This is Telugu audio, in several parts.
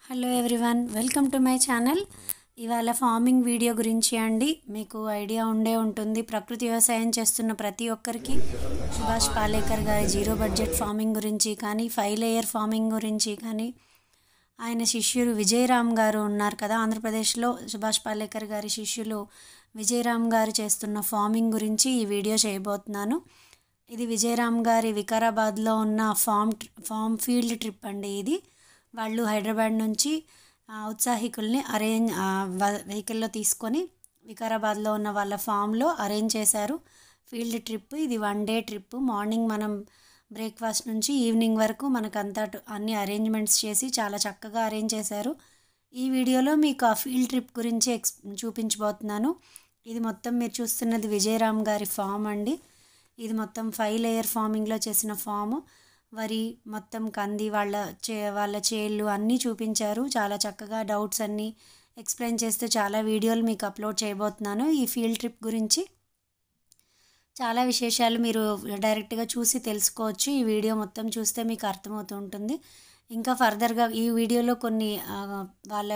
Hello everyone welcome to my channel ఇవాళ ఫార్మింగ్ వీడియో గురించి అండి మీకు ఐడియా ఉండే ఉంటుంది ప్రకృతి వ్యవసాయం చేస్తున్న ప్రతి ఒక్కరికి సుభాష్ పాలేకర్ గారి జీరో బడ్జెట్ ఫార్మింగ్ గురించి కానీ ఫైవ్ లేయర్ ఫార్మింగ్ గురించి కానీ ఆయన శిష్యులు విజయరామ్ గారు ఉన్నారు కదా ఆంధ్రప్రదేశ్లో సుభాష్ పాలేకర్ గారి శిష్యులు విజయరామ్ గారు చేస్తున్న ఫార్మింగ్ గురించి ఈ వీడియో చేయబోతున్నాను ఇది విజయరామ్ గారి వికారాబాద్లో ఉన్న ఫామ్ ఫామ్ ఫీల్డ్ ట్రిప్ అండి ఇది వాళ్ళు హైదరాబాద్ నుంచి ఆ, ఉత్సాహికుల్ని అరేంజ్ వెహికల్లో తీసుకొని వికారాబాద్లో ఉన్న వాళ్ళ ఫామ్లో అరేంజ్ చేశారు ఫీల్డ్ ట్రిప్ ఇది వన్ డే ట్రిప్ మార్నింగ్ మనం బ్రేక్ఫాస్ట్ నుంచి ఈవినింగ్ వరకు మనకంతా టు- అన్ని అరేంజ్మెంట్స్ చేసి చాలా చక్కగా అరేంజ్ చేశారు ఈ వీడియోలో మీకు ఆ ఫీల్డ్ ట్రిప్ గురించి ఎక్స్ చూపించబోతున్నాను ఇది మొత్తం మీరు చూస్తున్నది విజయరామ్ గారి ఫామ్ అండి ఇది మొత్తం ఫైవ్ లేయర్ ఫార్మింగ్లో చేసిన ఫాము వరి మొత్తం కంది వాళ్ళ చే వాళ్ళ చేళ్ళు అన్నీ చూపించారు చాలా చక్కగా డౌట్స్ అన్నీ ఎక్స్ప్లెయిన్ చేస్తూ చాలా వీడియోలు మీకు అప్లోడ్ చేయబోతున్నాను ఈ ఫీల్డ్ ట్రిప్ గురించి చాలా విశేషాలు మీరు డైరెక్ట్గా చూసి తెలుసుకోవచ్చు ఈ వీడియో మొత్తం చూస్తే మీకు అర్థమవుతూ ఉంటుంది ఇంకా ఫర్దర్గా ఈ వీడియోలో కొన్ని ఆ, వాళ్ళ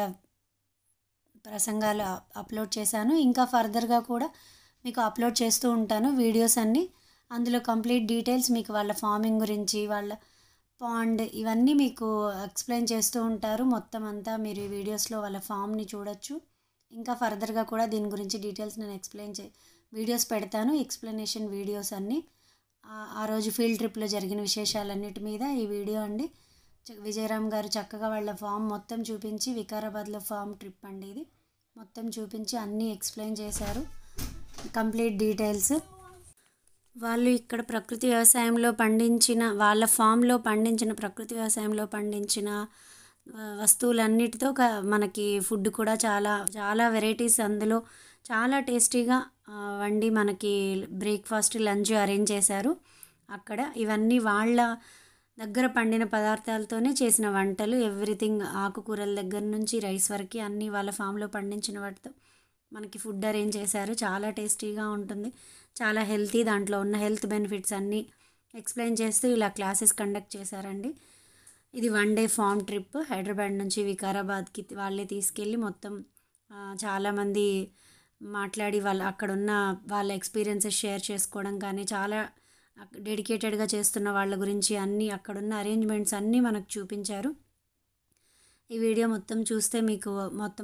ప్రసంగాలు అప్- అప్లోడ్ చేశాను ఇంకా ఫర్దర్గా కూడా మీకు అప్లోడ్ చేస్తూ ఉంటాను వీడియోస్ అన్నీ అందులో కంప్లీట్ డీటెయిల్స్ మీకు వాళ్ళ ఫార్మింగ్ గురించి వాళ్ళ పాండ్ ఇవన్నీ మీకు ఎక్స్ప్లెయిన్ చేస్తూ ఉంటారు మొత్తం అంతా మీరు ఈ వీడియోస్లో వాళ్ళ ఫామ్ని చూడొచ్చు ఇంకా ఫర్దర్గా కూడా దీని గురించి డీటెయిల్స్ నేను ఎక్స్ప్లెయిన్ చే వీడియోస్ పెడతాను ఎక్స్ప్లెనేషన్ వీడియోస్ అన్నీ ఆ- ఆ రోజు ఫీల్డ్ ట్రిప్లో జరిగిన విశేషాలన్నిటి మీద ఈ వీడియో అండి చ- విజయరామ్ గారు చక్కగా వాళ్ళ ఫామ్ మొత్తం చూపించి వికారాబాద్లో ఫామ్ ట్రిప్ అండి ఇది మొత్తం చూపించి అన్నీ ఎక్స్ప్లెయిన్ చేశారు కంప్లీట్ డీటెయిల్స్ వాళ్ళు ఇక్కడ ప్రకృతి వ్యవసాయంలో పండించిన వాళ్ళ ఫామ్లో పండించిన ప్రకృతి వ్యవసాయంలో పండించిన ఆ, వస్తువులన్నిటితో క- మనకి ఫుడ్ కూడా చాలా చాలా వెరైటీస్ అందులో చాలా టేస్టీగా ఆ, వండి మనకి బ్రేక్ఫాస్ట్ లంచ్ అరేంజ్ చేశారు అక్కడ ఇవన్నీ వాళ్ళ దగ్గర పండిన పదార్థాలతోనే చేసిన వంటలు ఎవ్రీథింగ్ ఆకుకూరల దగ్గర నుంచి రైస్ వరకు అన్నీ వాళ్ళ ఫామ్లో పండించిన వాటితో మనకి ఫుడ్ అరేంజ్ చేశారు చాలా టేస్టీగా ఉంటుంది చాలా హెల్తీ దాంట్లో ఉన్న హెల్త్ బెనిఫిట్స్ అన్నీ ఎక్స్ప్లెయిన్ చేస్తూ ఇలా క్లాసెస్ కండక్ట్ చేశారండి ఇది one day farm trip Hyderabad నుంచి వికారాబాద్కి వాళ్ళే తీసుకెళ్ళి మొత్తం ఆ, చాలామంది మాట్లాడి వాళ్ళ అక్కడ ఉన్న వాళ్ళ ఎక్స్పీరియన్సెస్ షేర్ చేసుకోవడం కానీ చాలా డెడికేటెడ్గా చేస్తున్న వాళ్ళ గురించి అన్నీ అక్కడున్న అరేంజ్మెంట్స్ అన్నీ మనకు చూపించారు ఈ వీడియో మొత్తం చూస్తే మీకు మొత్తం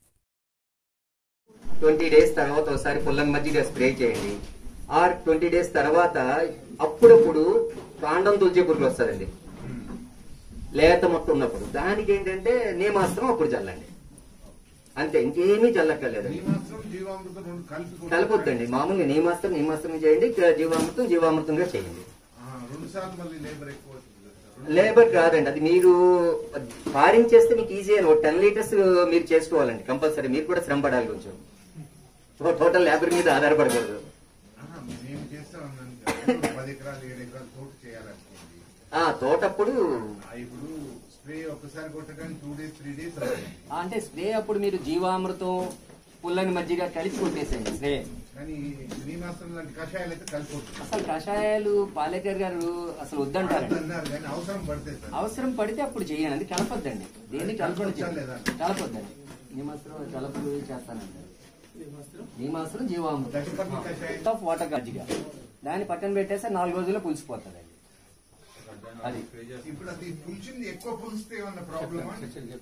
ట్వంటీ డేస్ తర్వాత ఒకసారి పుల్లం మజ్జిగ స్ప్రే చేయండి ఆర్ ట్వంటీ డేస్ తర్వాత అప్పుడప్పుడు కాండం తుల్చే పురుగులు వస్తుందండి లేత మొత్తం ఉన్నప్పుడు దానికి ఏంటంటే నేమాస్త్రం అప్పుడు చల్లండి అంతే ఇంకేమీ చల్లక్కర్లేదు జీవామృతం జీవామృతం రెండు కలిపి కూడా కలపొద్దండి మామూలుగా నేమాస్త్రం నేమాస్త్రం చేయండి జీవామృతం జీవామృతంగా చేయండి ఆ, రెండు సార్లు మళ్ళీ లేబర్ ఎక్కువ అవుతుంది కదా సార్. లేబర్ కాదండి అది మీరు ఫారింగ్ చేస్తే మీకు ఈజీ అని టెన్ లీటర్స్ మీరు చేసుకోవాలండి కంపల్సరీ మీరు కూడా శ్రమ పడాలి కొంచెం టోటల్ లేబర్ మీద ఆధారపడకూడదు ఆహా, మేము చేస్తాం అన్నాను కదా. పది ఎకరాలు ఏడు ఎకరాలు తోట చేయాలనుకోండి ఆ తోటప్పుడు ఆ, ఇప్పుడు స్ప్రే ఒక్కసారి కొట్టడానికి టూ డేస్ త్రీ డేస్ అంటే స్ప్రే అప్పుడు మీరు జీవామృతం పుల్లని మజ్జిగ కలిపి కొట్టేసేయండి స్ప్రే కానీ నీమాసం లాంటి కషాయాలు అయితే కలిపోతుంది అసలు కషాయాలు పాలేకర్ గారు అసలు వద్దంటారండి అన్నారు కానీ అవసరం పడితే సార్ అవసరం పడితే అప్పుడు చేయండి అది కలపొద్దండి దేన్ని కలపడం కలపొచ్చా లేదా? కలపొద్దండి నిమాస్త్రం కలపలు చేస్తానండి నిమాస్త్రం జీవామృతం దశపర్ణ కషాయం ఆఫ్ వాటర్ మజ్జిగ దాన్ని పక్కన పెట్టేస్తే నాలుగు రోజుల్లో పులిసిపోతుంది అది ఇప్పుడు అది పులిచింది ఎక్కువ పులిస్తే ఏమన్నా ప్రాబ్లమా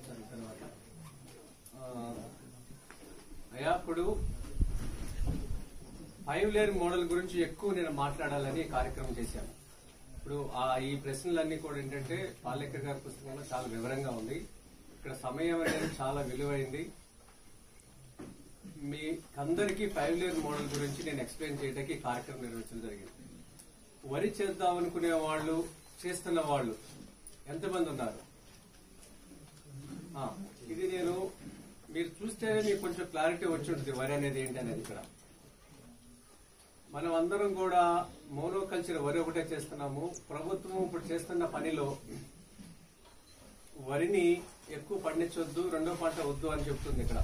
అయ్యా ఇప్పుడు ఫైవ్ లేయర్ మోడల్ గురించి ఎక్కువ నేను మాట్లాడాలని ఈ కార్యక్రమం చేశాను ఇప్పుడు ఆ ఈ ప్రశ్నలన్నీ కూడా ఏంటంటే పాలేకర్ గారి పుస్తకంలో చాలా వివరంగా ఉంది ఇక్కడ సమయం అనేది చాలా విలువైంది మీ అందరికీ ఫైవ్ లేయర్ మోడల్ గురించి నేను ఎక్స్ప్లెయిన్ చేయడానికి ఈ కార్యక్రమం నిర్వహించడం జరిగింది వరి చేద్దాం అనుకునే వాళ్ళు చేస్తున్న వాళ్ళు ఎంతమంది ఉన్నారు ఆ, ఇది నేను మీరు చూస్తేనే మీకు కొంచెం క్లారిటీ వచ్చి ఉంటుంది వరి అనేది ఏంటి అనేది ఇక్కడ మనం అందరం కూడా మోనోకల్చర్ వరి ఒకటే చేస్తున్నాము ప్రభుత్వం ఇప్పుడు చేస్తున్న పనిలో వరిని ఎక్కువ పండించొద్దు రెండో పంట వద్దు అని చెప్తుంది ఇక్కడ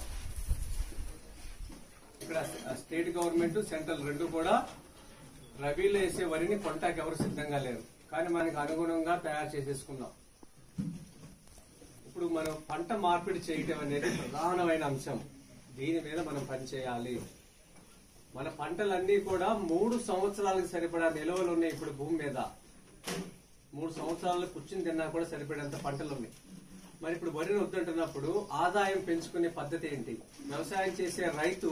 ఇక్కడ స్టేట్ గవర్నమెంట్ సెంట్రల్ రెండు కూడా రబీలో వేసే వరిని కొంటాకి ఎవరు సిద్ధంగా లేరు కానీ మనకి అనుగుణంగా తయారు చేసేసుకున్నాం ఇప్పుడు మనం పంట మార్పిడి చేయటం అనేది ప్రధానమైన అంశం దీని మీద మనం పనిచేయాలి మన పంటలన్నీ కూడా మూడు సంవత్సరాలకు సరిపడా నిల్వలు ఉన్నాయి ఇప్పుడు భూమి మీద మూడు సంవత్సరాలు కూర్చుని తిన్నా కూడా సరిపడేంత పంటలు ఉన్నాయి మరి ఇప్పుడు వరిని వద్దంటున్నప్పుడు ఆదాయం పెంచుకునే పద్ధతి ఏంటి వ్యవసాయం చేసే రైతు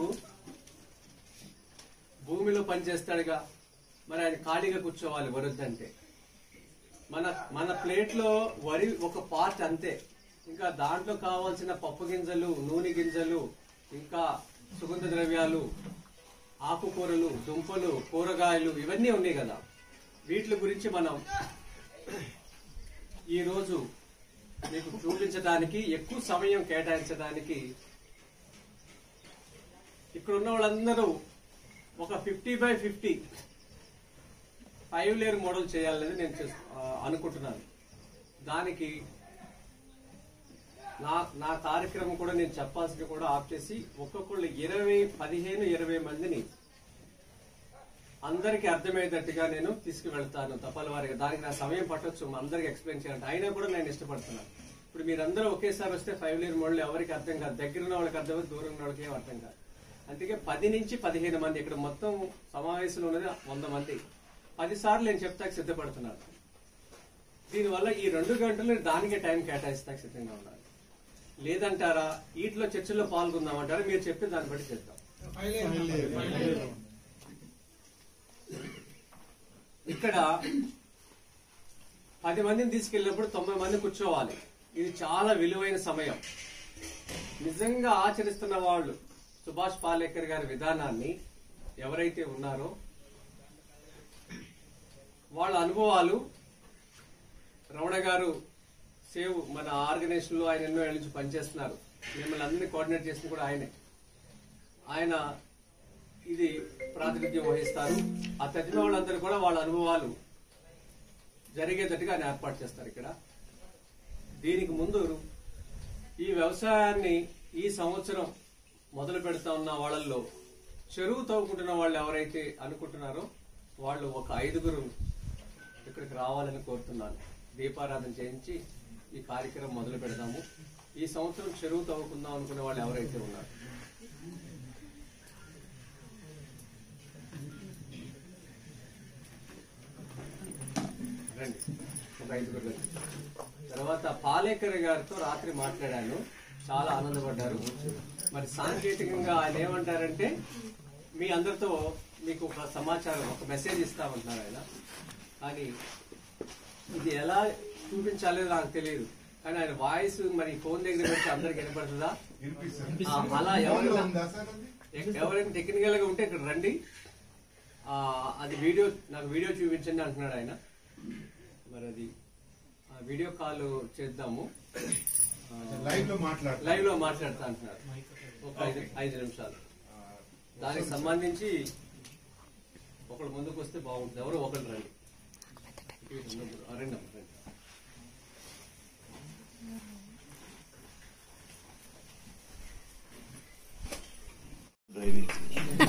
భూమిలో పనిచేస్తాడుగా మరి ఆయన ఖాళీగా కూర్చోవాలి వరి వద్దంటే మన మన ప్లేట్ లో వరి ఒక పార్ట్ అంతే ఇంకా దాంట్లో కావాల్సిన పప్పు గింజలు నూనె గింజలు ఇంకా సుగంధ ద్రవ్యాలు ఆకుకూరలు దుంపలు కూరగాయలు ఇవన్నీ ఉన్నాయి కదా వీటి గురించి మనం ఈ రోజు మీకు చూపించడానికి ఎక్కువ సమయం కేటాయించడానికి ఇక్కడ ఉన్న వాళ్ళందరూ ఒక fifty by fifty five layer model చేయాలనేది నేను చేస్- ఆ, అనుకుంటున్నాను దానికి నా నా కార్యక్రమం కూడా నేను చెప్పాల్సింది కూడా ఆఫ్ చేసి ఒక్కొక్కళ్ళు ఇరవై పదిహేను ఇరవై మందిని అందరికి అర్థమయ్యేటట్టుగా నేను తీసుకువెళ్తాను తపాల వారిగా దానికి నా సమయం పట్టొచ్చు అందరికి ఎక్స్ప్లెయిన్ చేయాలంటే అయినా కూడా నేను ఇష్టపడుతున్నాను ఇప్పుడు మీరందరూ ఒకేసారి వస్తే ఫైవ్ లేయర్ మోడల్ ఎవరికి అర్థం కాదు దగ్గర ఉన్న వాళ్ళకి అర్థం కాదు దూరం ఉన్న వాళ్ళకి ఏం అర్థం కాదు అందుకే పది నుంచి పదిహేను మంది ఇక్కడ మొత్తం సమావేశంలో ఉన్నది వంద మంది పది సార్లు నేను చెప్తాకి సిద్ధపడుతున్నాను దీనివల్ల ఈ రెండు గంటలు దానికే టైం కేటాయిస్తాకి సిద్ధంగా ఉండాలి లేదంటారా వీటిలో చర్చల్లో పాల్గొందామంటారా మీరు చెప్పి దాన్ని బట్టి చేద్దాం ఇక్కడ పది మందిని తీసుకెళ్ళినప్పుడు తొంభై మంది కూర్చోవాలి ఇది చాలా విలువైన సమయం నిజంగా ఆచరిస్తున్న వాళ్ళు సుభాష్ పాలేకర్ గారి విధానాన్ని ఎవరైతే ఉన్నారో వాళ్ళ అనుభవాలు రమణ గారు సేవ్ మన ఆర్గనైజేషన్ లో ఆయన ఎన్నో ఏళ్ళ నుంచి పనిచేస్తున్నారు మిమ్మల్ని అందరినీ కోఆర్డినేట్ చేసింది కూడా ఆయనే ఆయన ఇది ప్రాతినిధ్యం వహిస్తారు ఆ తగ్గిన వాళ్ళందరూ కూడా వాళ్ళ అనుభవాలు జరిగేటట్టుగా ఆయన ఏర్పాటు చేస్తారు ఇక్కడ దీనికి ముందు ఈ వ్యవసాయాన్ని ఈ సంవత్సరం మొదలు పెడతా ఉన్న వాళ్ళల్లో చెరువు తవ్వుకుంటున్న వాళ్ళు ఎవరైతే అనుకుంటున్నారో వాళ్ళు ఒక ఐదుగురు ఇక్కడికి రావాలని కోరుతున్నాను దీపారాధన చేయించి ఈ కార్యక్రమం మొదలు పెడదాము ఈ సంవత్సరం చెరువు తవ్వుకుందాం అనుకునే వాళ్ళు ఎవరైతే ఉన్నారు రండి ఒక ఐదుగురు రండి. తర్వాత పాలేకర్ గారితో రాత్రి మాట్లాడాను చాలా ఆనందపడ్డారు మరి సాంకేతికంగా ఆయన ఏమంటారంటే మీ అందరితో మీకు ఒక సమాచారం ఒక మెసేజ్ ఇస్తామంటున్నారు ఆయన కానీ ఇది ఎలా చూపించాలో నాకు తెలియదు కానీ ఆయన వాయిస్ మరి ఫోన్ దగ్గర పెట్టి అందరికి వినపడుతుందా వినిపిస్తుంది ఆ, అలా ఎవరైనా ఉందా సార్ అది ఎక్- ఎవరైనా టెక్నికల్ గా ఉంటే ఇక్కడ రండి ఆ, అది వీడియో నాకు వీడియో చూపించండి అంటున్నాడు ఆయన మరి అది ఆ, వీడియో కాల్ చేద్దాము ఆ, లైవ్ లో మాట్లాడతాం లైవ్ లో మాట్లాడతా అంటున్నారు ఒక ఐదు ఐదు నిమిషాలు దానికి సంబంధించి ఒకళ్ళు ముందుకు వస్తే బాగుంటుంది ఎవరో ఒకళ్ళు రండి ఇటు ఉన్నప్పుడు. ఆ, రండి అమ్మ, రండి డ్రైవింగ్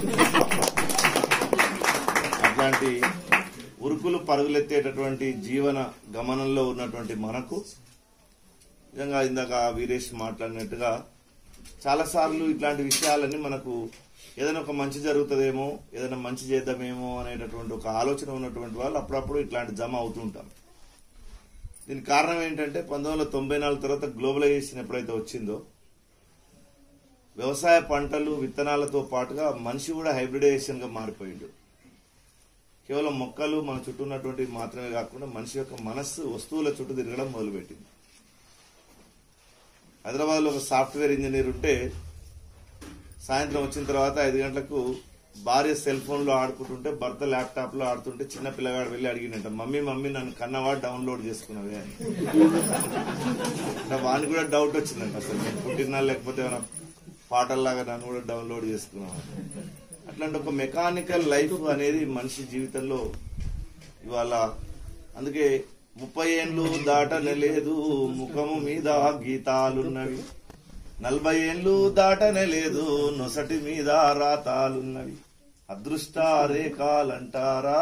అట్లాంటి ఉరుకులు పరుగులెత్తేటటువంటి జీవన గమనంలో ఉన్నటువంటి మనకు నిజంగా ఇందాక వీరేష్ మాట్లాడినట్టుగా చాలాసార్లు ఇట్లాంటి విషయాలన్నీ మనకు ఏదైనా ఒక మంచి జరుగుతుందేమో ఏదైనా మంచి చేద్దామేమో అనేటటువంటి ఒక ఆలోచన ఉన్నటువంటి వాళ్ళు అప్పుడప్పుడు ఇట్లాంటి జమ అవుతుంటాం దీనికి కారణం ఏంటంటే పంతొమ్మిది వందల తొంభై నాలుగు తర్వాత గ్లోబలైజేషన్ ఎప్పుడైతే వచ్చిందో వ్యవసాయ పంటలు విత్తనాలతో పాటుగా మనిషి కూడా హైబ్రిడైజేషన్ గా మారిపోయిండు కేవలం మొక్కలు మన చుట్టూ ఉన్నటువంటి మాత్రమే కాకుండా మనిషి యొక్క మనస్సు వస్తువుల చుట్టూ తిరగడం మొదలుపెట్టింది హైదరాబాద్ లో ఒక సాఫ్ట్వేర్ ఇంజనీర్ ఉంటే సాయంత్రం వచ్చిన తర్వాత ఐదు గంటలకు భార్య సెల్ ఫోన్ లో ఆడుకుంటుంటే భర్త ల్యాప్టాప్ లో ఆడుతుంటే చిన్న పిల్లగాడు వెళ్ళి అడిగినట్ట మమ్మీ మమ్మీ నన్ను కన్నవాడు డౌన్లోడ్ చేసుకున్నవే అని అంటే వాడిని కూడా డౌట్ వచ్చిందంట అసలు నేను పుట్టినా లేకపోతే ఏమైనా పాటల్లాగా నన్ను కూడా డౌన్లోడ్ చేసుకున్నాను అట్లాంటి ఒక మెకానికల్ లైఫ్ అనేది మనిషి జీవితంలో ఇవాళ అందుకే ముప్పై ఏండ్లు దాటనే లేదు ముఖము మీద గీతాలున్నవి నలభై ఏండ్లు దాటనే లేదు నొసటి మీద రాతాలున్నవి అదృష్ట రేఖాలంటారా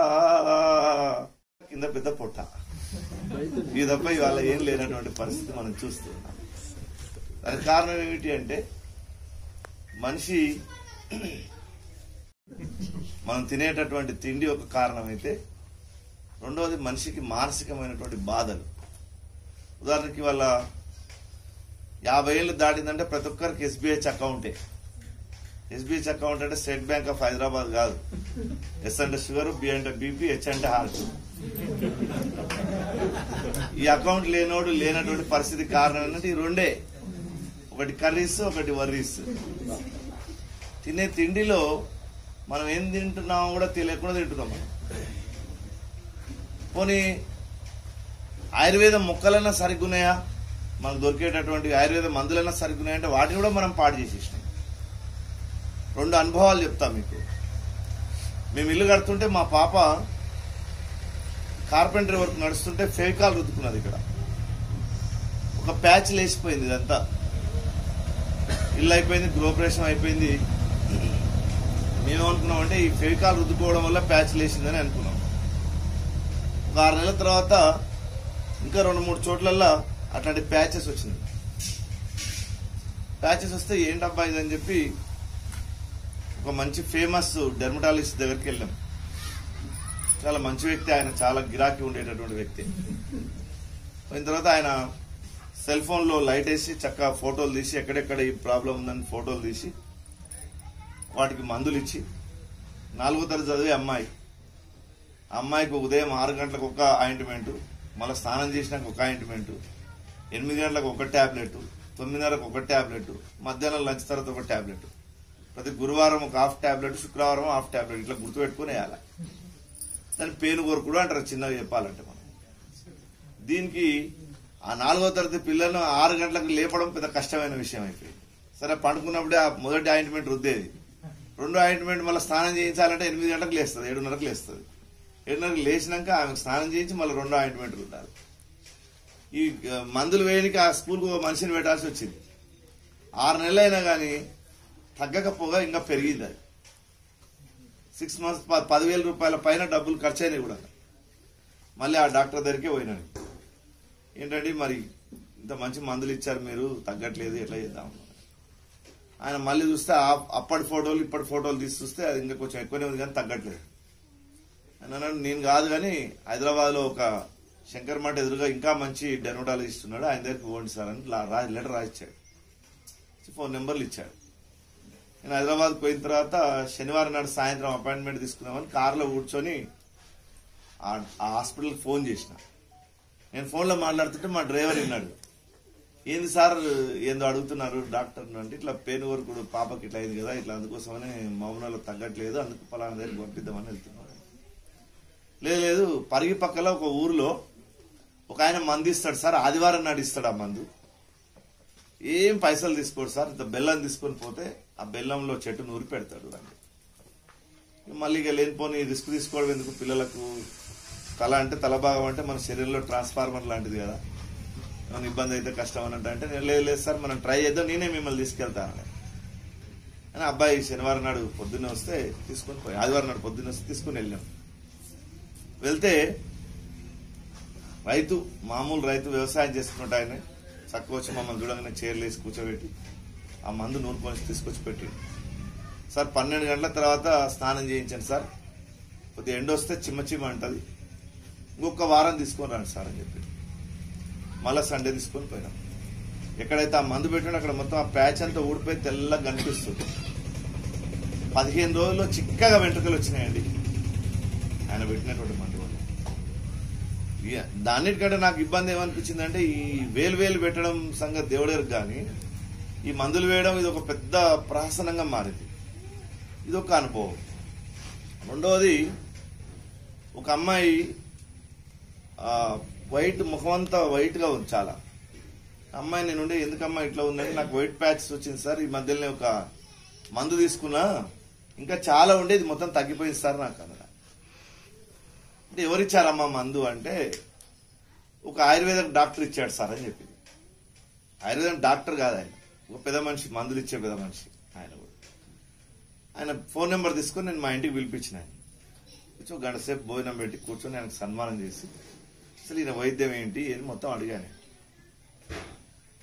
కింద పెద్ద పొట్ట ఈ తప్ప ఇవాళ ఏం లేనటువంటి పరిస్థితి మనం చూస్తున్నాం దానికి కారణం ఏమిటి అంటే మనిషి మనం తినేటటువంటి తిండి ఒక కారణమైతే రెండవది మనిషికి మానసికమైనటువంటి బాధలు ఉదాహరణకి వాళ్ళ యాభై ఏళ్ళు దాటిందంటే ప్రతి ఒక్కరికి ఎస్బీహెచ్ అకౌంటే ఎస్బీహెచ్ అకౌంట్ అంటే స్టేట్ బ్యాంక్ ఆఫ్ హైదరాబాద్ కాదు ఎస్ అంటే షుగర్ బి అంటే బీపీ హెచ్ అంటే హార్ట్ ఈ అకౌంట్ లేనోడు లేనటువంటి పరిస్థితి కారణం ఏంటంటే ఈ రెండే ఒకటి కర్రీస్ ఒకటి వర్రీస్ తినే తిండిలో మనం ఏం తింటున్నామో కూడా తెలియకుండా తింటున్నాం మనం పోనీ ఆయుర్వేదం మొక్కలన్నా సరిగ్గున్నాయా మనకు దొరికేటటువంటి ఆయుర్వేద మందులన్నా సరిగ్గున్నాయంటే వాటిని కూడా మనం పాడు చేసేసినాం రెండు అనుభవాలు చెప్తా మీకు మేము ఇల్లు కడుతుంటే మా పాప కార్పెంటరీ వర్క్ నడుస్తుంటే ఫెవికాల్ రుద్దుకున్నది ఇక్కడ ఒక ప్యాచ్ లేచిపోయింది ఇదంతా ఇల్లు అయిపోయింది గృహప్రవేశం అయిపోయింది మేమనుకున్నాం అంటే ఈ ఫెవికాల్ రుద్దుకోవడం వల్ల ప్యాచ్ లేచిందని అనుకున్నాం ఒక ఆరు నెలల తర్వాత ఇంకా రెండు మూడు చోట్లల్లో అట్లాంటి ప్యాచెస్ వచ్చింది ప్యాచెస్ వస్తే ఏంటబ్బా ఇదని చెప్పి ఒక మంచి ఫేమస్ డెర్మటాలజిస్ట్ దగ్గరికి వెళ్ళాం చాలా మంచి వ్యక్తి ఆయన చాలా గిరాకీ ఉండేటటువంటి వ్యక్తి పోయిన తర్వాత ఆయన సెల్ ఫోన్ లో లైట్ వేసి చక్కగా ఫోటోలు తీసి ఎక్కడెక్కడ ఈ ప్రాబ్లం ఉందని ఫోటోలు తీసి వాటికి మందులు ఇచ్చి నాలుగో తరగతి చదివే అమ్మాయి ఆ అమ్మాయికి ఉదయం ఆరు గంటలకు ఒక ఆయింట్మెంట్ మళ్ళీ స్నానం చేసినాక ఒక ఆయింట్మెంట్ ఎనిమిది గంటలకు ఒక ట్యాబ్లెట్ తొమ్మిదిన్నరకు ఒక ట్యాబ్లెట్ మధ్యాహ్నం లంచ్ తర్వాత ఒక ట్యాబ్లెట్ ప్రతి గురువారం ఒక హాఫ్ ట్యాబ్లెట్ శుక్రవారం హాఫ్ ట్యాబ్లెట్ ఇట్లా గుర్తుపెట్టుకుని వేయాలి దాని పేను కొరకుడు అంటారు చిన్నగా చెప్పాలంటే మనం దీనికి ఆ నాలుగో తరగతి పిల్లలను ఆరు గంటలకు లేపడం పెద్ద కష్టమైన విషయం అయిపోయింది సరే పండుకున్నప్పుడే ఆ మొదటి ఆయింట్మెంట్ రుద్దేది రెండో ఆయింట్మెంట్ మళ్ళీ స్నానం చేయించాలంటే ఎనిమిది గంటలకు లేస్తుంది ఏడున్నరకు లేస్తుంది ఏడున్నరకు లేచినాక ఆమెకు స్నానం చేయించి మళ్ళీ రెండో ఆయింట్మెంట్ రుద్దాలి ఈ ఆ, మందులు వేయడానికి ఆ స్కూల్కి ఒక మనిషిని పెట్టాల్సి వచ్చింది ఆరు నెలలు అయినా కానీ తగ్గకపోగా ఇంకా పెరిగింది అది సిక్స్ మంత్స్ ప- పదివేల రూపాయల పైన డబ్బులు ఖర్చు అయినాయి కూడా మళ్ళీ ఆ డాక్టర్ దగ్గరికి పోయినాడు ఏంటంటే మరి ఇంత మంచి మందులు ఇచ్చారు మీరు తగ్గట్లేదు ఎట్లా చేద్దాం ఆయన మళ్ళీ చూస్తే ఆ- అప్పటి ఫోటోలు ఇప్పటి ఫోటోలు తీసి చూస్తే అది ఇంకా కొంచెం ఎక్కువనే ఉంది కానీ తగ్గట్లేదు ఆయన అన్నాడు నేను కాదు కానీ హైదరాబాద్ లో ఒక శంకర్ మఠ ఎదురుగా ఇంకా మంచి డెర్మటాలజిస్ట్ ఉన్నాడు ఆయన దగ్గరికి పోండి సార్ అని లా- రా- లెటర్ రాసిచ్చాడు ఫోన్ నెంబర్లు ఇచ్చాడు నేను హైదరాబాద్ పోయిన తర్వాత శనివారం నాడు సాయంత్రం అపాయింట్మెంట్ తీసుకుందామని కార్లో కూర్చొని ఆ ఆ హాస్పిటల్కి ఫోన్ చేసిన నేను ఫోన్లో మాట్లాడుతుంటే మా డ్రైవర్ విన్నాడు ఏంది సార్ ఏందో అడుగుతున్నారు డాక్టర్ అంటే ఇట్లా పేను వరకు పాపకి ఇట్లా అయింది కదా ఇట్లా అందుకోసమని మౌనంలో తగ్గట్లేదు అందుకు పలానా దగ్గరికి పంపిద్దామని వెళ్తున్నాడు లేదు లేదు పరిగి పక్కల ఒక ఊర్లో ఒక ఆయన మందు ఇస్తాడు సార్ ఆదివారం నాడు ఇస్తాడు ఆ మందు ఏం పైసలు తీసుకోడు సార్ ఇంత బెల్లం తీసుకొని పోతే ఆ బెల్లంలో చెట్టు నూరి పెడతాడు దాన్ని ఇక మళ్ళీ ఇక లేనిపోని రిస్క్ తీసుకోవడం ఎందుకు పిల్లలకు తల అంటే తల భాగం అంటే మన శరీరంలో ట్రాన్స్ఫార్మర్ లాంటిది కదా ఏమైనా ఇబ్బంది అయితే కష్టం అని అంటే నేను లేదు లేదు సార్ మనం ట్రై చేద్దాం నేనే మిమ్మల్ని తీసుకెళ్తాను అని అబ్బాయి శనివారం నాడు పొద్దున్నే వస్తే తీసుకొని పోయి ఆదివారం నాడు పొద్దున్నే వస్తే తీసుకొని వెళ్ళాం వెళ్తే రైతు మామూలు రైతు వ్యవసాయం చేసుకుంటే ఆయన చక్కగా వచ్చి మమ్మల్ని చూడగానే చైర్లు వేసి కూర్చోబెట్టి ఆ మందు నూరుకొని తీసుకొచ్చి పెట్టి సార్ పన్నెండు గంటల తర్వాత స్నానం చేయించండి సార్ కొద్దిగా ఎండ వస్తే చిమ్మ చిమ్మ అంటది ఇంకొక వారం తీసుకొని రండి సార్ అని చెప్పి మళ్ళా సండే తీసుకొని పోయినాం ఎక్కడైతే ఆ మందు పెట్టాడో అక్కడ మొత్తం ఆ ప్యాచ్ అంతా ఊడిపోయి తెల్లగా కనిపిస్తుంది పదిహేను రోజుల్లో చిక్కగా వెంట్రుకలు వచ్చినాయండి ఆయన పెట్టినటువంటి మందు వల్ల ఇక దాన్నిటికంటే నాకు ఇబ్బంది ఏమనిపించింది అంటే ఈ వేలు వేలు పెట్టడం సంగతి దేవుడేరు కానీ ఈ మందులు వేయడం ఇది ఒక పెద్ద ప్రహసనంగా మారింది ఇది ఒక అనుభవం రెండవది ఒక అమ్మాయి ఆ, వైట్ ముఖం అంతా వైట్ గా ఉంది చాలా అమ్మాయి నేను ఉండే ఎందుకమ్మా ఇట్లా ఉందంటే నాకు వైట్ ప్యాచెస్ వచ్చింది సార్ ఈ మధ్యలోనే ఒక మందు తీసుకున్నా ఇంకా చాలా ఉండేది మొత్తం తగ్గిపోయింది సార్ నాకు అన్నది అంటే ఎవరిచ్చారమ్మా మందు అంటే ఒక ఆయుర్వేద డాక్టర్ ఇచ్చాడు సార్ అని చెప్పింది ఆయుర్వేదం డాక్టర్ కాదు ఆయన ఒక పెద్ద మనిషి మందులు ఇచ్చే పెద్ద మనిషి ఆయన కూడా ఆయన ఫోన్ నెంబర్ తీసుకొని నేను మా ఇంటికి పిలిపించిన ఆయన వచ్చి ఒక గంట సేపు భోజనం పెట్టి కూర్చొని ఆయనకు సన్మానం చేసి అసలు ఈయన వైద్యం ఏంటి అని మొత్తం అడిగాను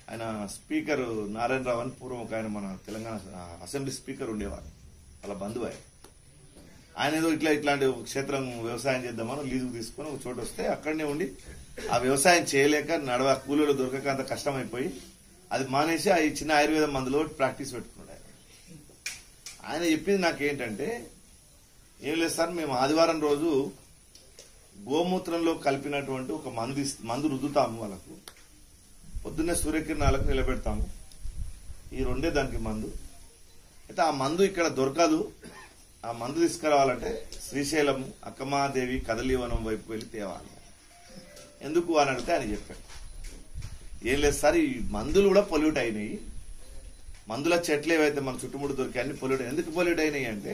ఆయన స్పీకర్ నారాయణరావు అని పూర్వం ఒక ఆయన మన తెలంగాణ అసెంబ్లీ స్పీకర్ ఉండేవారు వాళ్ళ బంధువు ఆయన ఆయన ఏదో ఇట్లా ఇట్లాంటి ఒక క్షేత్రం వ్యవసాయం చేద్దామని లీజుకు తీసుకొని ఒక చోట వస్తే అక్కడనే ఉండి ఆ వ్యవసాయం చేయలేక నడవ కూలీలు దొరకక అంత కష్టమైపోయి అది మానేసి ఆ ఈ చిన్న ఆయుర్వేద మందులో ప్రాక్టీస్ పెట్టుకున్నాడు ఆయన ఆయన చెప్పింది నాకేంటంటే ఏం లేదు సార్ మేము ఆదివారం రోజు గోమూత్రంలో కలిపినటువంటి ఒక మందు ఇస్- మందు రుద్దుతాము వాళ్ళకు పొద్దున్నే సూర్యకిరణాలకు నిలబెడతాము ఈ రెండే దానికి మందు అయితే ఆ మందు ఇక్కడ దొరకదు ఆ మందు తీసుకురావాలంటే శ్రీశైలం అక్కమాదేవి కదలీవనం వైపు వెళ్ళి తేవాలి ఎందుకు అని అడిగితే ఆయన చెప్పాడు ఏం లేదు సార్ ఈ మందులు కూడా పొల్యూట్ అయినాయి మందుల చెట్లు ఏవైతే మన చుట్టుముట్టు దొరికాయి అన్ని పొల్యూట్ ఎందుకు పొల్యూట్ అయినాయి అంటే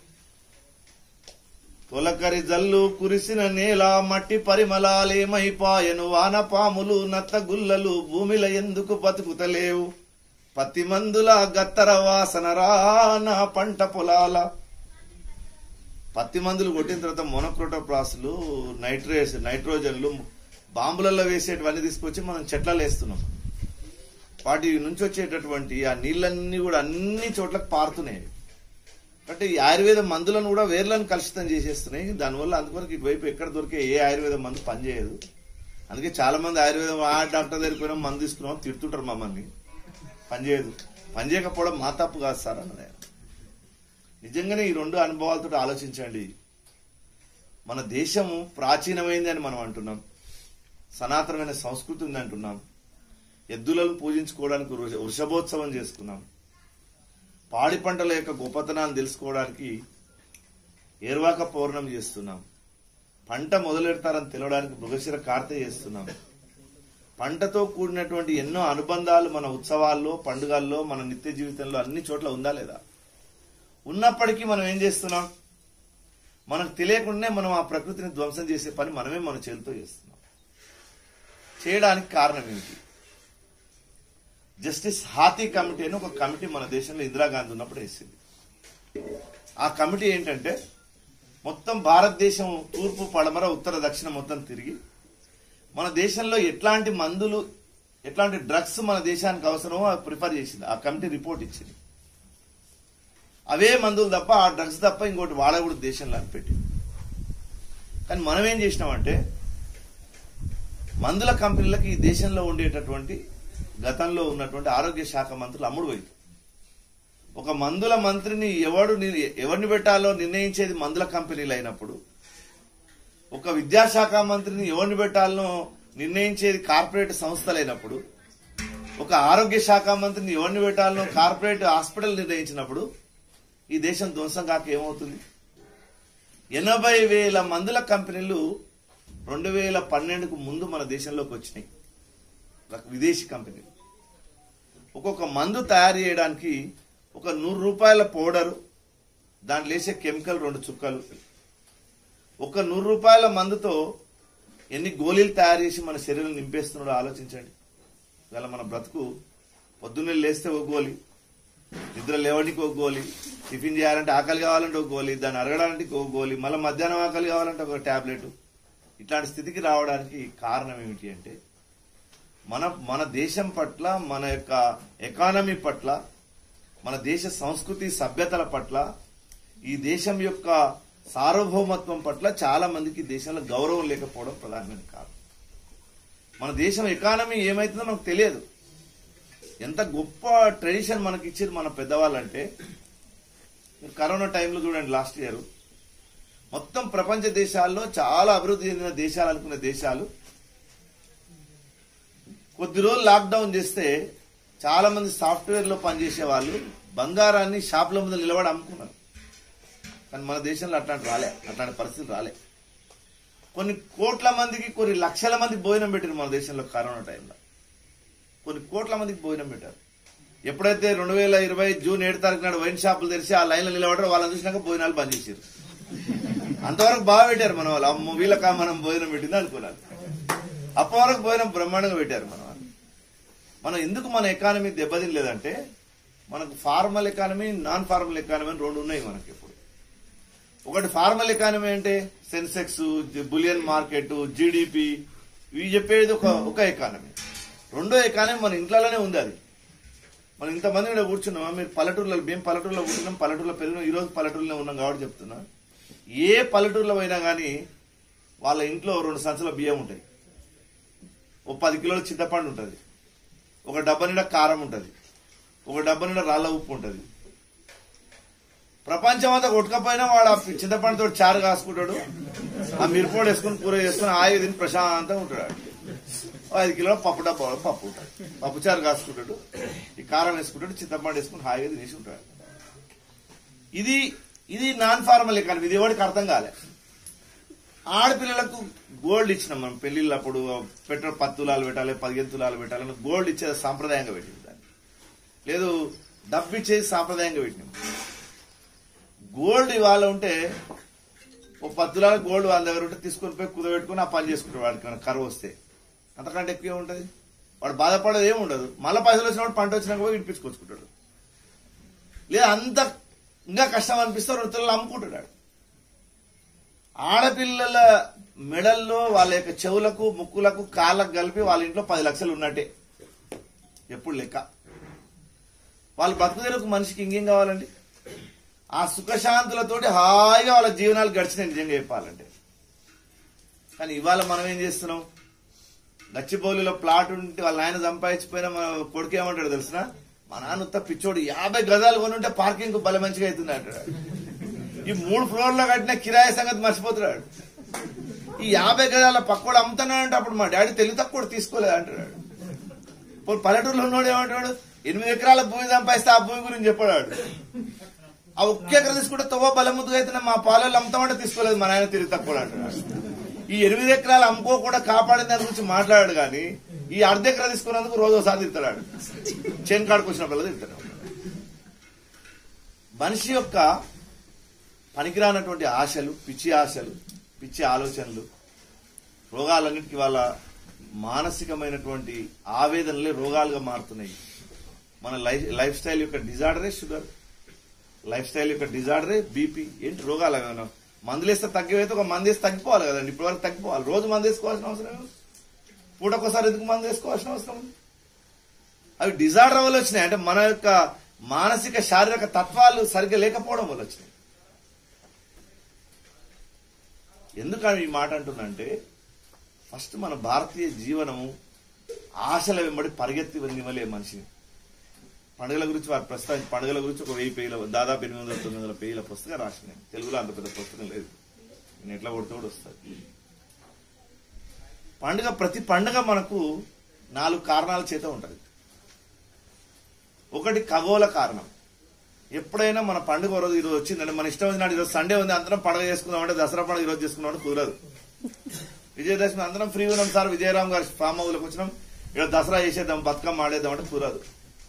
తొలకరి జల్లు కురిసిన నేల మట్టి పరిమళాలేమైపాయను వానపాములు నత్త గుల్లలు భూమిలో ఎందుకు బతుకుతలేవు పత్తి మందుల గత్తర వాసన రానా పంట పొలాల పత్తి మందులు కొట్టిన తర్వాత మొనక్రోటోప్లాస్లు నైట్రేట్స్ నైట్రోజన్లు బాంబులలో వేసేటివన్నీ తీసుకొచ్చి మనం చెట్లలో వేస్తున్నాం వాటి నుంచి వచ్చేటటువంటి ఆ నీళ్ళన్నీ కూడా అన్ని చోట్లకు పారుతున్నాయి అంటే ఈ ఆయుర్వేద మందులను కూడా వేర్లను కలుషితం చేసేస్తున్నాయి దానివల్ల అందువరకు ఇటువైపు ఎక్కడ దొరికే ఏ ఆయుర్వేద మందు పనిచేయదు అందుకే చాలా మంది ఆయుర్వేదం ఆ డాక్టర్ దగ్గరికి పోయినా మందు తీసుకున్నాం తిడుతుంటారు మమ్మల్ని పనిచేయదు పనిచేయకపోవడం మా తప్పు కాదు సార్ అన్నది ఆయన. నిజంగానే ఈ రెండు అనుభవాలతో ఆలోచించండి మన దేశము ప్రాచీనమైంది అని మనం అంటున్నాం సనాతనమైన సంస్కృతి ఉంది అంటున్నాం ఎద్దులను పూజించుకోవడానికి వృష- వృషభోత్సవం చేసుకున్నాం పాడి పంటల యొక్క గొప్పతనాన్ని తెలుసుకోవడానికి ఏర్వాక పౌర్ణమి చేస్తున్నాం పంట మొదలెడతారని తెలవడానికి మృగశిర కార్తె చేస్తున్నాం పంటతో కూడినటువంటి ఎన్నో అనుబంధాలు మన ఉత్సవాల్లో పండుగల్లో మన నిత్య జీవితంలో అన్ని చోట్ల ఉందా లేదా ఉన్నప్పటికీ మనం ఏం చేస్తున్నాం మనకు తెలియకుండానే మనం ఆ ప్రకృతిని ధ్వంసం చేసే పని మనమే మన చేతితో చేస్తున్నాం చేయడానికి కారణం ఏమిటి జస్టిస్ హాతీ కమిటీ అని ఒక కమిటీ మన దేశంలో ఇందిరాగాంధీ ఉన్నప్పుడు వేసింది ఆ కమిటీ ఏంటంటే మొత్తం భారతదేశం తూర్పు పడమర ఉత్తర దక్షిణ మొత్తం తిరిగి మన దేశంలో ఎట్లాంటి మందులు ఎట్లాంటి డ్రగ్స్ మన దేశానికి అవసరమో అది ప్రిఫర్ చేసింది ఆ కమిటీ రిపోర్ట్ ఇచ్చింది అవే మందులు తప్ప ఆ డ్రగ్స్ తప్ప ఇంకోటి వాడకూడదు దేశంలో అని పెట్టి కానీ మనం ఏం చేసినామంటే మందుల కంపెనీలకు ఈ దేశంలో ఉండేటటువంటి గతంలో ఉన్నటువంటి ఆరోగ్య శాఖ మంత్రులు అమ్ముడు పోయింది ఒక మందుల మంత్రిని ఎవడు ని- ఎవరిని పెట్టాలో నిర్ణయించేది మందుల కంపెనీలు అయినప్పుడు ఒక విద్యాశాఖ మంత్రిని ఎవరిని పెట్టాలనో నిర్ణయించేది కార్పొరేట్ సంస్థలైనప్పుడు ఒక ఆరోగ్య శాఖ మంత్రిని ఎవరిని పెట్టాలనో కార్పొరేట్ హాస్పిటల్ నిర్ణయించినప్పుడు ఈ దేశం ధ్వంసం కాక ఏమవుతుంది ఎనభై వేల మందుల కంపెనీలు రెండు వేల పన్నెండుకు ముందు మన దేశంలోకి వచ్చినాయి ఒక విదేశీ కంపెనీలు ఒక్కొక్క మందు తయారు చేయడానికి ఒక నూరు రూపాయల పౌడరు దాంట్లో వేసే కెమికల్ రెండు చుక్కలు ఒక నూరు రూపాయల మందుతో ఎన్ని గోళీలు తయారు చేసి మన శరీరం నింపేస్తున్నాడో ఆలోచించండి ఇవాళ మన బ్రతుకు పొద్దున్నే లేస్తే ఒక గోలి నిద్ర లేవడానికి ఒక గోలి టిఫిన్ చేయాలంటే ఆకలి కావాలంటే ఒక గోలి దాన్ని అరగడానికి ఒక గోలి మళ్ళీ మధ్యాహ్నం ఆకలి కావాలంటే ఒక టాబ్లెట్ ఇట్లాంటి స్థితికి రావడానికి కారణం ఏమిటి అంటే మన మన దేశం పట్ల మన యొక్క ఎకానమీ పట్ల మన దేశ సంస్కృతి సభ్యతల పట్ల ఈ దేశం యొక్క సార్వభౌమత్వం పట్ల చాలా మందికి ఈ దేశంలో గౌరవం లేకపోవడం ప్రధానమైన కారణం మన దేశం ఎకానమీ ఏమైతుందో మనకు తెలియదు ఎంత గొప్ప ట్రెడిషన్ మనకి ఇచ్చేది మన పెద్దవాళ్ళంటే మీరు కరోనా టైంలో చూడండి లాస్ట్ ఇయర్ మొత్తం ప్రపంచ దేశాల్లో చాలా అభివృద్ధి చెందిన దేశాలు అనుకునే దేశాలు కొద్ది రోజులు లాక్డౌన్ చేస్తే చాలా మంది సాఫ్ట్వేర్ లో పనిచేసే వాళ్ళు బంగారాన్ని షాపుల ముందు నిలబడి అమ్ముకున్నారు కానీ మన దేశంలో అట్లాంటి రాలే అట్లాంటి పరిస్థితి రాలే కొన్ని కోట్ల మందికి కొన్ని లక్షల మందికి భోజనం పెట్టారు మన దేశంలో కరోనా టైంలో కొన్ని కోట్ల మందికి భోజనం పెట్టారు ఎప్పుడైతే రెండు వేల ఇరవై జూన్ ఏడు తారీఖు నాడు వైన్ షాపులు తెరిచి ఆ లైన్లో నిలబడరు వాళ్ళని చూసినాక భోజనాలు బంద్ చేశారు అంతవరకు బాగా పెట్టారు మన వాళ్ళు అమ్మ వీళ్ళకా మనం భోజనం పెట్టింది అనుకున్నారు అప్పటి వరకు భోజనం బ్రహ్మాండంగా పెట్టారు మన వాళ్ళు మనం ఎందుకు మన ఎకానమీ దెబ్బతినలేదంటే మనకు formal economy non formal economy అని రెండు ఉన్నాయి మనకి ఇప్పుడు ఒకటి ఫార్మల్ ఎకానమీ అంటే సెన్సెక్స్ బులియన్ మార్కెట్ జీడిపి ఇవి చెప్పేది ఒక ఒక ఎకానమీ రెండో ఎకానమీ మన ఇంట్లోనే ఉంది అది మనం ఇంతమంది ఇక్కడ కూర్చున్నాం మీరు పల్లెటూరులో మేము పల్లెటూరులో కూర్చున్నాం పల్లెటూరులో పెరిగిన ఈ రోజు పల్లెటూరులో ఉన్నాం కాబట్టి చెప్తున్నా ఏ పల్లెటూరులో పోయినా కానీ వాళ్ళ ఇంట్లో రెండు సంచుల బియ్యం ఉంటాయి ఓ పది కిలోల చింతపండు ఉంటుంది ఒక డబ్బా నిండా కారం ఉంటుంది ఒక డబ్బా నిండా రాళ్ళ ఉప్పు ఉంటుంది ప్రపంచం అంతా కొట్టుకపోయినా వాడు ఆ చింతపండుతో చారు కాసుకుంటాడు ఆ మిరపోడు వేసుకుని కూర చేసుకుని ఆయి తిని ప్రశాంతంగా ఉంటాడు ఓ ఐదు కిలోల పప్పు డబ్బా పప్పు ఉంటుంది పప్పు చారు కాసుకుంటాడు ఈ కారం వేసుకుంటాడు చింతపండు వేసుకుని హాయిగా తినేసి ఉంటాడు ఇది ఇది నాన్ ఫార్మల్ ఎకానమీ ఇది ఎవరికి అర్థం కాలే ఆడపిల్లలకు గోల్డ్ ఇచ్చినాం మనం పెళ్లిళ్ళప్పుడు పెట్రోల్ పది తులాలు పెట్టాలి పదిహేను తులాలు పెట్టాలని గోల్డ్ ఇచ్చేది సాంప్రదాయంగా పెట్టింది దాన్ని లేదు డబ్బు ఇచ్చేది సాంప్రదాయంగా పెట్టినాం గోల్డ్ ఇవాళ ఉంటే ఓ పది తులాల గోల్డ్ వాళ్ళ దగ్గర ఉంటే తీసుకొని పోయి కుదబెట్టుకుని ఆ పని చేసుకుంటాడు వాడికి ఏమైనా కరువు వస్తే అంతకంటే ఎక్కువ ఉంటుంది వాడు బాధపడేది ఏమి ఉండదు మళ్ళీ పైసలు వచ్చినప్పుడు పంట వచ్చినాక పోయి ఇడిపించుకొచ్చుకుంటాడు లేదా అంత ఇంకా కష్టం అనిపిస్తే రెండు తులాలు అమ్ముకుంటాడు వాడు. ఆడపిల్లల మెడల్లో వాళ్ళ యొక్క చెవులకు ముక్కులకు కాళ్ళకు కలిపి వాళ్ళ ఇంట్లో పది లక్షలు ఉన్నట్టే ఎప్పుడు లెక్క వాళ్ళు బతుకుదలకు మనిషికి ఇంకేం కావాలండి ఆ సుఖశాంతులతోటి హాయిగా వాళ్ళ జీవనాలు గడిచినాయి నిజంగా చెప్పాలంటే కానీ ఇవాళ మనం ఏం చేస్తున్నాం గచ్చిబౌలిలో ప్లాట్ ఉంటే వాళ్ళ ఆయన సంపాదించిపోయినా మన కొడుకు ఏమంటాడు తెలిసిన మా నాన్న ఉత్త పిచ్చోడు యాభై గజాలు కొని ఉంటే పార్కింగ్ బల మంచిగా అవుతుంది అంటాడు ఈ మూడు ఫ్లోర్లో కట్టిన కిరాయి సంగతి మర్చిపోతున్నాడు ఈ యాభై గజాల పక్కోడు అమ్ముతున్నాడంటే అప్పుడు మా డాడీ తెలివి తక్కువ తీసుకోలేదు అంటున్నాడు ఇప్పుడు పల్లెటూరులో ఉన్నోడు ఏమంటాడు ఎనిమిది ఎకరాల భూమి సంపాదిస్తే ఆ భూమి గురించి చెప్పాడు ఆ ఒక్క ఎకర తీసుకుంటే తవ్వ బలముద్దుగా అయితే మా పాలలు అమ్ముతామంటే తీసుకోలేదు మా నాయన తిరిగి తక్కువ అంటున్నాడు ఈ ఎనిమిది ఎకరాలు అమ్ముకోకుండా కాపాడిన దాని గురించి మాట్లాడాడు కానీ ఈ అర్ధ ఎకరా తీసుకున్నందుకు రోజు ఒకసారి తిడతాడు చేను కాడికి వచ్చినప్పుడు తిడతాడు మనిషి యొక్క పనికిరానటువంటి ఆశలు పిచ్చి ఆశలు పిచ్చి ఆలోచనలు రోగాలన్నిటికీ వాళ్ళ మానసికమైనటువంటి ఆవేదనలే రోగాలుగా మారుతున్నాయి మన లైఫ్ లైఫ్ స్టైల్ యొక్క డిజార్డరే షుగర్ లైఫ్ స్టైల్ యొక్క డిజార్డరే బీపీ ఏంటి రోగాలు ఏమైనా మందులు వేస్తే తగ్గిపోతే ఒక మందు వేస్తే తగ్గిపోవాలి కదండి ఇప్పటివరకు తగ్గిపోవాలి రోజు మందు వేసుకోవాల్సిన అవసరం ఏమి? పూటకోసారి ఎందుకు మందు వేసుకోవాల్సిన అవసరం ఉంది? అవి డిజార్డర్ వల్ల వచ్చినాయి అంటే మన యొక్క మానసిక శారీరక తత్వాలు సరిగ్గా లేకపోవడం వల్ల వచ్చినాయి ఎందుకని ఈ మాట అంటున్నంటే ఫస్ట్ మన భారతీయ జీవనము ఆశల వెంబడి పరిగెత్తి నివలే మనిషిని పండుగల గురించి వారి ప్రస్తుతానికి పండుగల గురించి ఒక వెయ్యి పేజీల దాదాపు ఎనిమిది వందల తొమ్మిది వందల పేజీల పుస్తకం రాసినాయి తెలుగులో అంత పెద్ద పుస్తకం లేదు నేను ఎట్లా కొడితే కూడా వస్తుంది పండుగ ప్రతి పండుగ మనకు నాలుగు కారణాల చేత ఉంటది ఒకటి ఖగోళ కారణం ఎప్పుడైనా మన పండుగ ఓ రోజు ఈరోజు వచ్చిందంటే మన ఇష్టం వచ్చినాడు ఈరోజు సండే ఉంది అందరం పండుగ చేసుకుందాం అంటే దసరా పండుగ ఈరోజు చేసుకున్నాం కుదరదు విజయదశమి అందరం ఫ్రీ ఉన్నాం సార్ విజయరామ్ గారి ఫామ్ హౌస్లోకి వచ్చినాం ఇక్కడ దసరా చేసేద్దాం బతుకమ్మ ఆడేద్దాం అంటే కుదరదు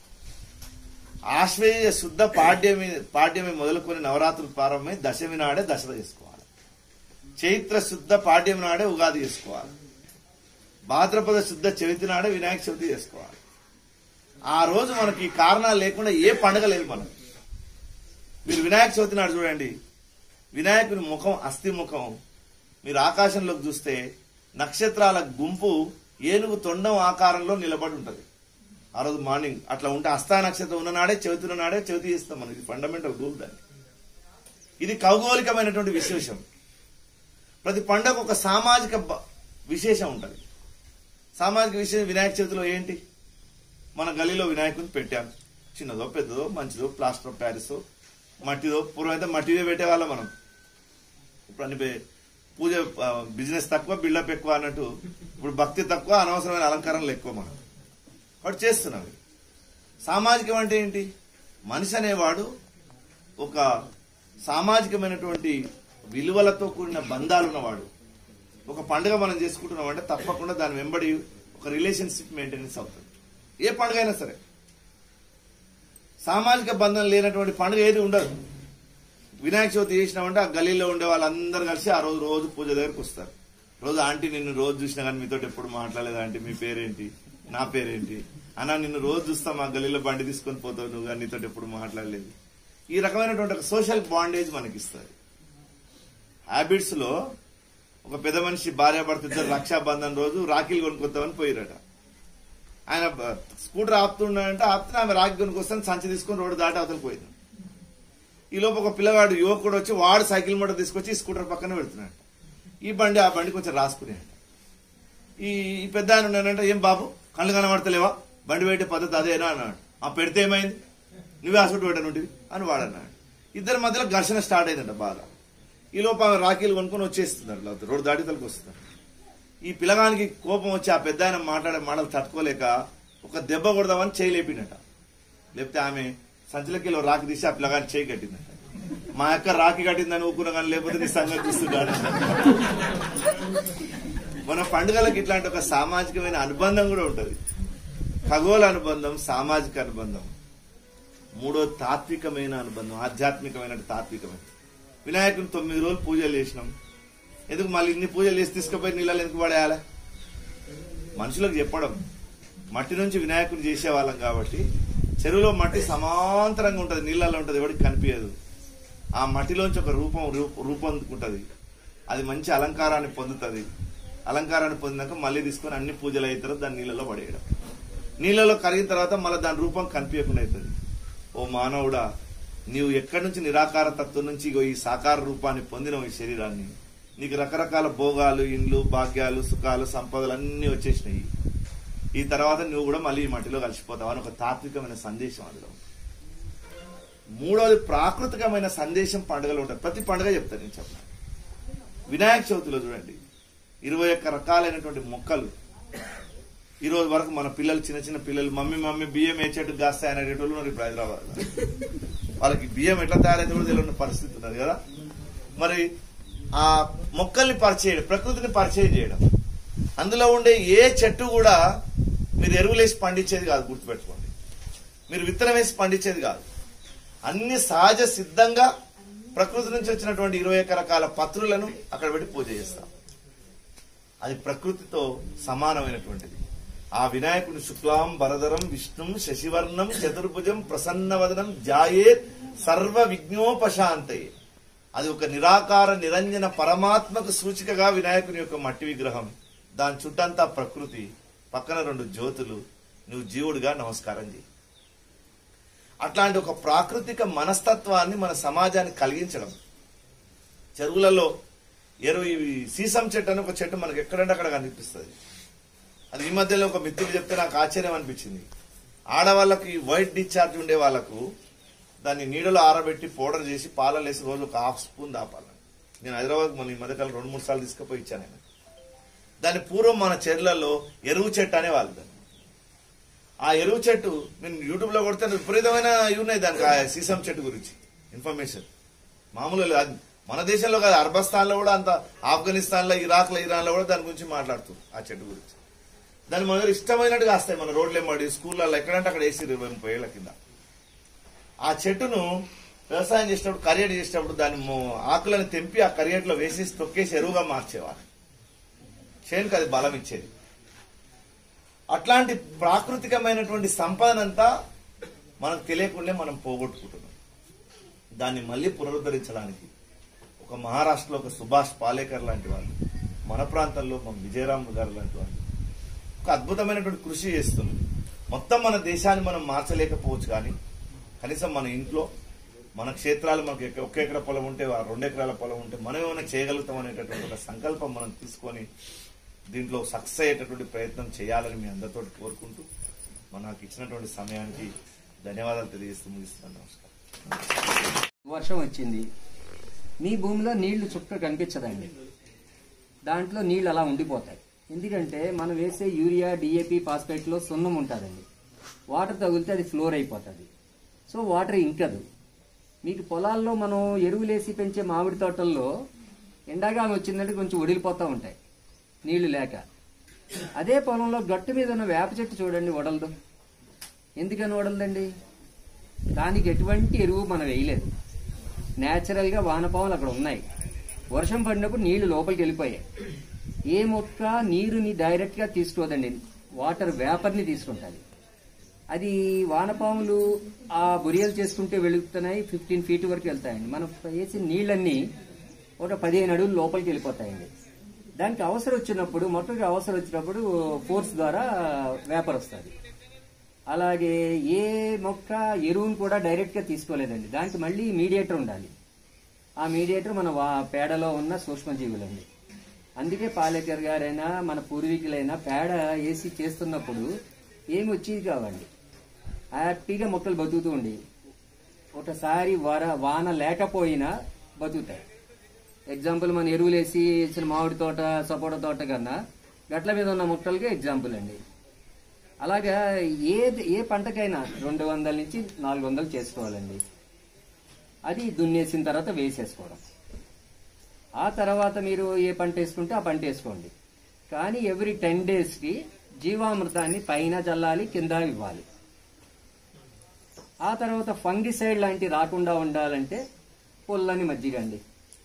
ఆశ్వేయ శుద్ధ పాడ్యమి పాడ్యమి మొదలుకొని నవరాత్రులు ప్రారంభమై దశమి నాడే దసరా చేసుకోవాలి చైత్ర శుద్ధ పాడ్యమి నాడే ఉగాది చేసుకోవాలి భాద్రపద శుద్ధ చవితి నాడే వినాయక చవితి చేసుకోవాలి ఆ రోజు మనకి ఈ కారణాలు లేకుండా ఏ పండగ లేదు మనం మీరు వినాయక చవితి నాడు చూడండి వినాయకుని ముఖం అస్థి ముఖం మీరు ఆకాశంలోకి చూస్తే నక్షత్రాల గుంపు ఏనుగు తొండం ఆకారంలో నిలబడి ఉంటది ఆ రోజు మార్నింగ్ అట్లా ఉంటే అస్థా నక్షత్రం ఉన్న నాడే చవితి ఉన్న నాడే చవితి చేస్తాం మనం ఇది ఫండమెంటల్ రూల్ దాన్ని ఇది ఖగోళికమైనటువంటి విశేషం ప్రతి పండగ ఒక సామాజిక బ- విశేషం ఉంటది సామాజిక విశేషం వినాయక చవితిలో ఏంటి మన గలీలో వినాయకుని పెట్టాం చిన్నదో పెద్దదో మంచిదో ప్లాస్టర్ ఆఫ్ ప్యారిస్ మట్టిదో పూర్వం అయితే మట్టిదే పెట్టేవాళ్ళం మనం ఇప్పుడు అన్ని పే- పూజ ఆ, బిజినెస్ తక్కువ బిల్డప్ ఎక్కువ అన్నట్టు ఇప్పుడు భక్తి తక్కువ అనవసరమైన అలంకరణలు ఎక్కువ మనం వాడు చేస్తున్నాం ఇది. సామాజికం అంటే ఏంటి మనిషి అనేవాడు ఒక సామాజికమైనటువంటి విలువలతో కూడిన బంధాలు ఉన్నవాడు ఒక పండుగ మనం చేసుకుంటున్నాం అంటే తప్పకుండా దాని వెంబడి ఒక రిలేషన్షిప్ మెయింటెనెన్స్ అవుతుంది ఏ పండుగ అయినా సరే సామాజిక బంధం లేనటువంటి పండుగ ఏది ఉండదు వినాయక చవితి చేసినామంటే ఆ గలీలో ఉండే వాళ్ళందరూ కలిసి ఆ రోజు రోజు పూజ దగ్గరకు వస్తారు రోజు ఆంటీ నిన్ను రోజు చూసినా కానీ మీతో ఎప్పుడు మాట్లాడలేదు ఆంటీ మీ పేరేంటి నా పేరేంటి అన్నా నిన్ను రోజు చూస్తా మా గలీలో బండి తీసుకొని పోతావు నువ్వు కానీ నీతో ఎప్పుడు మాట్లాడలేదు ఈ రకమైనటువంటి ఒక సోషల్ బాండేజ్ మనకి ఇస్తుంది హ్యాబిట్స్ లో ఒక పెద్ద మనిషి భార్య భర్త ఇద్దరు రక్షాబంధన్ రోజు రాఖీలు కొనుక్కొద్దామని పోయిరట ఆయన బ- స్కూటర్ ఆపుతున్నాడంటే ఆపుతున్నా ఆమె రాగి కొనుక్కొస్తాను సంచి తీసుకొని రోడ్డు దాటి అవతలికి పోయింది ఈ లోపు ఒక పిల్లగాడు యువకుడు వచ్చి వాడు సైకిల్ మోటార్ తీసుకొచ్చి ఈ స్కూటర్ పక్కన పెడుతున్నాడు ఈ బండి ఆ బండి కొంచెం రాసుకునేది ఈ ఈ పెద్ద ఆయన ఉన్నానంటే ఏం బాబు కళ్ళు కనబడతలేవా బండి పెట్టే పద్ధతి అదేనా అన్నాడు ఆ పెడితే ఏమైంది నువ్వే హాస్పిటల్ పెట్టనుంటివి అని వాడన్నాడు ఇద్దరి మధ్యలో ఘర్షణ స్టార్ట్ అయిందంట బాగా ఈ లోపు ఆమె రాఖీలు కొనుక్కొని వచ్చేస్తున్నారు లేకపోతే రోడ్డు దాటి తలకి వస్తున్నారు ఈ పిల్లగానికి కోపం వచ్చి ఆ పెద్ద ఆయన మాట్లాడే మాటలు తట్టుకోలేక ఒక దెబ్బ కొడదామని చేయి లేపినట లేకపోతే ఆమె సంచులకి రాకి తీసి ఆ పిల్లగాని చేయి కట్టిందట మా అక్క రాఖీ కట్టిందని ఊకున్నా కానీ లేకపోతే నీ సంగతి చూస్తున్నాడు మన పండుగలకు ఇట్లాంటి ఒక సామాజికమైన అనుబంధం కూడా ఉంటుంది ఖగోళ అనుబంధం సామాజిక అనుబంధం మూడో తాత్వికమైన అనుబంధం ఆధ్యాత్మికమైన తాత్వికమైన వినాయకుని తొమ్మిది రోజులు పూజలు చేసినాం ఎందుకు మళ్ళీ ఇన్ని పూజలు చేసి తీసుకుపోయి నీళ్ళలో ఎందుకు పడేయాలి మనుషులకు చెప్పడం మట్టి నుంచి వినాయకుడు చేసేవాళ్ళం కాబట్టి చెరువులో మట్టి సమాంతరంగా ఉంటుంది నీళ్ళలో ఉంటుంది ఎవరికి కనిపించదు ఆ మట్టిలోంచి ఒక రూపం రూప- రూపొందుకుంటది అది మంచి అలంకారాన్ని పొందుతుంది అలంకారాన్ని పొందినాక మళ్ళీ తీసుకొని అన్ని పూజలు అయిన తర్వాత దాన్ని నీళ్ళలో పడేయడం నీళ్ళలో కరిగిన తర్వాత మళ్ళీ దాని రూపం కనిపించకుండా అవుతుంది ఓ మానవుడా నీవు ఎక్కడి నుంచి నిరాకార తత్వం నుంచి ఇగో ఈ సాకార రూపాన్ని పొందిన ఈ శరీరాన్ని నీకు రకరకాల భోగాలు ఇండ్లు భాగ్యాలు సుఖాలు సంపదలు అన్ని వచ్చేసినాయి ఈ తర్వాత నువ్వు కూడా మళ్ళీ ఈ మట్టిలో కలిసిపోతావు అని ఒక తాత్వికమైన సందేశం అందులో ఉంది. మూడవది ప్రాకృతికమైన సందేశం పండుగలు ఉంటాయి ప్రతి పండుగ చెప్తాను నేను చెప్పిన వినాయక చవితిలో చూడండి ఇరవై ఒక్క రకాలైనటువంటి మొక్కలు ఈ రోజు వరకు మన పిల్లలు చిన్న చిన్న పిల్లలు మమ్మీ మమ్మీ బియ్యం ఏ చెట్టు కాస్తాయి అనేటోళ్ళు ఉన్నారు ఇప్పుడు హైదరాబాద్ వాళ్ళకి బియ్యం ఎట్లా తయారైతే కూడా తెలియని పరిస్థితి ఉన్నది కదా మరి ఆ మొక్కల్ని పరిచయం ప్రకృతిని పరిచయం చేయడం అందులో ఉండే ఏ చెట్టు కూడా మీరు ఎరువులేసి పండించేది కాదు గుర్తుపెట్టుకోండి మీరు విత్తనం వేసి పండించేది కాదు అన్ని సహజ సిద్ధంగా ప్రకృతి నుంచి వచ్చినటువంటి ఇరవై ఒక్క రకాల పత్రులను అక్కడ పెట్టి పూజ చేస్తాం అది ప్రకృతితో సమానమైనటువంటిది ఆ వినాయకుని శుక్లాం వరదరం విష్ణుం శశివర్ణం చతుర్భుజం ప్రసన్నవదనం జాయేత్ సర్వ విఘ్నోపశాంతయే అది ఒక నిరాకార నిరంజన పరమాత్మకు సూచికగా వినాయకుని యొక్క మట్టి విగ్రహం దాని చుట్టంతా ప్రకృతి పక్కన రెండు జ్యోతులు నువ్వు జీవుడిగా నమస్కారం చేయి అట్లాంటి ఒక ప్రాకృతిక మనస్తత్వాన్ని మన సమాజానికి కలిగించడం చెరువులలో ఎరువు ఇవి సీసం చెట్టు అని ఒక చెట్టు మనకి ఎక్కడంటే అక్కడ కనిపిస్తుంది అది ఈ మధ్యలో ఒక మిత్రుడు చెప్తే నాకు ఆశ్చర్యం అనిపించింది ఆడవాళ్ళకి వైట్ డిశ్చార్జ్ ఉండే వాళ్ళకు దాన్ని నీడలో ఆరబెట్టి పౌడర్ చేసి పాలలో వేసి రోజు ఒక హాఫ్ స్పూన్ దాపాలి నేను హైదరాబాద్ మన ఈ మధ్యకాలం రెండు మూడు సార్లు తీసుకుపోయి ఇచ్చాను నేను దాని పూర్వం మన చెర్లలో ఎరువు చెట్టు అనేవాళ్ళు దాన్ని ఆ ఎరువు చెట్టు నేను యూట్యూబ్ లో కొడితే విపరీతమైన ఇవి ఉన్నాయి దానికి ఆ సీసం చెట్టు గురించి ఇన్ఫర్మేషన్ మామూలుగా లేదు. అది మన దేశంలో కాదు అర్బస్థాన్ లో కూడా అంత ఆఫ్ఘనిస్తాన్ లో ఇరాక్ లో ఇరాన్ లో కూడా దాని గురించి మాట్లాడుతుంది ఆ చెట్టు గురించి దాని మన దగ్గర ఇష్టమైనట్టుగా వస్తాయి మన రోడ్లు ఏమడి స్కూళ్ళల్లో ఎక్కడంటే అక్కడ వేసి ఇరవై ముప్పై ఏళ్ల కింద ఆ చెట్టును వ్యవసాయం చేసేటప్పుడు కరియట్ చేసేటప్పుడు దాని మొ- ఆకులను తెంపి ఆ కరియట్లో వేసేసి తొక్కేసి ఎరువుగా మార్చేవారు చేనుకు అది బలం ఇచ్చేది అట్లాంటి ప్రాకృతికమైనటువంటి సంపదనంతా మనకు తెలియకుండా మనం పోగొట్టుకుంటున్నాం దాన్ని మళ్ళీ పునరుద్ధరించడానికి ఒక మహారాష్ట్రలో ఒక సుభాష్ పాలేకర్ లాంటి వాళ్ళు మన ప్రాంతంలో మన విజయరామ్ గారు లాంటి వాళ్ళు ఒక అద్భుతమైనటువంటి కృషి చేస్తుంది మొత్తం మన దేశాన్ని మనం మార్చలేకపోవచ్చు కానీ కనీసం మన ఇంట్లో మన క్షేత్రాలు మనకి ఎక్క- ఒక ఎకర పొలం ఉంటే ఆ రెండు ఎకరాల పొలం ఉంటే మనం ఏమైనా చేయగలుగుతాం అనేటటువంటి ఒక సంకల్పం మనం తీసుకొని దీంట్లో సక్సెస్ అయ్యేటటువంటి ప్రయత్నం చేయాలని మీ అందరితో కోరుకుంటూ మనకు ఇచ్చినటువంటి సమయానికి ధన్యవాదాలు తెలియజేస్తూ ముగిస్తున్నాను నమస్కారం వర్షం వచ్చింది మీ భూమిలో నీళ్లు చుక్క కనిపించదండి దాంట్లో నీళ్లు అలా ఉండిపోతాయి ఎందుకంటే మనం వేసే యూరియా డిఏపి ఫాస్ఫేట్లో సున్నం ఉంటుందండి వాటర్ తగిలితే అది ఫ్లోర్ అయిపోతుంది సో వాటర్ ఇంకదు మీకు పొలాల్లో మనం ఎరువులేసి పెంచే మామిడి తోటల్లో ఎండాకాలం వచ్చిందంటే కొంచెం వడిలిపోతూ ఉంటాయి నీళ్లు లేక అదే పొలంలో గట్టు మీద ఉన్న వేప చెట్టు చూడండి వడలదు ఎందుకని వడలదండి దానికి ఎటువంటి ఎరువు మనం వేయలేదు న్యాచురల్గా వానపాములు అక్కడ ఉన్నాయి వర్షం పడినప్పుడు నీళ్లు లోపలికి వెళ్ళిపోయాయి ఏ మొక్క నీరుని డైరెక్ట్గా తీసుకోదండి వాటర్ వేపర్ని తీసుకుంటుంది అది వానపాములు ఆ బురియలు చేసుకుంటే వెళుతున్నాయి ఫిఫ్టీన్ ఫీట్ వరకు వెళ్తాయండి మనం వేసిన నీళ్ళన్నీ ఒక పదిహేను అడుగులు లోపలికి వెళ్ళిపోతాయండి దానికి అవసరం వచ్చినప్పుడు మొట్టకి అవసరం వచ్చినప్పుడు ఫోర్స్ ద్వారా వేపర్ వస్తుంది అలాగే ఏ మొక్క ఎరువును కూడా డైరెక్ట్గా తీసుకోలేదండి దానికి మళ్ళీ మీడియేటర్ ఉండాలి ఆ మీడియేటర్ మన వా- పేడలో ఉన్న సూక్ష్మజీవులండి అందుకే పాలేకర్ గారైనా మన పూర్వీకులైనా పేడ వేసి చేస్తున్నప్పుడు ఏమి వచ్చేది కావండి హ్యాపీగా మొక్కలు బతుకుతూ ఉండేవి ఒకసారి వర వాన లేకపోయినా బతుకుతాయి ఎగ్జాంపుల్ మన ఎరువులు వేసి ఇచ్చిన మామిడి తోట సపోటా తోట కన్నా గట్ల మీద ఉన్న మొక్కలకే ఎగ్జాంపుల్ అండి అలాగా ఏ ఏ పంటకైనా రెండు వందల నుంచి నాలుగు వందలు చేసుకోవాలండి అది దున్నేసిన తర్వాత వేసేసుకోవడం ఆ తర్వాత మీరు ఏ పంట వేసుకుంటే ఆ పంట వేసుకోండి కానీ ఎవ్రీ టెన్ డేస్కి జీవామృతాన్ని పైన చల్లాలి కింద ఇవ్వాలి ఆ తర్వాత ఫంగిసైడ్ లాంటి రాకుండా ఉండాలంటే పుల్లని మజ్జిగ అండి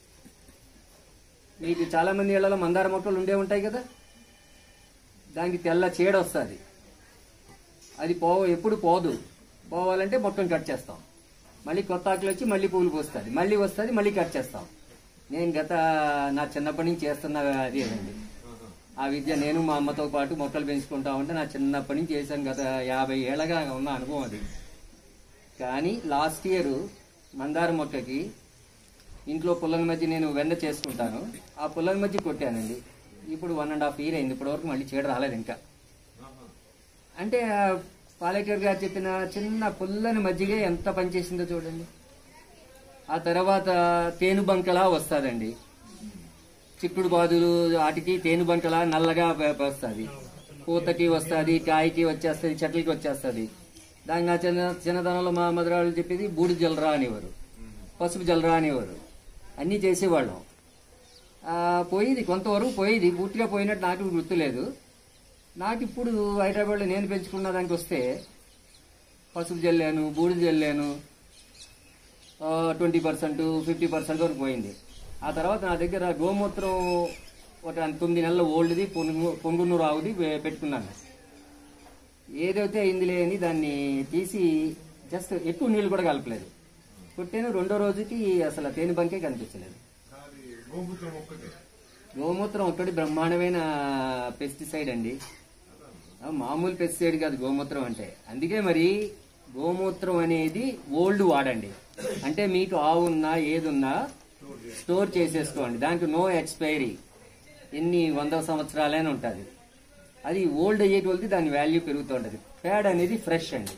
మీకు చాలా మంది ఇళ్లలో మందార మొక్కలు ఉండే ఉంటాయి కదా దానికి తెల్ల చీడ వస్తుంది అది పో ఎప్పుడు పోదు పోవాలంటే మొత్తం కట్ చేస్తాం మళ్ళీ కొత్త ఆకులు వచ్చి మళ్ళీ పూలు పోస్తుంది మళ్ళీ వస్తుంది మళ్ళీ కట్ చేస్తాం నేను గత నా చిన్నప్పటి నుంచి చేస్తున్న అదేనండి ఆ విద్య నేను మా అమ్మతో పాటు మొక్కలు పెంచుకుంటా ఉంటే నా చిన్నప్పటి నుంచి చేశాను గత యాభై ఏళ్ళగా ఉన్న అనుభవం అది కానీ లాస్ట్ ఇయర్ మందార మొక్కకి ఇంట్లో పుల్లల మధ్య నేను వెన్న చేసుకుంటాను ఆ పుల్లల మధ్య కొట్టానండి ఇప్పుడు వన్ అండ్ హాఫ్ ఇయర్ అయింది ఇప్పటివరకు మళ్ళీ చీడ రాలేదు ఇంకా అంటే ఆ పాలేకర్ గారు చెప్పిన చిన్న పుల్లని మజ్జిగ ఎంత పనిచేసిందో చూడండి ఆ తర్వాత తేను బంకలా వస్తుందండి చిక్కుడు బాదులు వాటికి తేను బంకలా నల్లగా వస్తుంది పూతకి వస్తుంది కాయకి వచ్చేస్తుంది చెట్లకి వచ్చేస్తుంది దాని నా చిన్న చిన్నతనంలో మా మధురాలు చెప్పేది బూడి జలరా అనేవారు పసుపు జలరా అనేవారు అన్నీ చేసేవాళ్ళం ఆ, పోయేది కొంతవరకు పోయేది పూర్తిగా పోయినట్టు నాకు గుర్తులేదు నాకు ఇప్పుడు హైదరాబాద్లో నేను పెంచుకున్న దానికి వస్తే పసుపు జల్లాను బూడిద జల్లాను ట్వంటీ పర్సెంట్ ఫిఫ్టీ పర్సెంట్ వరకు పోయింది ఆ తర్వాత నా దగ్గర గోమూత్రం ఒక తొమ్మిది నెలల ఓల్డ్ది పొంగు పొంగున్నూరు ఆవుది వే- పెట్టుకున్నాను ఏదైతే అయిందిలే అని దాన్ని తీసి జస్ట్ ఎక్కువ నీళ్ళు కూడా కలపలేదు కొట్టాను రెండో రోజుకి అసలు ఆ తేనె బంకే కనిపించలేదు అది గోమూత్రం ఒక్కటే గోమూత్రం ఒకటి బ్రహ్మాండమైన పెస్టిసైడ్ అండి ఆ, మామూలు పెస్టిసైడ్ కాదు గోమూత్రం అంటే అందుకే మరి గోమూత్రం అనేది ఓల్డ్ వాడండి అంటే మీకు ఆవున్నా ఏదున్నా స్టోర్ చేసేసుకోండి దానికి నో ఎక్స్పైరీ ఎన్ని వంద సంవత్సరాలైనా ఉంటుంది అది ఓల్డ్ అయ్యేటి వాళ్ళది దాని వాల్యూ పెరుగుతూ ఉంటుంది ప్యాడ్ అనేది ఫ్రెష్ అండి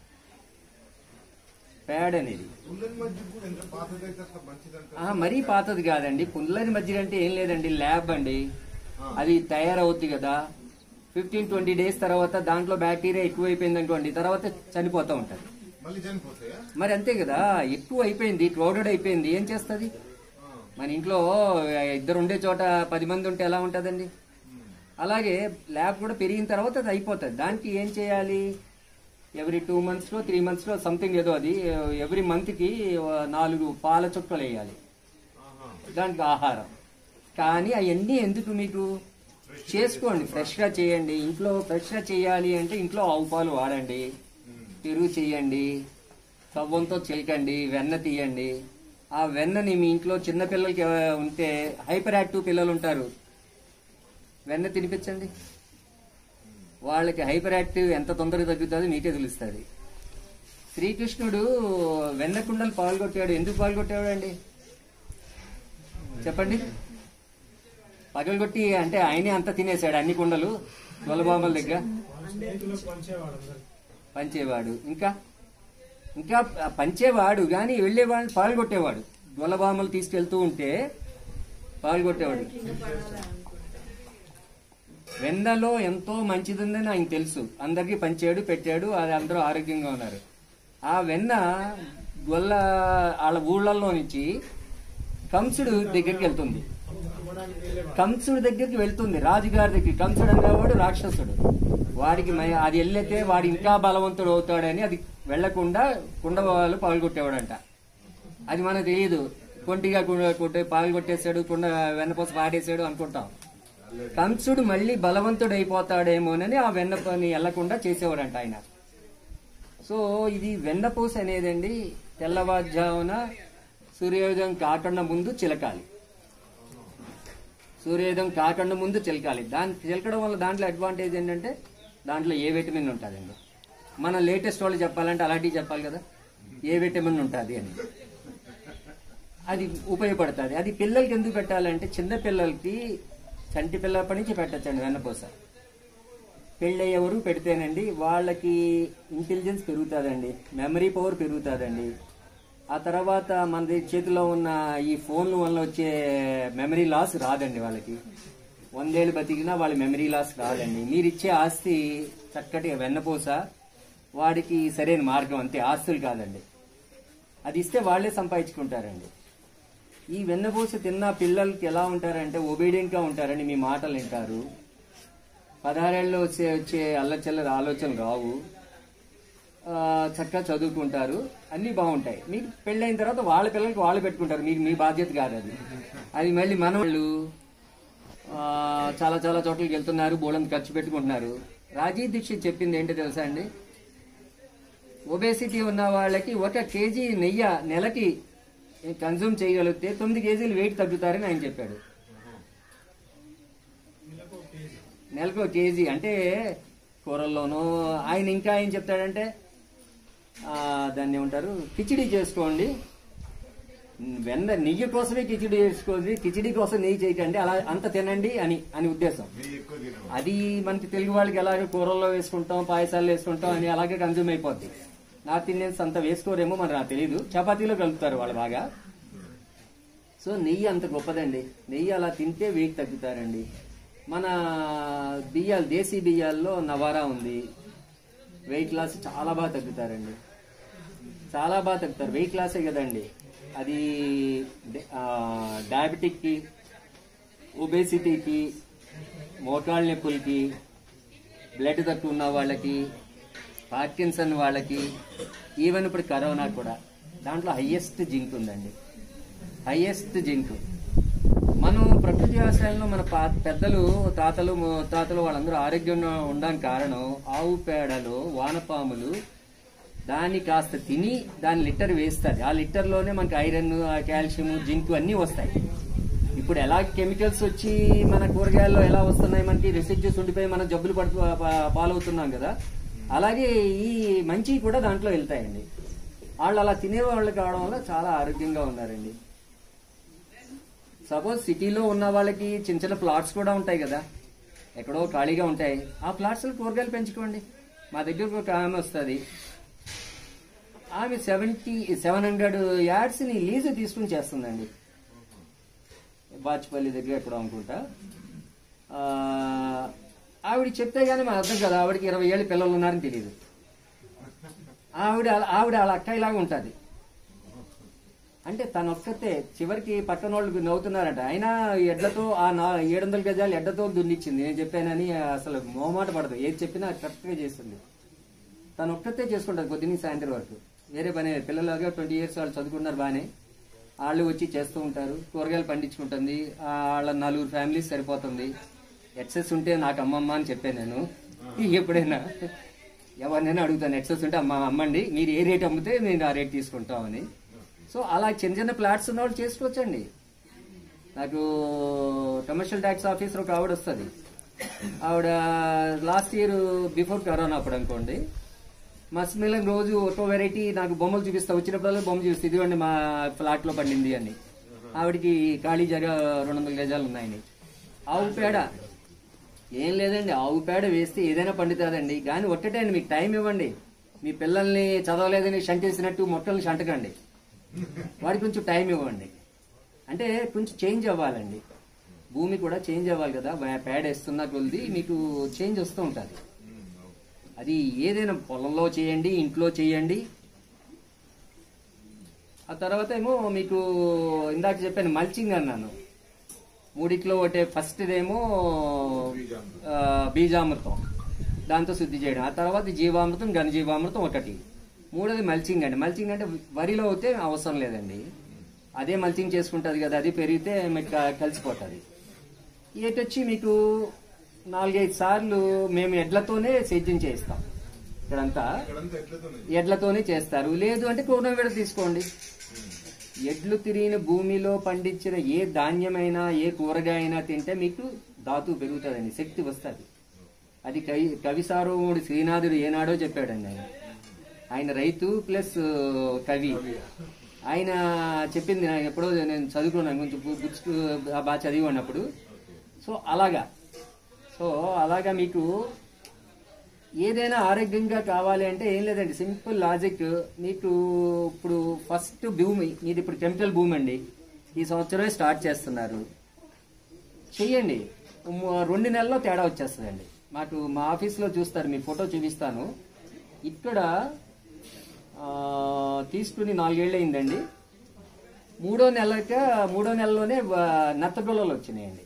ప్యాడ్ అనేది పుల్లని మధ్య కూడా ఎంత పాతదైతే అట్లా మంచిదంట ఆ, మరీ పాతది కాదండి పుల్లరి మధ్య అంటే ఏం లేదండి ల్యాబ్ అండి అది తయారవుద్ది కదా ఫిఫ్టీన్ ట్వంటీ డేస్ తర్వాత దాంట్లో బ్యాక్టీరియా ఎక్కువైపోయింది అనుకోండి తర్వాత చనిపోతూ ఉంటుంది మళ్ళీ చనిపోతాయా మరి అంతే కదా ఎక్కువ అయిపోయింది క్రౌడెడ్ అయిపోయింది ఏం చేస్తుంది మన ఇంట్లో ఇద్దరు ఉండే చోట పది మంది ఉంటే ఎలా ఉంటుందండి అలాగే ల్యాబ్ కూడా పెరిగిన తర్వాత అది అయిపోతుంది దానికి ఏం చేయాలి ఎవ్రీ టూ మంత్స్లో త్రీ మంత్స్లో సంథింగ్ ఏదో అది ఎవ్రీ మంత్కి నాలుగు పాల చుక్కలు వేయాలి దానికి ఆహారం కానీ అవన్నీ ఎందుకు మీకు చేసుకోండి ఫ్రెష్గా చేయండి ఇంట్లో ఫ్రెష్గా చేయాలి అంటే ఇంట్లో ఆవు పాలు వాడండి పెరుగు చేయండి సవ్వంతో చేయకండి వెన్న తీయండి ఆ వెన్నని మీ ఇంట్లో చిన్న పిల్లలకి ఎవ- ఉంటే హైపర్ యాక్టివ్ పిల్లలు ఉంటారు వెన్న తినిపించండి వాళ్ళకి హైపర్ యాక్టివ్ ఎంత తొందరగా తగ్గుతుందో మీకే తెలుస్తుంది శ్రీకృష్ణుడు వెన్న కుండలు పాల్గొట్టాడు ఎందుకు పాల్గొట్టాడు అండి చెప్పండి పగలగొట్టి అంటే ఆయనే అంతా తినేశాడు అన్ని కుండలు గొల్లబాంబల దగ్గర పంచేవాడు ఇంకా ఇంకా పంచేవాడు కానీ వెళ్ళేవాడు పాల్గొట్టేవాడు గొల్లబామలు తీసుకెళ్తూ ఉంటే పాల్గొట్టేవాడు వెన్నలో ఎంతో మంచిదుందని ఆయన తెలుసు అందరికీ పంచాడు పెట్టాడు అది అందరూ ఆరోగ్యంగా ఉన్నారు ఆ వెన్న గొల్ల వాళ్ళ ఊళ్ళల్లో నుంచి కంసుడు దగ్గరికి వెళ్తుంది కంసుడు దగ్గరికి వెళ్తుంది రాజుగారి దగ్గరికి కంసుడు అనేవాడు రాక్షసుడు వాడికి మై- అది వెళ్ళితే వాడు ఇంకా బలవంతుడు అవుతాడని అది వెళ్లకుండా కుండ వాళ్ళు పాల్గొట్టేవాడంట అది మనకు తెలియదు కొంటిగా కు- కొట్టే పాల్గొట్టేశాడు కుండ వెన్నపోస పాడేశాడు అనుకుంటాం కంసుడు మళ్ళీ బలవంతుడు అయిపోతాడేమోనని ఆ వెన్న పని వెళ్లకుండా చేసేవాడంట ఆయన సో ఇది వెన్నపూస అనేదండి తెల్లవారుజామున సూర్యోదయం కాకుండా ముందు చిలకాలి సూర్యోదయం కాకుండా ముందు చిలకాలి దాని చిలకడం వల్ల దాంట్లో అడ్వాంటేజ్ ఏంటంటే దాంట్లో ఏ విటమిన్ ఉంటుందండి మన లేటెస్ట్ వాళ్ళు చెప్పాలంటే అలాంటివి చెప్పాలి కదా ఏ విటమిన్ ఉంటుంది అని అది ఉపయోగపడుతుంది అది పిల్లలకి ఎందుకు పెట్టాలంటే చిన్న పిల్లలకి చంటి పిల్లప్పటి నుంచి పెట్టచ్చండి వెన్నపూస పెళ్ళయ్యేవరు పెడితేనండి వాళ్ళకి ఇంటెలిజెన్స్ పెరుగుతుందండి మెమరీ పవర్ పెరుగుతుందండి ఆ తర్వాత మన చేతిలో ఉన్న ఈ ఫోన్ల వల్ల వచ్చే మెమరీ లాస్ రాదండి వాళ్ళకి వందేళ్ళు బతికినా వాళ్ళ మెమరీ లాస్ రాదండి మీరు ఇచ్చే ఆస్తి చక్కటి వెన్నపూస వాడికి సరైన మార్గం అంతే ఆస్తులు కాదండి అది ఇస్తే వాళ్ళే సంపాదించుకుంటారండి ఈ వెన్నపూస తిన్న పిల్లలకి ఎలా ఉంటారంటే ఒబీడియంట్ గా ఉంటారండి మీ మాటలు వింటారు పదహారేళ్ళు వచ్చే వచ్చే అల్లచల్లర ఆలోచనలు రావు ఆ, చక్కగా చదువుకుంటారు అన్ని బాగుంటాయి మీకు పెళ్ళైన తర్వాత వాళ్ళ పిల్లలకి వాళ్ళు పెట్టుకుంటారు మీకు మీ బాధ్యత కాదు అది అది మళ్ళీ మన వాళ్ళు ఆ, చాలా చాలా చోట్లకి వెళ్తున్నారు బోళంత ఖర్చు పెట్టుకుంటున్నారు రాజీవ్ దీక్షిత్ చెప్పింది ఏంటో తెలుసా అండి ఒబేసిటీ ఉన్న వాళ్ళకి ఒక కేజీ నెయ్యి నెలకి కన్జ్యూమ్ చేయగలిగితే తొమ్మిది కేజీలు వెయిట్ తగ్గుతారని ఆయన చెప్పాడు నెలకు ఒక కేజీ అంటే కూరల్లోనూ ఆయన ఇంకా ఏం చెప్తాడంటే ఆ, దాన్ని ఏమంటారు కిచిడి చేసుకోండి వెన్న నెయ్యి కోసమే కిచిడి చేసుకోండి కిచిడి కోసం నెయ్యి చేయకండి అలా అంత తినండి అని అని ఉద్దేశం నెయ్యి ఎక్కువ తినవు అది మనకి తెలుగు వాళ్ళకి ఎలాగ కూరల్లో వేసుకుంటాం పాయసాలు వేసుకుంటాం అని అలాగే కన్జ్యూమ్ అయిపోద్ది నార్త్ ఇండియన్స్ అంత వేసుకోరేమో మరి నాకు తెలియదు చపాతీలో కలుపుతారు వాళ్ళు బాగా సో నెయ్యి అంత గొప్పదండి నెయ్యి అలా తింటే వెయిట్ తగ్గుతారండి మన బియ్యాలు దేశీ బియ్యాల్లో నవారా ఉంది వెయిట్ లాస్ చాలా బాగా తగ్గుతారండి చాలా బాగా తగ్గుతారు వెయిట్ లాసే కదండి అది డయాబెటిక్కి ఒబేసిటీకి మోకాళ్ళ నొప్పులకి బ్లడ్ తక్కువ ఉన్న వాళ్ళకి పార్కిన్సన్ వాళ్ళకి ఈవెన్ ఇప్పుడు కరోనా కూడా దాంట్లో హయ్యెస్ట్ జింక్ ఉందండి హయ్యెస్ట్ జింక్ మనం ప్రకృతి వ్యవసాయంలో మన పా పెద్దలు తాతలు తాతలు వాళ్ళందరూ ఆరోగ్యంగా ఉండడానికి కారణం ఆవు పేడలో వానపాములు దాన్ని కాస్త తిని దాని లిటర్ వేస్తుంది ఆ లిటర్లోనే మనకి ఐరన్ కాల్షియం జింక్ అన్నీ వస్తాయి ఇప్పుడు ఎలా కెమికల్స్ వచ్చి మన కూరగాయల్లో ఎలా వస్తున్నాయి మనకి రెసిడ్యూస్ ఉండిపోయి మనం జబ్బులు పడుతూ పా- పాలవుతున్నాం కదా అలాగే ఈ మంచి కూడా దాంట్లో వెళ్తాయండి వాళ్ళు అలా తినే వాళ్ళు కావడం వల్ల చాలా ఆరోగ్యంగా ఉన్నారండి సపోజ్ సిటీలో ఉన్న వాళ్ళకి చిన్న చిన్న ప్లాట్స్ కూడా ఉంటాయి కదా ఎక్కడో ఖాళీగా ఉంటాయి ఆ ప్లాట్స్ కూరగాయలు పెంచుకోండి మా దగ్గరకు ఒక ఆమె వస్తుంది ఆమె సెవెంటీ సెవెన్ హండ్రెడ్ యార్డ్స్ ని లీజు తీసుకుని చేస్తుందండి బాచుపల్లి దగ్గర ఎక్కడో అనుకుంటా ఆ, ఆవిడ చెప్తే గానీ మాకు అర్థం కదా ఆవిడకి ఇరవై ఏళ్ళు పిల్లలు ఉన్నారని తెలియదు ఆవిడ ఆవిడ వాళ్ళ అక్కయ్యలాగా ఉంటుంది అంటే తను ఒక్కతే చివరికి పక్కన వాళ్ళు నవ్వుతున్నారంట అయినా ఎడ్లతో ఆ నా ఏడు వందల గజాలు ఎడ్లతో దున్నిచ్చింది నేను చెప్పానని అసలు మోమాట పడదు ఏది చెప్పినా కరెక్ట్ గా చేస్తుంది తను ఒక్కతే చేసుకుంటారు పొద్దున్న సాయంత్రం వరకు వేరే పని లేదు. పిల్లలుగా ట్వంటీ ఇయర్స్ వాళ్ళు చదువుకున్నారు బానే వాళ్ళు వచ్చి చేస్తూ ఉంటారు కూరగాయలు పండించుకుంటుంది ఆ, వాళ్ళ నలుగురు ఫ్యామిలీస్ సరిపోతుంది ఎక్సెస్ ఉంటే నాకు అమ్మమ్మ అని చెప్పాను నేను ఎప్పుడైనా ఎవరినైనా అడుగుతాను ఎక్సెస్ ఉంటే అమ్మ అమ్మండి మీరు ఏ రేట్ అమ్మితే నేను ఆ రేట్ తీసుకుంటామని సో అలా చిన్న చిన్న ప్లాట్స్ ఉన్న వాళ్ళు చేసుకోవచ్చండి నాకు కమర్షియల్ ట్యాక్స్ ఆఫీసర్ ఒక ఆవిడ వస్తుంది ఆవిడ లాస్ట్ ఇయర్ బిఫోర్ కరోనా అప్పుడు అనుకోండి మస్ మిలన్ రోజు ఒక్కో వెరైటీ నాకు బొమ్మలు చూపిస్తా వచ్చినప్పుడల్లా బొమ్మ చూపిస్తే ఇదిగోండి మా ఫ్లాట్ లో పండింది అని ఆవిడకి ఖాళీ జగ రెండు వందల గజాలు ఉన్నాయని ఆవు పేడ ఏం లేదండి ఆవు పేడ వేస్తే ఏదైనా పండుతుందండి కానీ ఒక్కటే అండి మీకు టైం ఇవ్వండి మీ పిల్లల్ని చదవలేదని షంటేసినట్టు మొక్కల్ని షంటకండి వాడికి కొంచెం టైం ఇవ్వండి అంటే కొంచెం చేంజ్ అవ్వాలండి భూమి కూడా చేంజ్ అవ్వాలి కదా వా- పేడ వేస్తున్న కొద్ది మీకు చేంజ్ వస్తూ ఉంటుంది అది ఏదైనా పొలంలో చేయండి ఇంట్లో చేయండి ఆ తర్వాత ఏమో మీకు ఇందాక చెప్పాను మల్చింగ్ అన్నాను మూడిట్లో ఒకటే ఫస్ట్ ఏమో ఆ, బీజామృతం దాంతో శుద్ధి చేయడం ఆ తర్వాత జీవామృతం ఘనజీవామృతం ఒకటి మూడోది మల్చింగ్ అండి మల్చింగ్ అంటే వరిలో అయితే అవసరం లేదండి అదే మల్చింగ్ చేసుకుంటుంది కదా అది పెరిగితే మీకు క- కలిసిపోతుంది ఏటొచ్చి మీకు నాలుగైదు సార్లు మేము ఎడ్లతోనే సేద్యం చేస్తాం ఇక్కడంతా ఇక్కడంతా ఎట్లతోనే ఎడ్లతోనే చేస్తారు లేదు అంటే కోరం విడ తీసుకోండి ఎడ్లు తిరిగిన భూమిలో పండించిన ఏ ధాన్యమైనా ఏ కూరగాయ అయినా తింటే మీకు ధాతు పెరుగుతుందండి శక్తి వస్తుంది అది కవి కవి సార్వభౌముడు శ్రీనాథుడు ఏనాడో చెప్పాడండి ఆయన ఆయన రైతు ప్లస్ కవి ఆయన చెప్పింది నాకు ఎప్పుడో నేను చదువుకున్నాను కొంచెం బు- బుక్స్ బాగా చదివి ఉన్నప్పుడు సో అలాగా సో అలాగా మీకు ఏదైనా ఆరోగ్యంగా కావాలి అంటే ఏం లేదండి సింపుల్ లాజిక్ మీకు ఇప్పుడు ఫస్ట్ భూమి మీది ఇప్పుడు కెమికల్ భూమి అండి ఈ సంవత్సరమే స్టార్ట్ చేస్తున్నారు చెయ్యండి మ- రెండు నెలల్లో తేడా వచ్చేస్తుందండి మాకు మా ఆఫీస్లో చూస్తారు మీ ఫోటో చూపిస్తాను ఇక్కడ ఆ, తీసుకుని నాలుగేళ్ళు అయిందండి మూడో నెలక మూడో నెలలోనే వ- నత్త పిల్లలు వచ్చినాయండి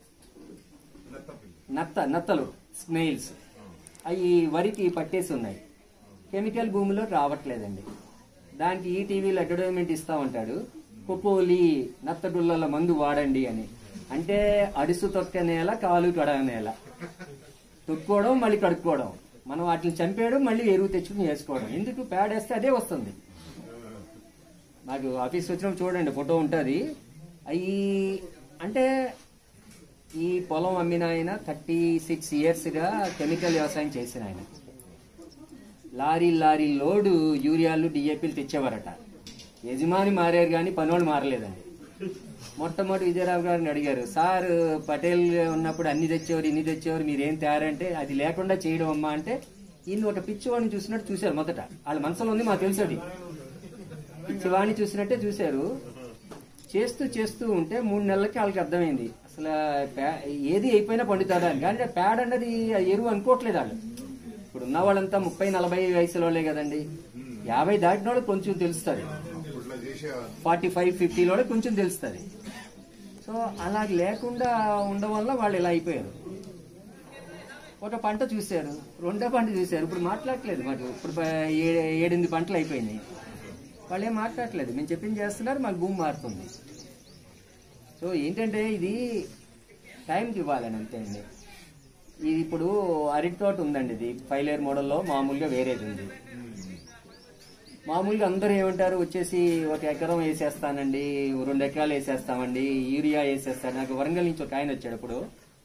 నత్త నత్తలు స్నేల్స్ అవి వరికి పట్టేసి ఉన్నాయి కెమికల్ భూమిలో రావట్లేదండి దానికి ఈ టీవీలో అడ్వర్టైజ్మెంట్ ఇస్తా ఉంటాడు కొపోలి నత్తగుళ్ళల మందు వాడండి అని అంటే అడుసు తొక్క నేల కాలు కడ నేల తొక్కుకోవడం మళ్ళీ కడుక్కోవడం మనం వాటిని చంపేయడం మళ్ళీ ఎరువు తెచ్చుకుని వేసుకోవడం ఎందుకు ప్యాడ్ వేస్తే అదే వస్తుంది నాకు ఆఫీస్ వచ్చినప్పుడు చూడండి ఫోటో ఉంటుంది అవి అంటే ఈ పొలం అమ్మిన ఆయన థర్టీ సిక్స్ ఇయర్స్గా కెమికల్ వ్యవసాయం చేసిన ఆయన లారీ లారీ లోడు యూరియాలు డిఏపీలు తెచ్చేవారట యజమాని మారారు కానీ పనోళ్ళు మారలేదండి మొట్టమొదటి విజయరావు గారిని అడిగారు సార్ పటేల్ ఉన్నప్పుడు అన్ని తెచ్చేవారు ఇన్ని తెచ్చేవారు మీరేం తయారంటే అది లేకుండా చేయడం అమ్మా అంటే ఈయన ఒక పిచ్చివాడిని చూసినట్టు చూశారు మొదట వాళ్ళ మనసులో ఉంది మాకు తెలుసు అది పిచ్చివాడిని చూసినట్టే చూశారు చేస్తూ చేస్తూ ఉంటే మూడు నెలలకి వాళ్ళకి అర్థమైంది అసలు ప్యా- ఏది అయిపోయినా పండుతాడా అని కానీ ప్యాడ్ అన్నది ఆ ఎరువు అనుకోవట్లేదు వాళ్ళు ఇప్పుడు ఉన్న వాళ్ళంతా ముప్పై నలభై వయసులో వాళ్ళే కదండి యాభై దాటిన వాళ్ళకి కొంచెం తెలుస్తుంది ఇట్లా చేసేవారు ఫార్టీ ఫైవ్ ఫిఫ్టీలో కొంచెం తెలుస్తుంది సో అలా లేకుండా ఉండడం వల్ల వాళ్ళు ఇలా అయిపోయారు ఒక పంట చూశారు రెండో పంట చూశారు ఇప్పుడు మాట్లాడట్లేదు మాకు ఇప్పుడు ప- ఏ- ఏడెనిమిది పంటలు అయిపోయినాయి వాళ్ళు ఏం మాట్లాడట్లేదు మేము చెప్పింది చేస్తున్నారు మాకు భూమి మారుతుంది సో ఏంటంటే ఇది టైంకి ఇవ్వాలని అంతే అండి ఇది ఇప్పుడు అరటి తోట ఉందండి ఇది ఫైవ్ లేయర్ మోడల్లో మామూలుగా వేరేది ఉంది మామూలుగా అందరూ ఏమంటారు వచ్చేసి ఒక ఎకరం వేసేస్తానండి రెండు ఎకరాలు వేసేస్తామండి యూరియా వేసేస్తాను నాకు వరంగల్ నుంచి ఒక ఆయన వచ్చాడు ఇప్పుడు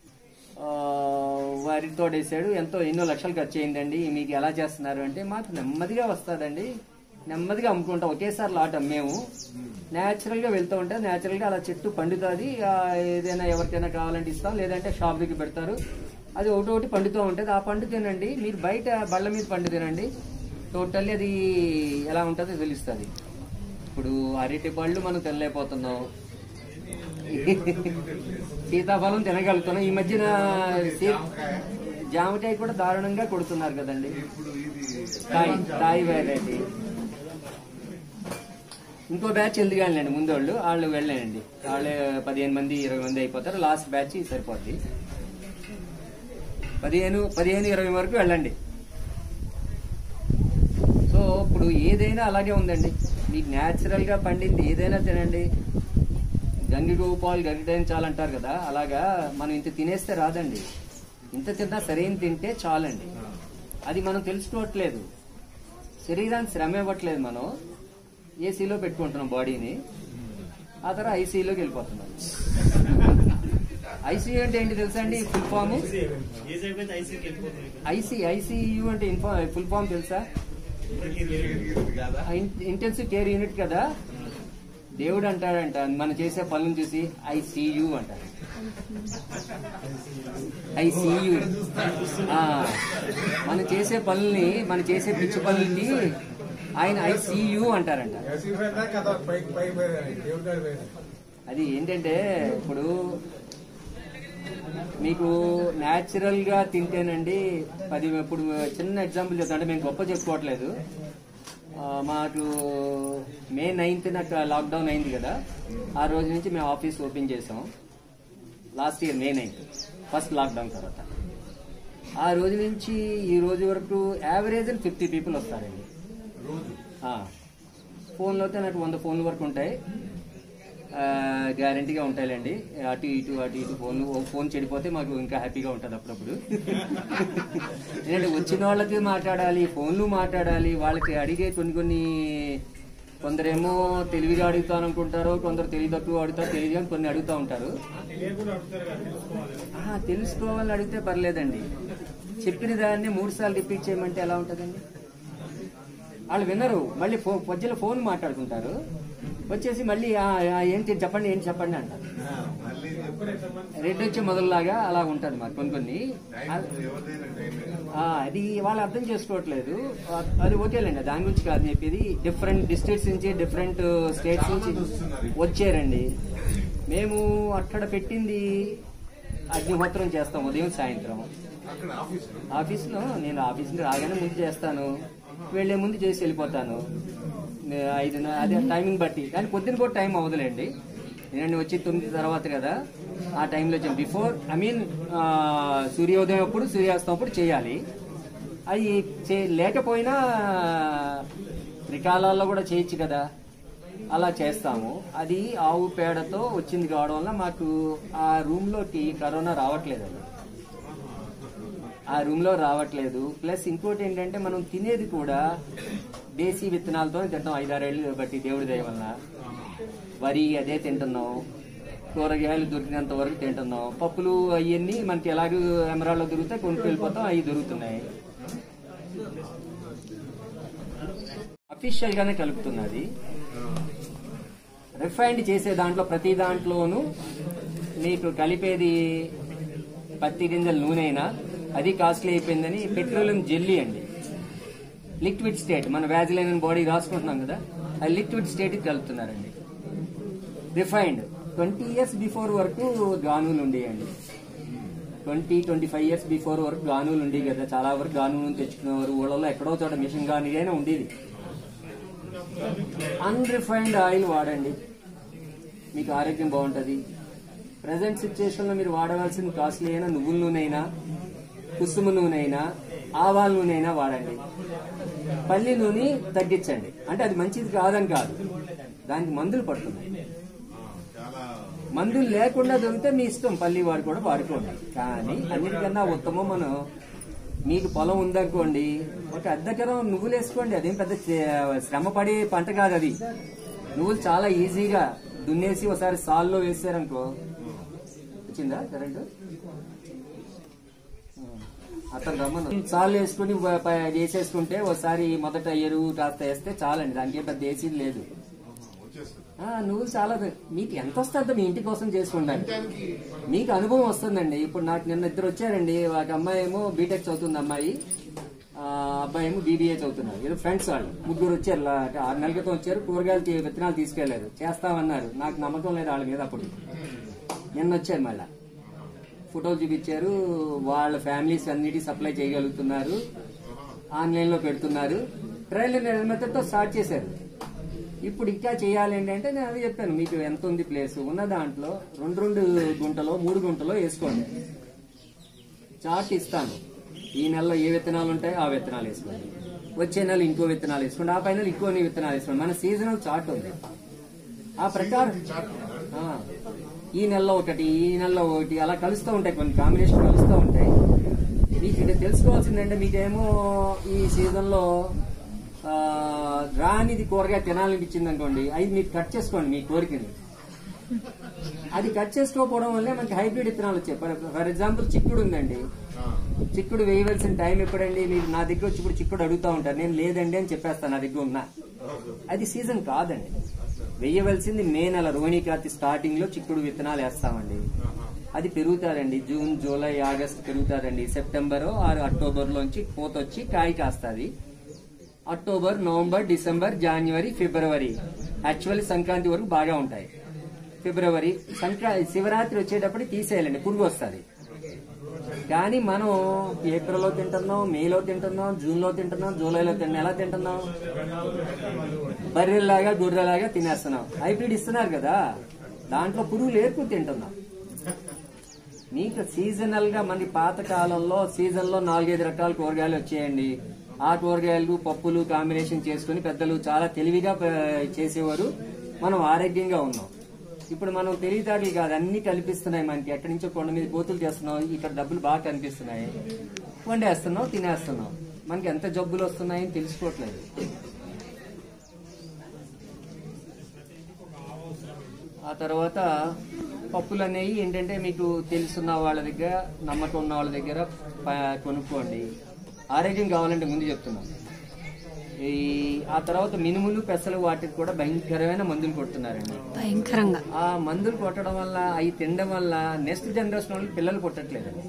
వారి తోట వేసాడు ఎంతో ఎన్నో లక్షలు ఖర్చు అయిందండి మీకు ఎలా చేస్తున్నారు అంటే మాకు నెమ్మదిగా వస్తుందండి నెమ్మదిగా అమ్ముకుంటాం ఒకేసారి లాట్ అమ్మేము న్యాచురల్ గా వెళ్తూ ఉంటే న్యాచురల్ గా అలా చెట్టు పండుతుంది ఆ, ఏదైనా ఎవరికైనా కావాలంటే ఇస్తాం లేదంటే షాప్ దగ్గర పెడతారు అది ఒకటి ఒకటి పండుతూ ఉంటుంది ఆ పండు తినండి మీరు బయట బళ్ళ మీద పండు తినండి టోటల్లీ అది ఎలా ఉంటుందో తెలుస్తుంది ఇప్పుడు అరటి పళ్ళు మనం తినలేకపోతున్నాం సీతాఫలం తినగలుగుతున్నాం ఈ మధ్యన సీ- జామకాయ కూడా దారుణంగా కొడుతున్నారు కదండి తాయి తాయి వెరైటీ ఇంకో బ్యాచ్ వెళ్ళిగానండి ముందు వాళ్ళు వాళ్ళు వెళ్ళానండి వాళ్ళు పదిహేను మంది ఇరవై మంది అయిపోతారు లాస్ట్ బ్యాచ్ సరిపోద్ది పదిహేను పదిహేను ఇరవై వరకు వెళ్ళండి సో ఇప్పుడు ఏదైనా అలాగే ఉందండి మీకు న్యాచురల్ గా పండింది ఏదైనా తినండి గంగి గోపాలు గరిడించాలంటారు కదా అలాగా మనం ఇంత తినేస్తే రాదండి ఇంత తిన్నా సరైన తింటే చాలండి అది మనం తెలుసుకోవట్లేదు శరీరానికి శ్రమ ఇవ్వట్లేదు మనం ఏసీలో పెట్టుకుంటున్నాం బాడీని ఆ తర్వాత ఐసీలోకి వెళ్ళిపోతున్నాం ఐసీయూ అంటే ఏంటి తెలుసా అండి ఫుల్ ఫామ్ ఐసీ ఐసీయూ అంటే ఇన్ఫా ఫుల్ ఫామ్ తెలుసా ఇంటెన్సివ్ కేర్ యూనిట్ కదా దేవుడు అంటాడంట మనం చేసే పనులను చూసి ఐ యూ అంటాడు ఐ యూ మనం చేసే పనుల్ని మనం చేసే పిచ్చి పనులకి ఆయన ఐ యూ అంటారంట అది ఏంటంటే ఇప్పుడు మీకు న్యాచురల్ గా తింటేనండి పది ఇప్పుడు చిన్న ఎగ్జాంపుల్ చెప్తా అంటే మేము గొప్ప చెప్పుకోవట్లేదు ఆ, మాకు మే నైన్త్ నాకు లాక్డౌన్ అయింది కదా ఆ రోజు నుంచి మేము ఆఫీస్ ఓపెన్ చేసాం last year May ninth first lockdown తర్వాత ఆ రోజు నుంచి ఈ రోజు వరకు యావరేజ్ ఫిఫ్టీ పీపుల్ వస్తారండి ఆ. ఫోన్లో అయితే నాకు వంద ఫోన్ల వరకు ఉంటాయి గ్యారంటీగా ఉంటాయిలేండి అటు ఇటు అటు ఇటు ఫోన్లు ఓ ఫోన్ చెడిపోతే మాకు ఇంకా హ్యాపీగా ఉంటుంది అప్పుడప్పుడు ఎందుకంటే వచ్చిన వాళ్ళకి మాట్లాడాలి ఫోన్లు మాట్లాడాలి వాళ్ళకి అడిగే కొన్ని కొన్ని కొందరేమో తెలివిగా అడుగుతాను అనుకుంటారు కొందరు తెలివి తక్కువ అడుగుతారు తెలివిగా కొన్ని అడుగుతూ ఉంటారు ఆహా, తెలుసుకోవాలని అడిగితే పర్లేదండి చెప్పిన దాన్ని మూడు సార్లు రిపీట్ చేయమంటే ఎలా ఉంటుందండి వాళ్ళు వినరు మళ్ళీ ఫో పొద్దుల ఫోన్ మాట్లాడుకుంటారు వచ్చేసి మళ్ళీ "ఆ, ఆ, ఏంటి చెప్పండి ఏంటి చెప్పండి అంటారు మళ్ళీ రెడ్ వచ్చే మొదలులాగా అలా ఉంటుంది మరి కొన్ని కొన్ని టైం ఎవరిదైనా టైమే ఆ, అది వాళ్ళు అర్థం చేసుకోవట్లేదు ఆ, అది ఓకేలేండి దాని గురించి కాదు చెప్పేది డిఫరెంట్ డిస్ట్రిక్ట్స్ నుంచి డిఫరెంట్ స్టేట్స్ నుంచి వచ్చారండి మేము అక్కడ పెట్టింది అగ్నిహోత్రం చేస్తాం ఉదయం సాయంత్రం అక్కడ ఆఫీస్ ఆఫీస్లో నేను ఆఫీస్ నుండి రాగానే ముందు చేస్తాను వెళ్లే ముందు చేసి వెళ్ళిపోతాను నే- ఐదు అదే టైమింగ్ బట్టి కానీ పొద్దున కూడా టైం అవ్వదులేండి నేను వచ్చి తొమ్మిది తర్వాత కదా ఆ టైంలో బిఫోర్ ఐ మీన్ సూర్యోదయం అప్పుడు సూర్యాస్తం అప్పుడు చేయాలి అది చే- లేకపోయినా త్రికాలాల్లో కూడా చేయొచ్చు కదా అలా చేస్తాము అది ఆవు పేడతో వచ్చింది కావడం వల్ల మాకు ఆ రూమ్లోకి కరోనా రావట్లేదండి ఆ రూమ్ లో రావట్లేదు ప్లస్ ఇంకోటి ఏంటంటే మనం తినేది కూడా దేశీ విత్తనాలతో తింటాం ఐదారేళ్ళు బట్టి దేవుడి దయ వలన వరి అదే తింటున్నాం కూరగాయలు దొరికినంత వరకు తింటున్నాం పప్పులు అవన్నీ మనకి ఎలాగో ఎమరాల్లో దొరుకుతాయి కొనుక్కు వెళ్ళిపోతాం అవి దొరుకుతున్నాయి అఫీషియల్ గానే కలుపుతున్నది రిఫైండ్ చేసే దాంట్లో ప్రతి దాంట్లోనూ మీకు కలిపేది పత్తి గింజల నూనె అయినా అది కాస్ట్లీ అయిపోయిందని పెట్రోలియం జెల్లీ అండి లిక్విడ్ స్టేట్ మన వ్యాజిలైన్ బాడీ రాసుకుంటున్నాం కదా అది లిక్విడ్ స్టేట్ కలుపుతున్నారండి రిఫైన్డ్ ట్వంటీ ఇయర్స్ బిఫోర్ వరకు గానువులు ఉండేయండి twenty twenty five years before వరకు గానువులు ఉండేవి కదా చాలా వరకు గానువులు తెచ్చుకునేవారు ఊళ్ళలో ఎక్కడో చోట మిషన్ గానీ అయినా ఉండేది అన్రిఫైన్డ్ ఆయిల్ వాడండి మీకు ఆరోగ్యం బాగుంటుంది ప్రజెంట్ సిచ్యువేషన్ లో మీరు వాడవలసిన కాస్ట్లీ అయినా నువ్వుల నూనె అయినా కుసుమ నూనె అయినా ఆవాల నూనె అయినా వాడండి పల్లి నూనె తగ్గించండి అంటే అది మంచిది కాదని కాదు దానికి మందులు పడుతున్నాయి చాలా మందులు లేకుండా దొరికితే మీ ఇష్టం పల్లి వాడు కూడా వాడుకోండి కానీ అన్నిటికన్నా ఉత్తమం మనం మీకు పొలం ఉందనుకోండి ఒక అర్ధకరం నువ్వులు వేసుకోండి అదేం పెద్ద చే- శ్రమ పడే పంట కాదు అది నువ్వులు చాలా ఈజీగా దున్నేసి ఒకసారి సాల్లో వేసారనుకో వచ్చిందా కరెంటు అతను రమ్మను సాల్ వేసుకుని ప- ప- వేసేసుకుంటే ఒకసారి మొదట ఎరువు కాస్త వేస్తే చాలండి దానికి పెద్ద వేసేది లేదు వచ్చేస్తుంది ఆ, నువ్వులు చాలా మీకు ఎంత వస్తుందో మీ ఇంటి కోసం చేసుకుంటాను మీకు అనుభవం వస్తుందండి ఇప్పుడు నాకు నిన్న ఇద్దరు వచ్చారండి ఒక అమ్మాయి ఏమో బీటెక్ చదువుతుంది అమ్మాయి ఆ, అబ్బాయి ఏమో బీబీఏ చదువుతున్నారు ఏదో ఫ్రెండ్స్ వాళ్ళు ముగ్గురు వచ్చారు లా- ఆరు నెలల క్రితం వచ్చారు కూరగాయలు తీ- విత్తనాలు తీసుకెళ్లారు చేస్తామన్నారు నాకు నమ్మకం లేదు వాళ్ళ మీద అప్పుడు నిన్న వచ్చారు మళ్ళా ఫోటోలు చూపించారు వాళ్ళ ఫ్యామిలీస్ అన్నిటి సప్లై చేయగలుగుతున్నారు ఆన్లైన్ లో పెడుతున్నారు ట్రయల్ మెథడ్ తో స్టార్ట్ చేశారు ఇప్పుడు ఇంకా చేయాలి ఏంటంటే నేను అది చెప్పాను మీకు ఎంత ఉంది ప్లేస్ ఉన్న దాంట్లో రెండు రెండు గుంటలో మూడు గుంటలో వేసుకోండి చార్ట్ ఇస్తాను ఈ నెలలో ఏ విత్తనాలు ఉంటాయో ఆ విత్తనాలు వేసుకోండి వచ్చే నెల ఇంకో విత్తనాలు వేసుకోండి ఆ పైన ఇంకో విత్తనాలు వేసుకోండి మన సీజనల్ చార్ట్ ఉంది ఆ ప్రకారం ఆ, ఈ నెలలో ఒకటి ఈ నెలలో ఒకటి అలా కలుస్తూ ఉంటాయి కొన్ని కాంబినేషన్ కలుస్తూ ఉంటాయి మీకు ఇక్కడ తెలుసుకోవాల్సిందంటే మీకేమో ఈ సీజన్ లో ఆ, రానిది కూరగాయ తినాలనిపించింది అనుకోండి అది మీరు కట్ చేసుకోండి మీ కోరికని అది కట్ చేసుకోకపోవడం వల్లే మనకి హైబ్రిడ్ విత్తనాలు వచ్చాయి ఫర్ ఫర్ ఎగ్జాంపుల్ చిక్కుడు ఉందండి చిక్కుడు వేయవలసిన టైం ఎప్పుడండి మీరు నా దగ్గర వచ్చి ఇప్పుడు చిక్కుడు అడుగుతా ఉంటారు నేను లేదండి అని చెప్పేస్తాను నా దగ్గర ఉన్నా అది సీజన్ కాదండి వేయవలసింది మే నెల రోహిణి కార్తి స్టార్టింగ్ లో చిక్కుడు విత్తనాలు వేస్తామండి అది పెరుగుతారండి జూన్ జూలై ఆగస్ట్ పెరుగుతారండి సెప్టెంబర్ ఆరు అక్టోబర్ లోంచి పూత వచ్చి కాయ కాస్తుంది అక్టోబర్ నవంబర్ డిసెంబర్ జనవరి ఫిబ్రవరి యాక్చువల్లీ సంక్రాంతి వరకు బాగా ఉంటాయి ఫిబ్రవరి సంక్రాంతి శివరాత్రి వచ్చేటప్పుడు తీసేయాలండి పురుగు వస్తుంది కానీ మనం ఏప్రిల్లో తింటున్నాం మేలో తింటున్నాం జూన్ లో తింటున్నాం జూలైలో తింటున్నాం ఎలా తింటున్నాం బర్రెల్లాగా గొర్రెలాగా తినేస్తున్నాం హైబ్రిడ్ ఇస్తున్నారు కదా దాంట్లో పురుగులు ఏర్పు తింటున్నాం మీకు సీజనల్ గా మన పాత కాలంలో సీజన్ లో నాలుగైదు రకాల కూరగాయలు వచ్చేయండి ఆ కూరగాయలు పప్పులు కాంబినేషన్ చేసుకుని పెద్దలు చాలా తెలివిగా ప- చేసేవారు మనం ఆరోగ్యంగా ఉన్నాం ఇప్పుడు మనం తెలివితేటలు కాదు అన్ని కల్పిస్తున్నాయి మనకి ఎక్కడి నుంచో కొండ మీద కోతులు చేస్తున్నాం ఇక్కడ డబ్బులు బాగా కనిపిస్తున్నాయి వండేస్తున్నాం తినేస్తున్నాం మనకి ఎంత జబ్బులు వస్తున్నాయని తెలుసుకోవట్లేదు ఆ తర్వాత పప్పులు అనేవి ఏంటంటే మీకు తెలుసున్న వాళ్ళ దగ్గర నమ్మకం ఉన్న వాళ్ళ దగ్గర ప- కొనుక్కోండి ఆరోగ్యం కావాలంటే ముందు చెప్తున్నాను ఈ ఆ తర్వాత మినుములు పెసలు వాటికి కూడా భయంకరమైన మందులు కొడుతున్నారండి భయంకరంగా ఆ మందులు కొట్టడం వల్ల అవి తినడం వల్ల నెక్స్ట్ జనరేషన్ వాళ్ళు పిల్లలు పుట్టట్లేదండి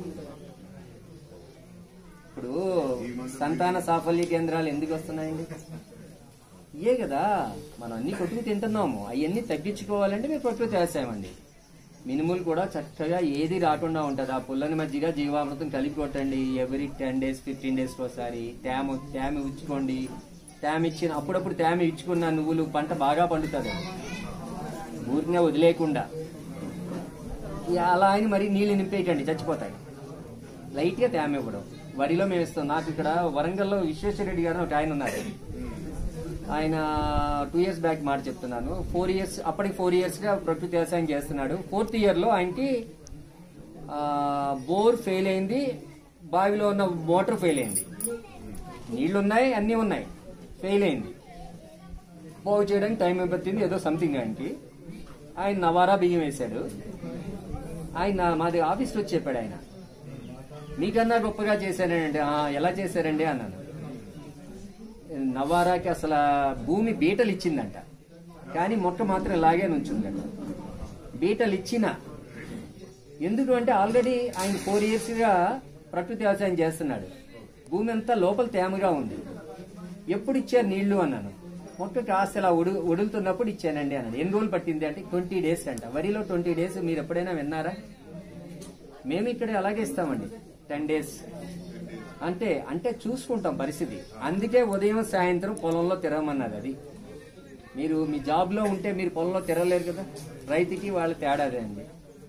ఇప్పుడు సంతాన సాఫల్య కేంద్రాలు ఎందుకు వస్తున్నాయండి ఇయే కదా మనం అన్ని కొట్టుకు తింటున్నాము అవన్నీ తగ్గించుకోవాలంటే మీరు ప్రకృతి వ్యవసాయం మినుములు కూడా చక్కగా ఏది రాకుండా ఉంటుంది ఆ పుల్లని మధ్యగా జీవామృతం కలిపి కొట్టండి every ten days fifteen days ఒకసారి తేమ తేమ ఇచ్చుకోండి తేమ ఇచ్చిన అప్పుడప్పుడు తేమ ఇచ్చుకున్న నువ్వులు పంట బాగా పండుతుంది ఊరినే వదిలేయకుండా ఇక అలా అని మరి నీళ్లు నింపేయకండి చచ్చిపోతాయి లైట్గా తేమ ఇవ్వడం వరిలో మేము ఇస్తాం నాకు ఇక్కడ వరంగల్లో విశ్వేశ్వరరెడ్డి గారు ఒక ఆయన ఉన్నారు ఆయన టూ ఇయర్స్ బ్యాక్ మాట చెప్తున్నాను ఫోర్ ఇయర్స్ అప్పటికి ఫోర్ ఇయర్స్ గా ప్రకృతి వ్యవసాయం చేస్తున్నాడు ఫోర్త్ ఇయర్ లో ఆయనకి ఆ, బోర్ ఫెయిల్ అయింది బావిలో ఉన్న మోటార్ ఫెయిల్ అయింది నీళ్లు ఉన్నాయి అన్నీ ఉన్నాయి ఫెయిల్ అయింది బాగు చేయడానికి టైం పట్టింది ఏదో సంథింగ్ ఆయనకి ఆయన నవారా బియ్యం వేశాడు ఆయన మాది ఆఫీస్లో వచ్చి చెప్పాడు ఆయన మీకన్నా గొప్పగా చేశానండి "ఆ, ఎలా చేశారండి అన్నాను నవారాకి అసలు భూమి బీటలు ఇచ్చిందంట కానీ మొక్క మాత్రం ఇలాగే నుంచుందంట బీటలు ఇచ్చిన ఎందుకు అంటే ఆల్రెడీ ఆయన ఫోర్ ఇయర్స్ గా ప్రకృతి వ్యవసాయం చేస్తున్నాడు భూమి అంతా లోపల తేమగా ఉంది ఎప్పుడు ఇచ్చారు నీళ్లు అన్నాను మొక్క కాస్త ఇలా ఉడు ఉడులుతున్నప్పుడు ఇచ్చానండి అన్నాడు ఎన్ని రోజులు పట్టింది అంటే ట్వంటీ డేస్ అంట వరిలో ట్వంటీ డేస్ మీరు ఎప్పుడైనా విన్నారా మేము ఇక్కడ అలాగే ఇస్తామండి టెన్ డేస్ అంటే అంటే చూసుకుంటాం పరిస్థితి అందుకే ఉదయం సాయంత్రం పొలంలో తిరగమన్నది అది మీరు మీ జాబ్ లో ఉంటే మీరు పొలంలో తిరగలేరు కదా రైతుకి వాళ్ళ తేడా అదే అండి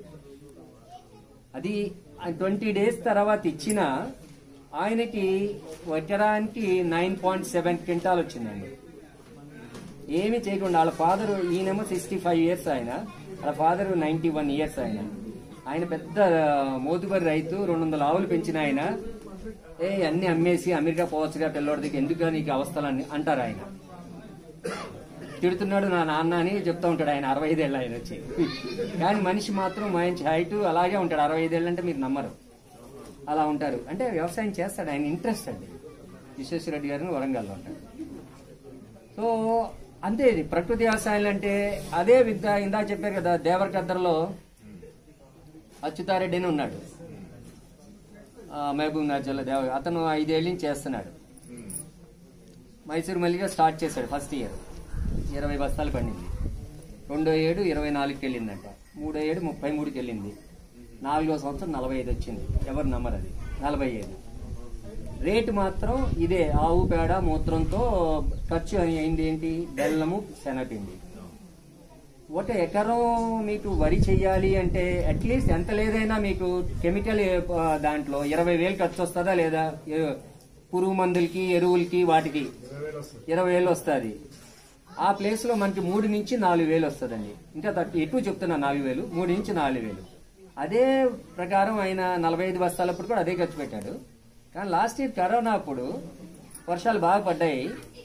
అది ట్వంటీ డేస్ తర్వాత ఇచ్చిన ఆయనకి ఎకరానికి నైన్ పాయింట్ సెవెన్ క్వింటాల్ వచ్చిందండి ఏమీ చేయకుండా వాళ్ళ ఫాదర్ ఈయనేమో సిక్స్టీ ఫైవ్ ఇయర్స్ ఆయన వాళ్ళ ఫాదర్ నైన్టీ వన్ ఇయర్స్ ఆయన ఆయన పెద్ద మోతుబరి రైతు రెండు వందల ఆవులు పెంచిన ఆయన ఏ అన్ని అమ్మేసి అమెరికా పోవచ్చుగా పిల్లోడి దగ్గర ఎందుకు నీకు అవస్థలని అంటారు ఆయన తిడుతున్నాడు నా నాన్న అని చెప్తా ఉంటాడు ఆయన అరవై ఐదేళ్ళు ఆయన వచ్చి కానీ మనిషి మాత్రం మంచి హైట్ అలాగే ఉంటాడు అరవై ఐదేళ్ళు అంటే మీరు నమ్మరు అలా ఉంటారు అంటే వ్యవసాయం చేస్తాడు ఆయన ఇంట్రెస్ట్ అండి విశ్వేశ్వరరెడ్డి గారిని వరంగల్లో ఉంటాడు సో అంతే ఇది ప్రకృతి వ్యవసాయాలు అంటే అదే విద్య ఇందా చెప్పారు కదా దేవరకద్దరలో అచ్యుతారెడ్డి అని ఉన్నాడు ఆ, మహబూబ్ నగర్ జిల్లా దేవ అతను ఐదేళ్ళ నుంచి చేస్తున్నాడు మైసూరు మల్లిగా స్టార్ట్ చేశాడు ఫస్ట్ ఇయర్ ఇరవై బస్తాలు పండింది రెండో ఏడు ఇరవై నాలుగుకి వెళ్ళిందంట మూడో ఏడు ముప్పై మూడుకి వెళ్ళింది నాలుగో సంవత్సరం నలభై ఐదు వచ్చింది ఎవరు నమ్మరు అది నలభై ఐదు రేటు మాత్రం ఇదే ఆవు పేడ మూత్రంతో ఖర్చు అని అయింది ఏంటి బెల్లము శనగపిండి ఒక ఎకరం మీకు వరి చెయ్యాలి అంటే అట్లీస్ట్ ఎంత లేదైనా మీకు కెమికల్ ఆ, దాంట్లో ఇరవై వేలు ఖర్చు వస్తుందా లేదా ఏ- పురుగు మందులకి ఎరువులకి వాటికి ఇరవై వేలు వస్తుంది ఆ ప్లేస్ లో మనకి మూడు నుంచి నాలుగు వేలు వస్తుందండి ఇంకా తక్కువ ఎక్కువ చెప్తున్నా నాలుగు వేలు మూడు నుంచి నాలుగు వేలు అదే ప్రకారం ఆయన నలభై ఐదు బస్తాలప్పుడు కూడా అదే ఖర్చు పెట్టాడు కానీ లాస్ట్ ఇయర్ కరోనా అప్పుడు వర్షాలు బాగా పడ్డాయి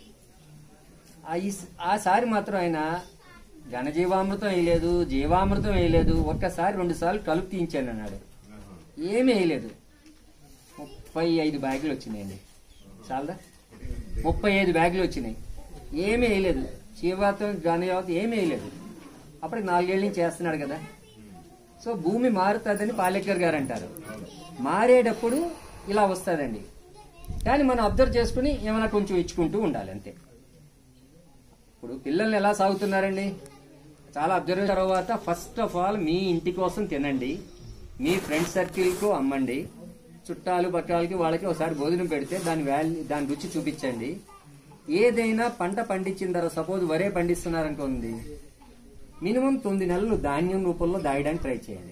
ఆ ఈ- ఆ సారి మాత్రం ఆయన ఘనజీవామృతం వేయలేదు జీవామృతం వేయలేదు ఒక్కసారి రెండు సార్లు కలుపు తీయించాను అన్నాడు ఏమీ వేయలేదు ముప్పై ఐదు బ్యాగులు వచ్చినాయండి చాలదా ముప్పై ఐదు బ్యాగులు వచ్చినాయి ఏమీ వేయలేదు జీవాతం ఘనజీవాతం ఏమీ వేయలేదు అప్పటికి నాలుగేళ్ళ నుంచి చేస్తున్నాడు కదా సో భూమి మారుతుందని పాలేకర్ గారు అంటారు మారేటప్పుడు ఇలా వస్తుందండి కానీ మనం అబ్జర్వ్ చేసుకుని ఏమైనా కొంచెం ఇచ్చుకుంటూ ఉండాలి అంతే ఇప్పుడు పిల్లల్ని ఎలా సాగుతున్నారండి చాలా అబ్జర్వ్ తర్వాత ఫస్ట్ ఆఫ్ ఆల్ మీ ఇంటి కోసం తినండి మీ ఫ్రెండ్ సర్కిల్కు అమ్మండి చుట్టాలు పట్టాలకి వాళ్ళకి ఒకసారి భోజనం పెడితే దాని వాల్యూ దాని రుచి చూపించండి ఏదైనా పంట పండించిన తర్వాత సపోజ్ వరే పండిస్తున్నారనుకోండి మినిమం తొమ్మిది నెలలు ధాన్యం రూపంలో దాయడానికి ట్రై చేయండి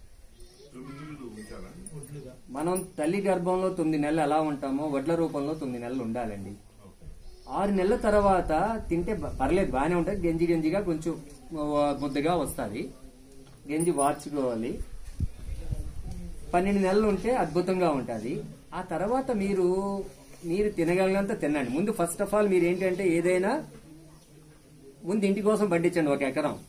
మనం తల్లి గర్భంలో తొమ్మిది నెలలు ఎలా ఉంటామో వడ్ల రూపంలో తొమ్మిది నెలలు ఉండాలండి ఆరు నెలల తర్వాత తింటే బ- పర్లేదు బాగానే ఉంటుంది గంజి గంజిగా కొంచెం ఆ, ముద్దగా వస్తుంది గంజి వార్చుకోవాలి పన్నెండు నెలలు ఉంటే అద్భుతంగా ఉంటుంది ఆ తర్వాత మీరు మీరు తినగలిగినంత తినండి ముందు ఫస్ట్ ఆఫ్ ఆల్ మీరు ఏంటంటే ఏదైనా ముందు ఇంటి కోసం పండించండి ఒక ఎకరం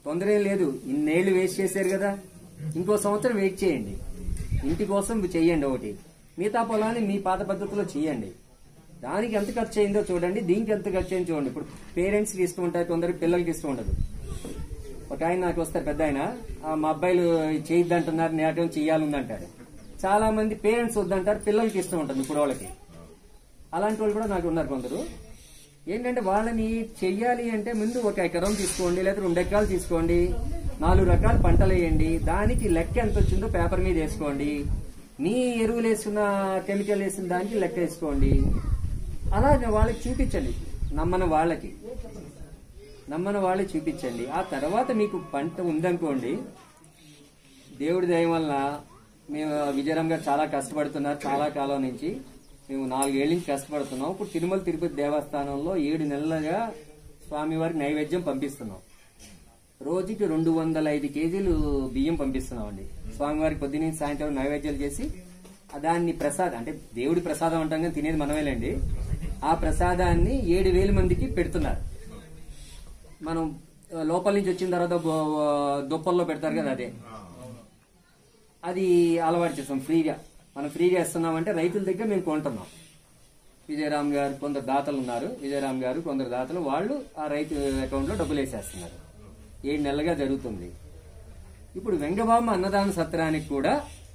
తొందర ఏం లేదు ఇన్నేళ్లు వేస్ట్ చేశారు కదా ఇంకో సంవత్సరం వెయిట్ చేయండి ఇంటి కోసం చెయ్యండి ఒకటి మిగతా పొలాన్ని మీ పాత పద్ధతిలో చేయండి దానికి ఎంత ఖర్చు అయిందో చూడండి దీనికి ఎంత ఖర్చు అయిందో చూడండి ఇప్పుడు పేరెంట్స్కి ఇష్టం ఉంటాయి కొందరికి పిల్లలకి ఇష్టం ఉండదు ఒక ఆయన నాకు వస్తారు పెద్ద ఆయన "ఆ, మా అబ్బాయిలు చేయొద్దు అంటున్నారు నేటం చెయ్యాలి అంటాడు చాలా మంది పేరెంట్స్ వద్దంటారు పిల్లలకి ఇష్టం ఉంటుంది ఇప్పుడు వాళ్ళకి అలాంటి వాళ్ళు కూడా నాకు ఉన్నారు కొందరు ఏంటంటే వాళ్ళని చెయ్యాలి అంటే ముందు ఒక ఎకరం తీసుకోండి లేదా రెండు ఎకరాలు తీసుకోండి నాలుగు రకాల పంటలు వేయండి దానికి లెక్క ఎంత వచ్చిందో పేపర్ మీద వేసుకోండి మీ ఎరువులు వేసుకున్న కెమికల్ వేసిన దానికి లెక్క వేసుకోండి అలా వాళ్ళకి చూపించండి నమ్మని వాళ్ళకి నమ్మని వాళ్ళకి చూపించండి ఆ తర్వాత మీకు పంట ఉందనుకోండి దేవుడి దయ వల్ల మేము విజయరామ్ గారు చాలా కష్టపడుతున్నారు చాలా కాలం నుంచి మేము నాలుగేళ్ల నుంచి కష్టపడుతున్నాం ఇప్పుడు తిరుమల తిరుపతి దేవస్థానంలో ఏడు నెలలుగా స్వామివారికి నైవేద్యం పంపిస్తున్నాం రోజుకి రెండు వందల ఐదు కేజీలు బియ్యం పంపిస్తున్నామండి స్వామివారికి పొద్దున్న సాయంత్రం నైవేద్యాలు చేసి ఆ దాన్ని ప్రసాదం అంటే దేవుడి ప్రసాదం అంటాం కానీ తినేది మనమేలండి ఆ ప్రసాదాన్ని ఏడు వేల మందికి పెడుతున్నారు మనం ఆ, లోపల నుంచి వచ్చిన తర్వాత బో- దుప్పల్లో పెడతారు కదా అదే అది అలవాటు చేస్తాం ఫ్రీగా మనం ఫ్రీగా ఇస్తున్నామంటే రైతుల దగ్గర మేము కొంటున్నాం విజయరామ్ గారు కొందరు దాతలు ఉన్నారు విజయరామ్ గారు కొందరు దాతలు వాళ్ళు ఆ రైతు అకౌంట్లో డబ్బులు వేసేస్తున్నారు ఏడు నెలలుగా జరుగుతుంది ఇప్పుడు వెంగబామ అన్నదాన సత్రానికి కూడా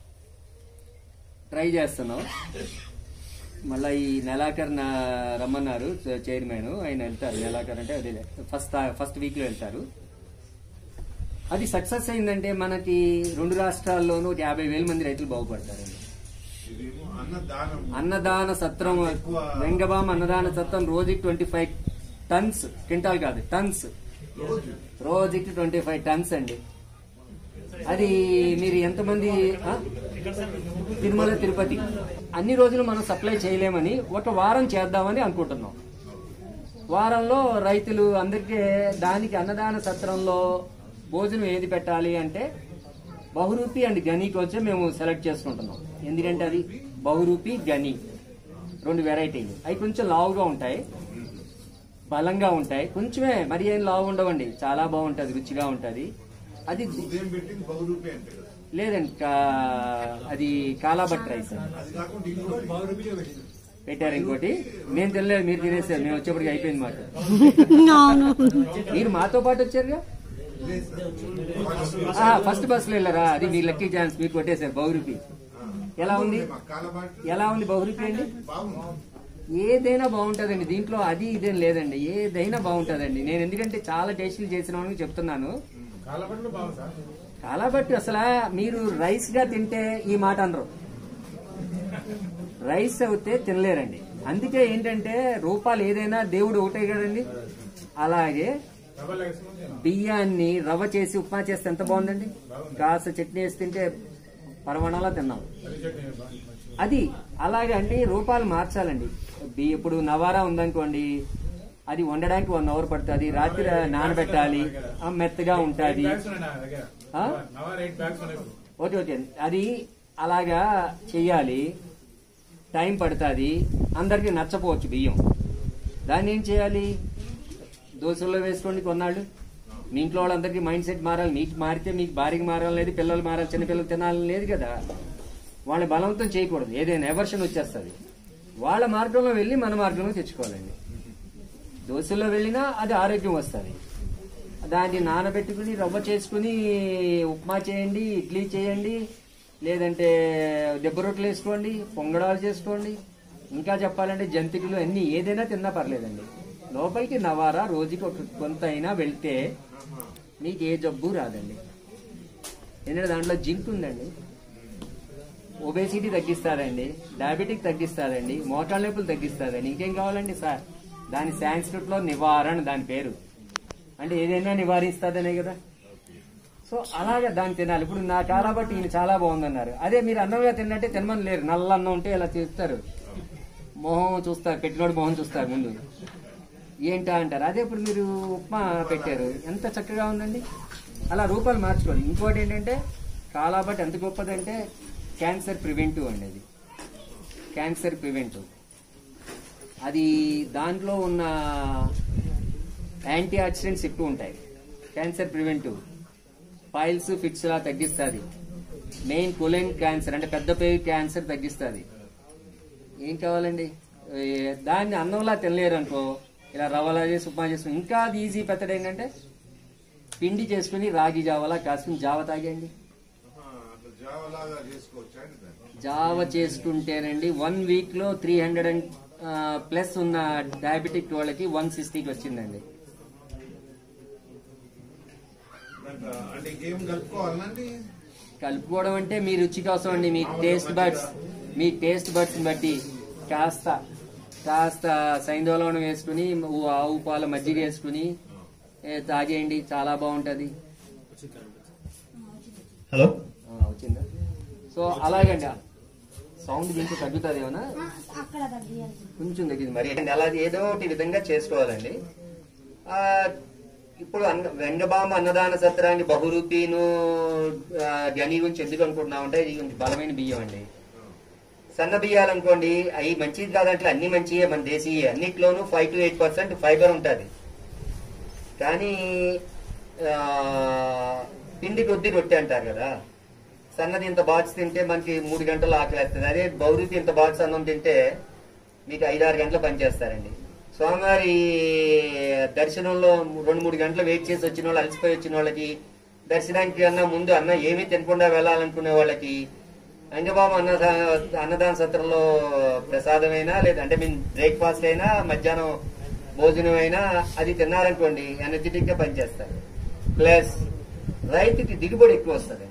ట్రై చేస్తున్నాం మళ్ళీ ఈ నెలాఖర్ నా రమ్మన్నారు చ- చైర్మన్ ఆయన వెళ్తారు నెలాఖర్ అంటే అదే ఫస్ట్ ఫస్ట్ వీక్ లో వెళ్తారు అది సక్సెస్ అయిందంటే మనకి రెండు రాష్ట్రాల్లోనూ ఒక యాభై వేల మంది రైతులు బాగుపడతారండి ఇదేమో అన్నదానం అన్నదాన సత్రం వెంగబామ అన్నదాన సత్రం రోజుకి ట్వంటీ ఫైవ్ టన్స్ క్వింటాల్ కాదు టన్స్ రోజు రోజుకి ట్వంటీ ఫైవ్ టన్స్ అండి అది మీరు ఎంతమంది ఆ? తిరుమల తిరుపతి అన్ని రోజులు మనం సప్లై చేయలేమని ఒక వారం చేద్దామని అనుకుంటున్నాం వారంలో రైతులు అందరికీ దానికి అన్నదాన సత్రంలో భోజనం ఏది పెట్టాలి అంటే బహురూపి అండ్ గనికి వచ్చి మేము సెలెక్ట్ చేసుకుంటున్నాం ఎందుకంటే అది బహురూపి గని రెండు వెరైటీలు అవి కొంచెం లావుగా ఉంటాయి బలంగా ఉంటాయి కొంచెమే మరి ఏం లావు ఉండవండి చాలా బాగుంటది రుచిగా ఉంటది అది ఉదయం పెట్టింది బహురూపి అంటే కదా లేదండి కా- అది కాలాబట్ రైస్ అండి అది కాకుండా ఇంకోటి పెట్టారు ఇంకోటి నేను తినలేదు మీరు తినేసారు మేము వచ్చేప్పటికి అయిపోయింది మాట అవును మీరు మాతో పాటు వచ్చారుగా ఆ, ఫస్ట్ బస్సులో వెళ్ళారా అది మీ లక్కీ ఛాన్స్ మీరు కొట్టేశారు బహురూపి ఎలా ఉంది మా కాలబాటు ఎలా ఉంది బహురూపి అండి బాగుంది ఏదైనా బాగుంటదండి దీంట్లో అది ఇదేం లేదండి ఏదైనా బాగుంటదండి నేను ఎందుకంటే చాలా టేస్టులు చేసిన వాళ్ళకి చెప్తున్నాను కాలాబట్టి అసలు మీరు రైస్ గా తింటే ఈ మాట అనరు రైస్ అవుతే తినలేరండి అందుకే ఏంటంటే రూపాలు ఏదైనా దేవుడు ఒకటే కదండి అలాగే బియ్యాన్ని రవ్వ చేసి ఉప్మా చేస్తే ఎంత బాగుందండి కాస్త చట్నీ వేసి తింటే పరమాణాలా తిన్నాం అది అలాగే అండి రూపాలు మార్చాలండి బి- ఇప్పుడు నవారా ఉందనుకోండి అది వండడానికి వన్ అవర్ పడుతుంది రాత్రి నానబెట్టాలి ఆ, మెత్తగా ఉంటుంది ఆ? ఓకే ఓకే అది అలాగా చెయ్యాలి టైం పడుతుంది అందరికి నచ్చపోవచ్చు బియ్యం దాన్ని ఏం చేయాలి దోశల్లో వేసుకోండి కొన్నాళ్ళు మీ ఇంట్లో వాళ్ళందరికీ మైండ్ సెట్ మారాలి మీకు మారితే మీకు భార్యకి మారాలి లేదు పిల్లలు మారాలి చిన్నపిల్లలు తినాలని లేదు కదా వాళ్ళ బలవంతం చేయకూడదు ఏదైనా ఎవర్షన్ వచ్చేస్తుంది వాళ్ళ మార్గంలో వెళ్ళి మన మార్గంలో తెచ్చుకోవాలండి దోశల్లో వెళ్ళినా అది ఆరోగ్యం వస్తుంది దాన్ని నానబెట్టుకుని రవ్వ చేసుకుని ఉప్మా చేయండి ఇడ్లీ చేయండి లేదంటే దెబ్బ రొట్టెలు వేసుకోండి పొంగడాలు చేసుకోండి ఇంకా చెప్పాలంటే జంతికలు అన్ని ఏదైనా తిన్నా పర్లేదండి లోపలికి నవారా రోజుకి ఒక కొంత అయినా వెళ్తే మీకు ఏ జబ్బు రాదండి ఎందుకంటే దాంట్లో జింక్ ఉందండి ఒబేసిటీ తగ్గిస్తారండి డయాబెటిక్ తగ్గిస్తారండి మోకాళ్ళ నొప్పులు తగ్గిస్తారండి ఇంకేం కావాలండి సార్ దాని సాంస్క్రిట్ లో నివారణ దాని పేరు అంటే ఏదైనా నివారిస్తుందనే కదా సో అలాగే దాన్ని తినాలి ఇప్పుడు నా కాలాబట్టి ఈయన చాలా బాగుందన్నారు అదే మీరు అన్నంగా తిన్నట్టే తినమని లేరు నల్ల అన్నం ఉంటే ఇలా చేస్తారు మొహం చూస్తారు పెట్టినోడు మొహం చూస్తారు ముందు ఏంటా అంటారు అదే ఇప్పుడు మీరు ఉప్మా పెట్టారు ఎంత చక్కగా ఉందండి అలా రూపాలు మార్చుకోవాలి ఇంకోటి ఏంటంటే కాలాబట్టి ఎంత గొప్పదంటే క్యాన్సర్ ప్రివెంటివ్ అండి అది క్యాన్సర్ ప్రివెంటివ్ అది దాంట్లో ఉన్న యాంటీ ఆక్సిడెంట్స్ ఎక్కువ ఉంటాయి క్యాన్సర్ ప్రివెంటివ్ పైల్స్ ఫిట్స్ లా తగ్గిస్తుంది మెయిన్ కొలెన్ క్యాన్సర్ అంటే పెద్ద పేరు క్యాన్సర్ తగ్గిస్తుంది ఏం కావాలండి ఏ, దాన్ని అన్నంలా తినలేరు అనుకో ఇలా రవ్వలా చేసి ఉప్మా చేసుకుని ఇంకా అది ఈజీ పెత్తడు ఏంటంటే పిండి చేసుకుని రాగి జావలా కాసుకుని జావ తాగండి ఆహా, అట్లా జావలాగా చేసుకోవచ్చా అండి దాన్ని? జావ చేసుకుంటేనండి వన్ వీక్ లో త్రీ హండ్రెడ్ అండ్ ప్లస్ ఉన్న డయాబెటిక్ వాళ్ళకి వన్ సిక్స్టీకి వచ్చిందండి దాంట్లో అంటే ఇంకేం కలుపుకోవాలండి కలుపుకోవడం అంటే మీ రుచి కోసం అండి మీ టేస్ట్ బడ్స్ మీ టేస్ట్ బడ్స్ బట్టి కాస్త కాస్త సైంధవలవనం వేసుకుని ఊ- ఆవు పాల మజ్జిగ వేసుకుని ఏ, తాగేయండి చాలా బాగుంటది హలో ఆ, వచ్చిందా సో అలాగండి సౌండ్ కొంచెం తగ్గుతుంది ఏమన్నా అక్కడ తగ్గియాలి కొంచెం తగ్గింది మరి ఏంటి, అలా ఏదో ఒకటి విధంగా చేసుకోవాలండి ఆ ఇప్పుడు అన్న వెంగబామ అన్నదాన సత్రాన్ని బహురూపీను ఆ, గని గురించి ఎందుకు అనుకుంటున్నామంటే ఇది కొంచెం బలమైన బియ్యం అండి సన్న బియ్యాలు అనుకోండి అవి మంచిది కాదంటే అన్ని మంచియే మన దేశీయ అన్నిట్లోనూ five to eight percent fibre ఉంటుంది కానీ ఆ, పిండి కొద్ది రొట్టె అంటారు కదా సన్నది ఇంత బాక్స్ తింటే మనకి మూడు గంటలు ఆకలేస్తుంది అదే బౌరికి ఇంత బాక్స్ అన్నం తింటే మీకు ఐదారు గంటలు పనిచేస్తారండి స్వామివారి దర్శనంలో రెండు మూడు గంటలు వెయిట్ చేసి వచ్చిన వాళ్ళు అలసిపోయి వచ్చిన వాళ్ళకి దర్శనానికి అన్న ముందు అన్న ఏమీ తినకుండా వెళ్ళాలనుకునే వాళ్ళకి అంగబాబు అన్న అన్నదాన సత్రంలో ప్రసాదమైనా లేదా అంటే మీన్ బ్రేక్ఫాస్ట్ అయినా మధ్యాహ్నం భోజనం అయినా అది తిన్నారనుకోండి ఎనర్జెటిక్ గా పనిచేస్తారు ప్లస్ రైతుకి దిగుబడి ఎక్కువ వస్తుందండి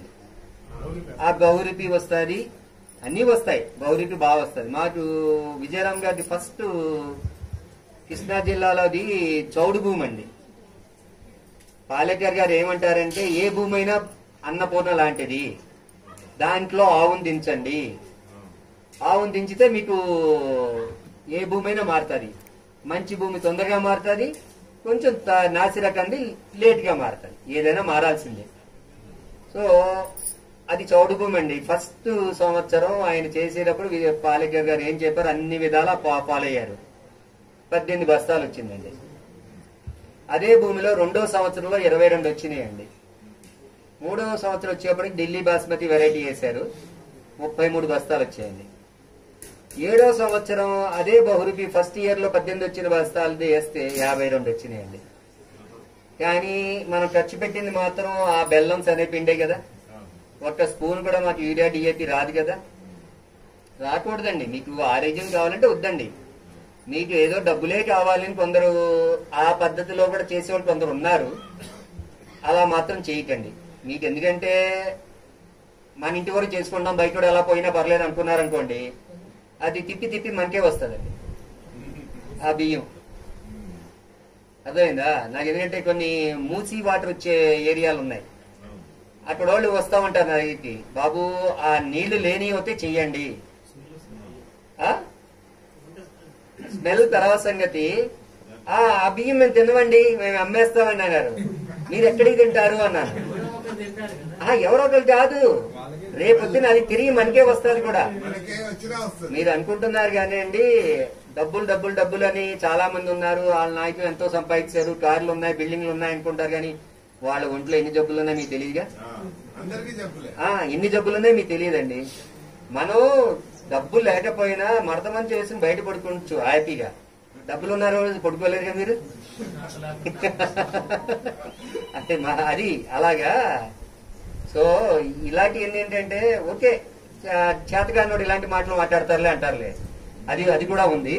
ఆ బౌరిపి వస్తుంది అన్నీ వస్తాయి బౌరిపి బాగా వస్తుంది మాకు విజయరామ్ గారి ఫస్ట్ కృష్ణా జిల్లాలోది చౌడు భూమి అండి పాలేకర్ గారు ఏమంటారంటే ఏ భూమి అయినా అన్నపూర్ణ లాంటిది దాంట్లో ఆవును దించండి ఆవును దించితే మీకు ఏ భూమి అయినా మారుతుంది మంచి భూమి తొందరగా మారుతుంది కొంచెం త- నాసి రకంది లేట్ గా మారుతుంది ఏదైనా మారాల్సిందే సో అది చౌడు భూమి అండి ఫస్ట్ సంవత్సరం ఆయన చేసేటప్పుడు వి- పాలేకర్ గారు ఏం చెప్పారు అన్ని విధాలా పా- పాలయ్యారు పద్దెనిమిది బస్తాలు వచ్చిందండి అదే భూమిలో రెండో సంవత్సరంలో ఇరవై రెండు వచ్చినాయండి మూడో సంవత్సరం వచ్చేప్పటికి ఢిల్లీ బాస్మతి వెరైటీ వేశారు ముప్పై మూడు బస్తాలు వచ్చాయండి ఏడో సంవత్సరం అదే బహురుపి ఫస్ట్ ఇయర్ లో పద్దెనిమిది వచ్చిన బస్తాలు వేస్తే యాభై రెండు వచ్చినాయండి కానీ మనం ఖర్చు పెట్టింది మాత్రం ఆ బెల్లం సనే పిండే కదా ఒక్క స్పూన్ కూడా మాకు యూరియా డిఏపి రాదు కదా రాకూడదండి మీకు ఆరోగ్యం కావాలంటే వద్దండి మీకు ఏదో డబ్బులే కావాలని కొందరు ఆ పద్ధతిలో కూడా చేసేవాళ్ళు కొందరు ఉన్నారు అలా మాత్రం చేయకండి మీకు ఎందుకంటే మన ఇంటి వరకు చేసుకుంటాం బయట కూడా ఎలా పోయినా పర్లేదు అనుకున్నారనుకోండి అది తిప్పి తిప్పి మనకే వస్తుందండి ఆ బియ్యం అర్థమైందా నాకు ఎందుకంటే కొన్ని మూసి వాటర్ వచ్చే ఏరియాలు ఉన్నాయి అక్కడ వాళ్ళు వస్తా ఉంటారు నా దగ్గరికి బాబు ఆ నీళ్లు లేని అయితే చెయ్యండి ఆ? స్మెల్ తర్వాత సంగతి ఆ ఆ బియ్యం మేము తినవండి మేము అమ్మేస్తామని అన్నారు మీరు ఎక్కడికి తింటారు అన్నాను ఆ, ఎవరో ఒకరు కాదు రేపొద్దున అది తిరిగి మనకే వస్తుంది కూడా మనకే వచ్చినా వస్తుంది మీరు అనుకుంటున్నారు కానీ అండి డబ్బులు డబ్బులు డబ్బులు అని చాలా మంది ఉన్నారు వాళ్ళ నాయకులు ఎంతో సంపాదించారు కార్లు ఉన్నాయి బిల్డింగ్లు ఉన్నాయి అనుకుంటారు కానీ వాళ్ళ ఒంట్లో ఎన్ని జబ్బులు ఉన్నాయి మీకు తెలియదుగా ఆ, అందరికీ చెప్పలే ఆ, ఎన్ని జబ్బులు ఉన్నాయి మీకు తెలియదండి మనం డబ్బు లేకపోయినా మడత మంచి వేసుకుని బయట పడుకోవచ్చు హ్యాపీగా డబ్బులు ఉన్న రోజు పడుకోలేరు కదా మీరు అంటే మా అది అలాగా సో ఇలాంటివి ఏంటంటే ఓకే చా- చేతకానోడు ఇలాంటి మాటలు మాట్లాడతారులే అంటారులే అది అది కూడా ఉంది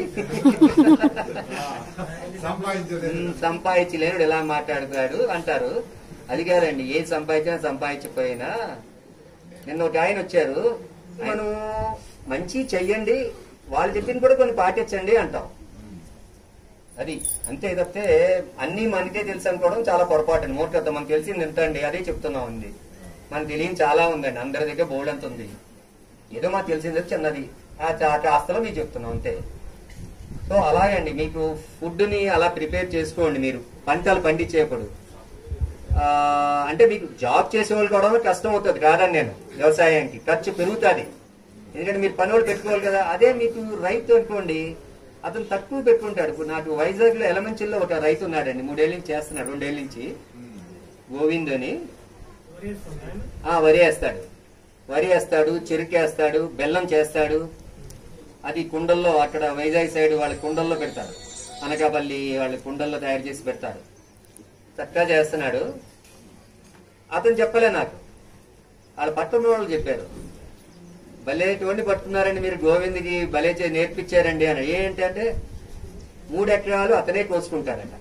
సంపాదించలేదు ఉమ్, సంపాదించలేనుడు ఎలా మాట్లాడుతాడు అంటారు అది కాదండి ఏది సంపాదించినా సంపాదించకపోయినా నిన్న ఒక ఆయన వచ్చారు మనం మంచి చెయ్యండి వాళ్ళు చెప్పింది కూడా కొన్ని పాటించండి అంటాం అది అంతే తప్పితే అన్ని మనకే తెలుసు అనుకోవడం చాలా పొరపాటు అండి మూర్ఖత్వం మనకు తెలిసింది ఎంత అండి అదే చెప్తున్నాం ఉంది మనకు తెలియని చాలా ఉందండి అందరి దగ్గర బోర్డు అంత ఉంది ఏదో మాకు తెలిసింది చిన్నది ఆ చా- కాస్తలో మీకు చెప్తున్నాం అంతే సో అలాగండి మీకు ఫుడ్ ని అలా ప్రిపేర్ చేసుకోండి మీరు పంటలు పండించేప్పుడు ఆ, అంటే మీకు జాబ్ చేసే వాళ్ళు కూడా కష్టం అవుతుంది కాదని నేను వ్యవసాయానికి ఖర్చు పెరుగుతుంది ఎందుకంటే మీరు పని వాళ్ళు పెట్టుకోవాలి కదా అదే మీకు రైతు అనుకోండి అతను తక్కువ పెట్టుకుంటాడు ఇప్పుడు నాకు వైజాగ్ లో ఎలమంచిల్లో ఒక రైతు ఉన్నాడండి మూడేళ్ళ నుంచి చేస్తున్నాడు రెండేళ్ళ నుంచి గోవింద్ అని ఆ, వరి వేస్తాడు వరి వేస్తాడు చెరుకు వేస్తాడు బెల్లం చేస్తాడు అది కుండల్లో అక్కడ వైజాగ్ సైడ్ వాళ్ళ కుండల్లో పెడతారు అనకాపల్లి వాళ్ళ కుండల్లో తయారు చేసి పెడతారు చక్కగా చేస్తున్నాడు అతను చెప్పలే నాకు వాళ్ళ పట్టణ వాళ్ళు చెప్పారు భలే ఎటువంటి పట్టుకున్నారండి మీరు గోవింద్కి భలే చే- నేర్పించారండి అని ఏంటంటే మూడు ఎకరాలు అతనే కోసుకుంటాడట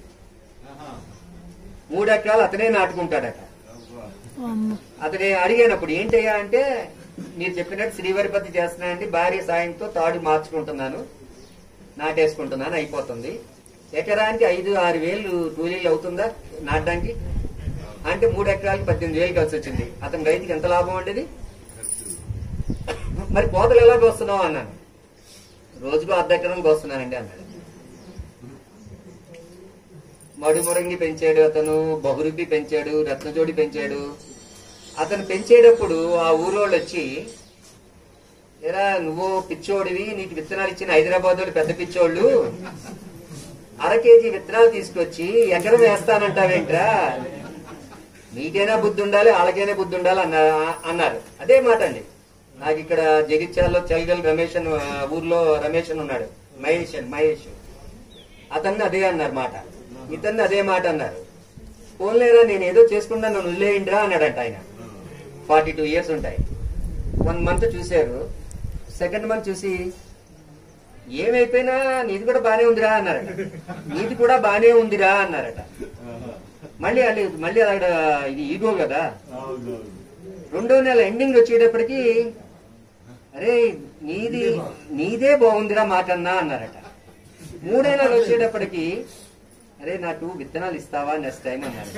మూడు ఎకరాలు అతనే నాటుకుంటాడట అమ్మ. అతని అడిగానప్పుడు ఏంటయ్యా అంటే మీరు చెప్పినట్టు శ్రీవారిపతి చేస్తున్నానండి భార్య సాయంతో తాడు మార్చుకుంటున్నాను నాటేసుకుంటున్నాను అయిపోతుంది ఎకరానికి ఐదు ఆరు వేలు కూలీలు అవుతుందా నాటడానికి అంటే మూడు ఎకరాలకి పద్దెనిమిది వేలు కలిసి వచ్చింది అతని రైతుకి ఎంత లాభం ఉండేది మరి కోతలు ఎలా కోస్తున్నావు అన్నాను రోజుకు అర్ధ ఎకరం కోస్తున్నానండి అన్నాడు మడుమురంగి పెంచాడు అతను బహురుపి పెంచాడు రత్నజోడి పెంచాడు అతను పెంచేటప్పుడు ఆ ఊరోళ్ళు వచ్చి ఎరా నువ్వు పిచ్చోడివి నీకు విత్తనాలు ఇచ్చిన హైదరాబాద్ వాళ్ళు పెద్ద పిచ్చోళ్ళు అర కేజీ విత్తనాలు తీసుకొచ్చి ఎకరం వేస్తానంటావేంట్రా నీకైనా బుద్ధి ఉండాలి వాళ్ళకైనా బుద్ధి ఉండాలి అన్న అన్నారు అదే మాట అండి నాకు ఇక్కడ జగిత్యాలలో చల్గల్ రమేష్ అని ఆ, ఊర్లో రమేష్ అని ఉన్నాడు మహేష్ అని మహేష్ అతన్ని అదే అన్నారు మాట ఇతన్ని అదే మాట అన్నారు పోన్లేరా నేను ఏదో చేసుకున్నాను నన్ను వదిలేయండిరా అన్నాడంట ఆయన ఫార్టీ టూ ఇయర్స్ ఉంటాయి వన్ మంత్ చూశారు సెకండ్ మంత్ చూసి ఏమైపోయినా నీది కూడా బానే ఉందిరా అన్నారట నీది కూడా బానే ఉందిరా అన్నారట మళ్ళీ అది మళ్ళీ అక్కడ ఇది ఈగో కదా రెండో నెల ఎండింగ్ వచ్చేటప్పటికి అరే నీది నీదే బాగుందిరా మాటన్నా అన్నారట మూడో నెలలు వచ్చేటప్పటికి అరే నాకు విత్తనాలు ఇస్తావా నెక్స్ట్ టైం అన్నారు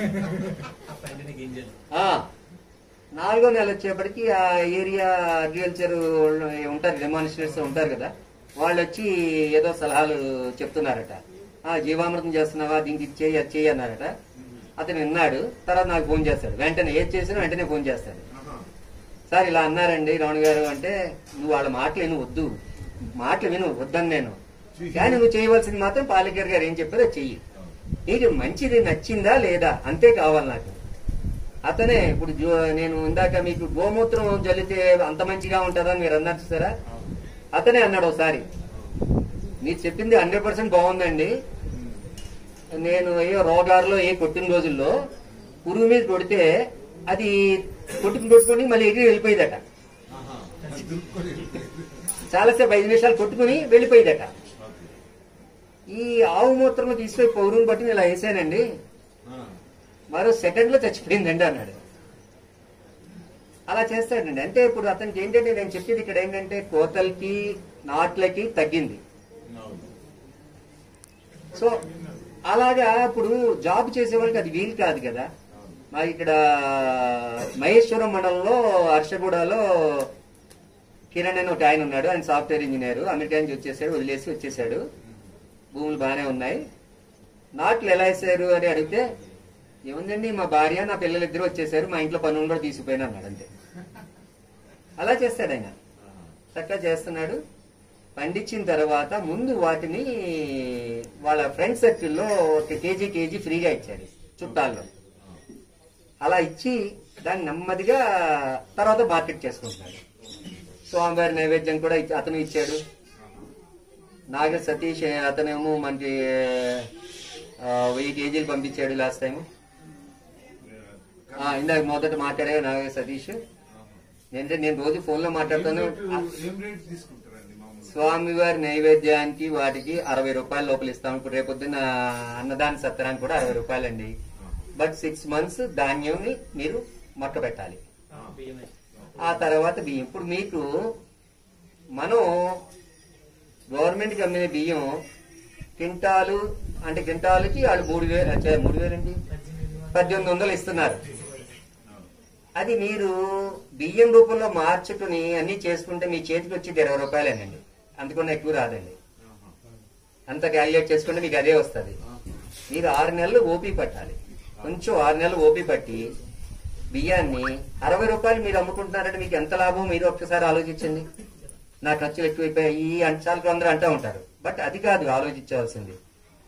ఆ, నాలుగో నెల వచ్చేప్పటికి ఆ ఏరియా అగ్రికల్చర్ ఉంటారు డెమానిస్ట్రేట్స్ ఉంటారు కదా వాళ్ళు వచ్చి ఏదో సలహాలు చెప్తున్నారట ఆ జీవామృతం చేస్తున్నావా దీనికి ఇది చేయి అది చేయి అన్నారట అతను విన్నాడు తర్వాత నాకు ఫోన్ చేస్తాడు వెంటనే ఏది చేసినా వెంటనే ఫోన్ చేస్తాడు సార్ ఇలా అన్నారండి రమణ గారు అంటే నువ్వు వాళ్ళ మాటలు విను వద్దు మాటలు విను వద్దని నేను కానీ నువ్వు చేయవలసింది మాత్రం పాలికర్ గారు ఏం చెప్పారో చెయ్యి నీకు మంచిది నచ్చిందా లేదా అంతే కావాలి నాకు అతనే ఇప్పుడు జో- నేను ఇందాక మీకు గోమూత్రం జల్లితే అంత మంచిగా ఉంటుందా అని మీరు అన్నారు చూసారా అతనే అన్నాడు ఒకసారి మీరు చెప్పింది హండ్రెడ్ పర్సెంట్ బాగుందండి నేను ఏ రోగారులో ఏ కొట్టిన రోజుల్లో పురుగు మీద కొడితే అది కొట్టుకుని కొట్టుకుని మళ్ళీ ఎగిరి వెళ్ళిపోయిందట చాలాసేపు ఐదు నిమిషాలు కొట్టుకుని వెళ్ళిపోయిందట ఈ ఆవు మూత్రం తీసుకొని పౌరుని బట్టి నేను ఇలా వేసానండి మరో సెకండ్ లో చచ్చిపోయిందండి అన్నాడు అలా చేస్తాడండి అంటే ఇప్పుడు అతనికి ఏంటంటే నేను చెప్పేది ఇక్కడ ఏంటంటే కోతలకి నాట్లకి తగ్గింది సో అలాగా ఇప్పుడు జాబ్ చేసే వాళ్ళకి అది వీలు కాదు కదా మరి ఇక్కడ మహేశ్వరం మండలంలో హర్షగూడలో కిరణ్ అని ఒక ఆయన ఉన్నాడు ఆయన సాఫ్ట్వేర్ ఇంజనీర్ అమెరికా నుంచి వచ్చేసాడు వదిలేసి వచ్చేసాడు భూములు బాగానే ఉన్నాయి నాట్లు ఎలా వేసారు అని అడిగితే ఏముందండి మా భార్య నా పిల్లలు ఇద్దరు వచ్చేసారు మా ఇంట్లో పనులు కూడా తీసుకుపోయినా అన్నాడు అంతే అలా చేస్తాడు ఆయన చక్కగా చేస్తున్నాడు పండించిన తర్వాత ముందు వాటిని వాళ్ళ ఫ్రెండ్ సర్కిల్లో ఒక కేజీ కేజీ ఫ్రీగా ఇచ్చాడు చుట్టాల్లో అలా ఇచ్చి దాన్ని నెమ్మదిగా తర్వాత మార్కెట్ చేసుకుంటున్నాడు స్వామివారి నైవేద్యం కూడా ఇచ్చి- అతను ఇచ్చాడు నాగ సతీష్ అతనేమో మనకి ఆ, వెయ్యి కేజీలు పంపించాడు లాస్ట్ టైం ఇందాక మొదట మాట్లాడే నాగ సతీష్ ఏంటంటే నేను రోజు ఫోన్ లో మాట్లాడుతాను ఆ, ఏం రేట్ తీసుకుంటారండి మామూలు స్వామివారి నైవేద్యానికి వాటికి అరవై రూపాయల లోపల ఇస్తాం ఇప్పుడు రేపొద్దున అన్నదాన సత్రానికి కూడా అరవై రూపాయలండి బట్ సిక్స్ మంత్స్ ధాన్యంని మీరు మొక్క పెట్టాలి ఆ తర్వాత బియ్యం ఇప్పుడు మీకు మనం గవర్నమెంట్ అమ్మిన బియ్యం క్వింటాలు అంటే క్వింటాలుకి వాళ్ళు మూడు వేలు అచ్చా, మూడు వేలండి పద్దెనిమిది వందలు ఇస్తున్నారు అది మీరు బియ్యం రూపంలో మార్చుకుని అన్ని చేసుకుంటే మీ చేతికి వచ్చేది ఇరవై రూపాయలేనండి అందుకన్నా ఎక్కువ రాదండి అంత క్యాలిక్యులేట్ చేసుకుంటే మీకు అదే వస్తుంది మీరు ఆరు నెలలు ఓపీ పట్టాలి కొంచెం ఆరు నెలలు ఓపీ పట్టి బియ్యాన్ని అరవై రూపాయలు మీరు అమ్ముకుంటున్నారంటే మీకు ఎంత లాభం మీరు ఒక్కసారి ఆలోచించండి నా ఖర్చులు ఎక్కువైపోయాయి ఈ అంశాలకు అందరూ అంటూ ఉంటారు బట్ అది కాదు ఆలోచించవలసింది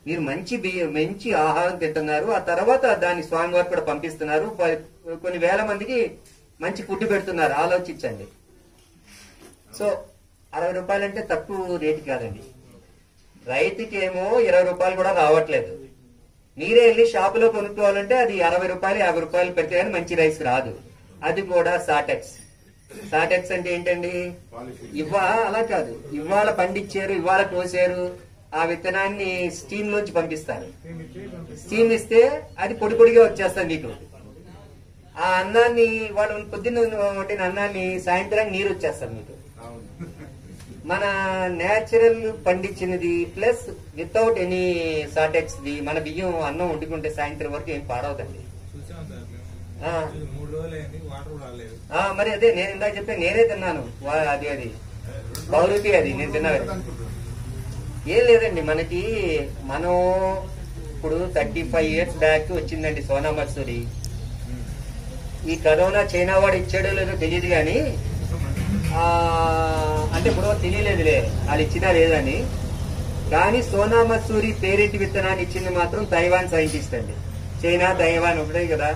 మీరు మంచి బియ్య- మంచి ఆహారం తింటున్నారు ఆ తర్వాత దాన్ని స్వామివారు కూడా పంపిస్తున్నారు ప- కొన్ని వేల మందికి మంచి ఫుడ్ పెడుతున్నారు ఆలోచించండి సో అరవై రూపాయలు అంటే తక్కువ రేటు కాదండి రైతుకి ఏమో ఇరవై రూపాయలు కూడా రావట్లేదు మీరే వెళ్ళి షాపులో కొనుక్కోవాలంటే అది అరవై రూపాయలు యాభై రూపాయలు పెడితే కానీ మంచి రైస్ రాదు అది కూడా సాటెక్స్ సాటెక్స్ అంటే ఏంటండి ఇవాళ అలా కాదు ఇవాళ పండించారు ఇవాళ కోసారు ఆ విత్తనాన్ని స్టీమ్ లోంచి పంపిస్తారు స్టీమ్ ఇస్తే అది పొడి పొడిగా వచ్చేస్తుంది మీకు ఆ అన్నాన్ని వాళ్ళు పొద్దున్న వండిన అన్నాన్ని సాయంత్రం నీరు వచ్చేస్తారు మీకు మన నేచురల్ పండించినది plus without any Sortex the మన బియ్యం అన్నం వండుకుంటే సాయంత్రం వరకు ఏం పాడవదండి చూసాం సార్ మేము ఆ, మూడు రోజులు అయింది వాటర్ కూడా రాలేదు ఆ, మరి అదే నేను ఇందాక చెప్పే నేనే తిన్నాను వా- అది అది బౌరుతి అది నేను తిన్నాను ఏం లేదండి మనకి మనం ఇప్పుడు థర్టీ ఫైవ్ ఇయర్స్ బ్యాక్ వచ్చిందండి సోనా మసూరి ఈ కరోనా చైనా వాడు ఇచ్చాడో లేదో తెలియదు కానీ ఆ, అంటే ఇప్పుడు తెలియలేదులే వాళ్ళు ఇచ్చినా లేదని కానీ సోనా మసూరి పేరెంట్ విత్తనాన్ని ఇచ్చింది మాత్రం తైవాన్ సైంటిస్ట్ అండి చైనా తైవాన్ ఒకటే కదా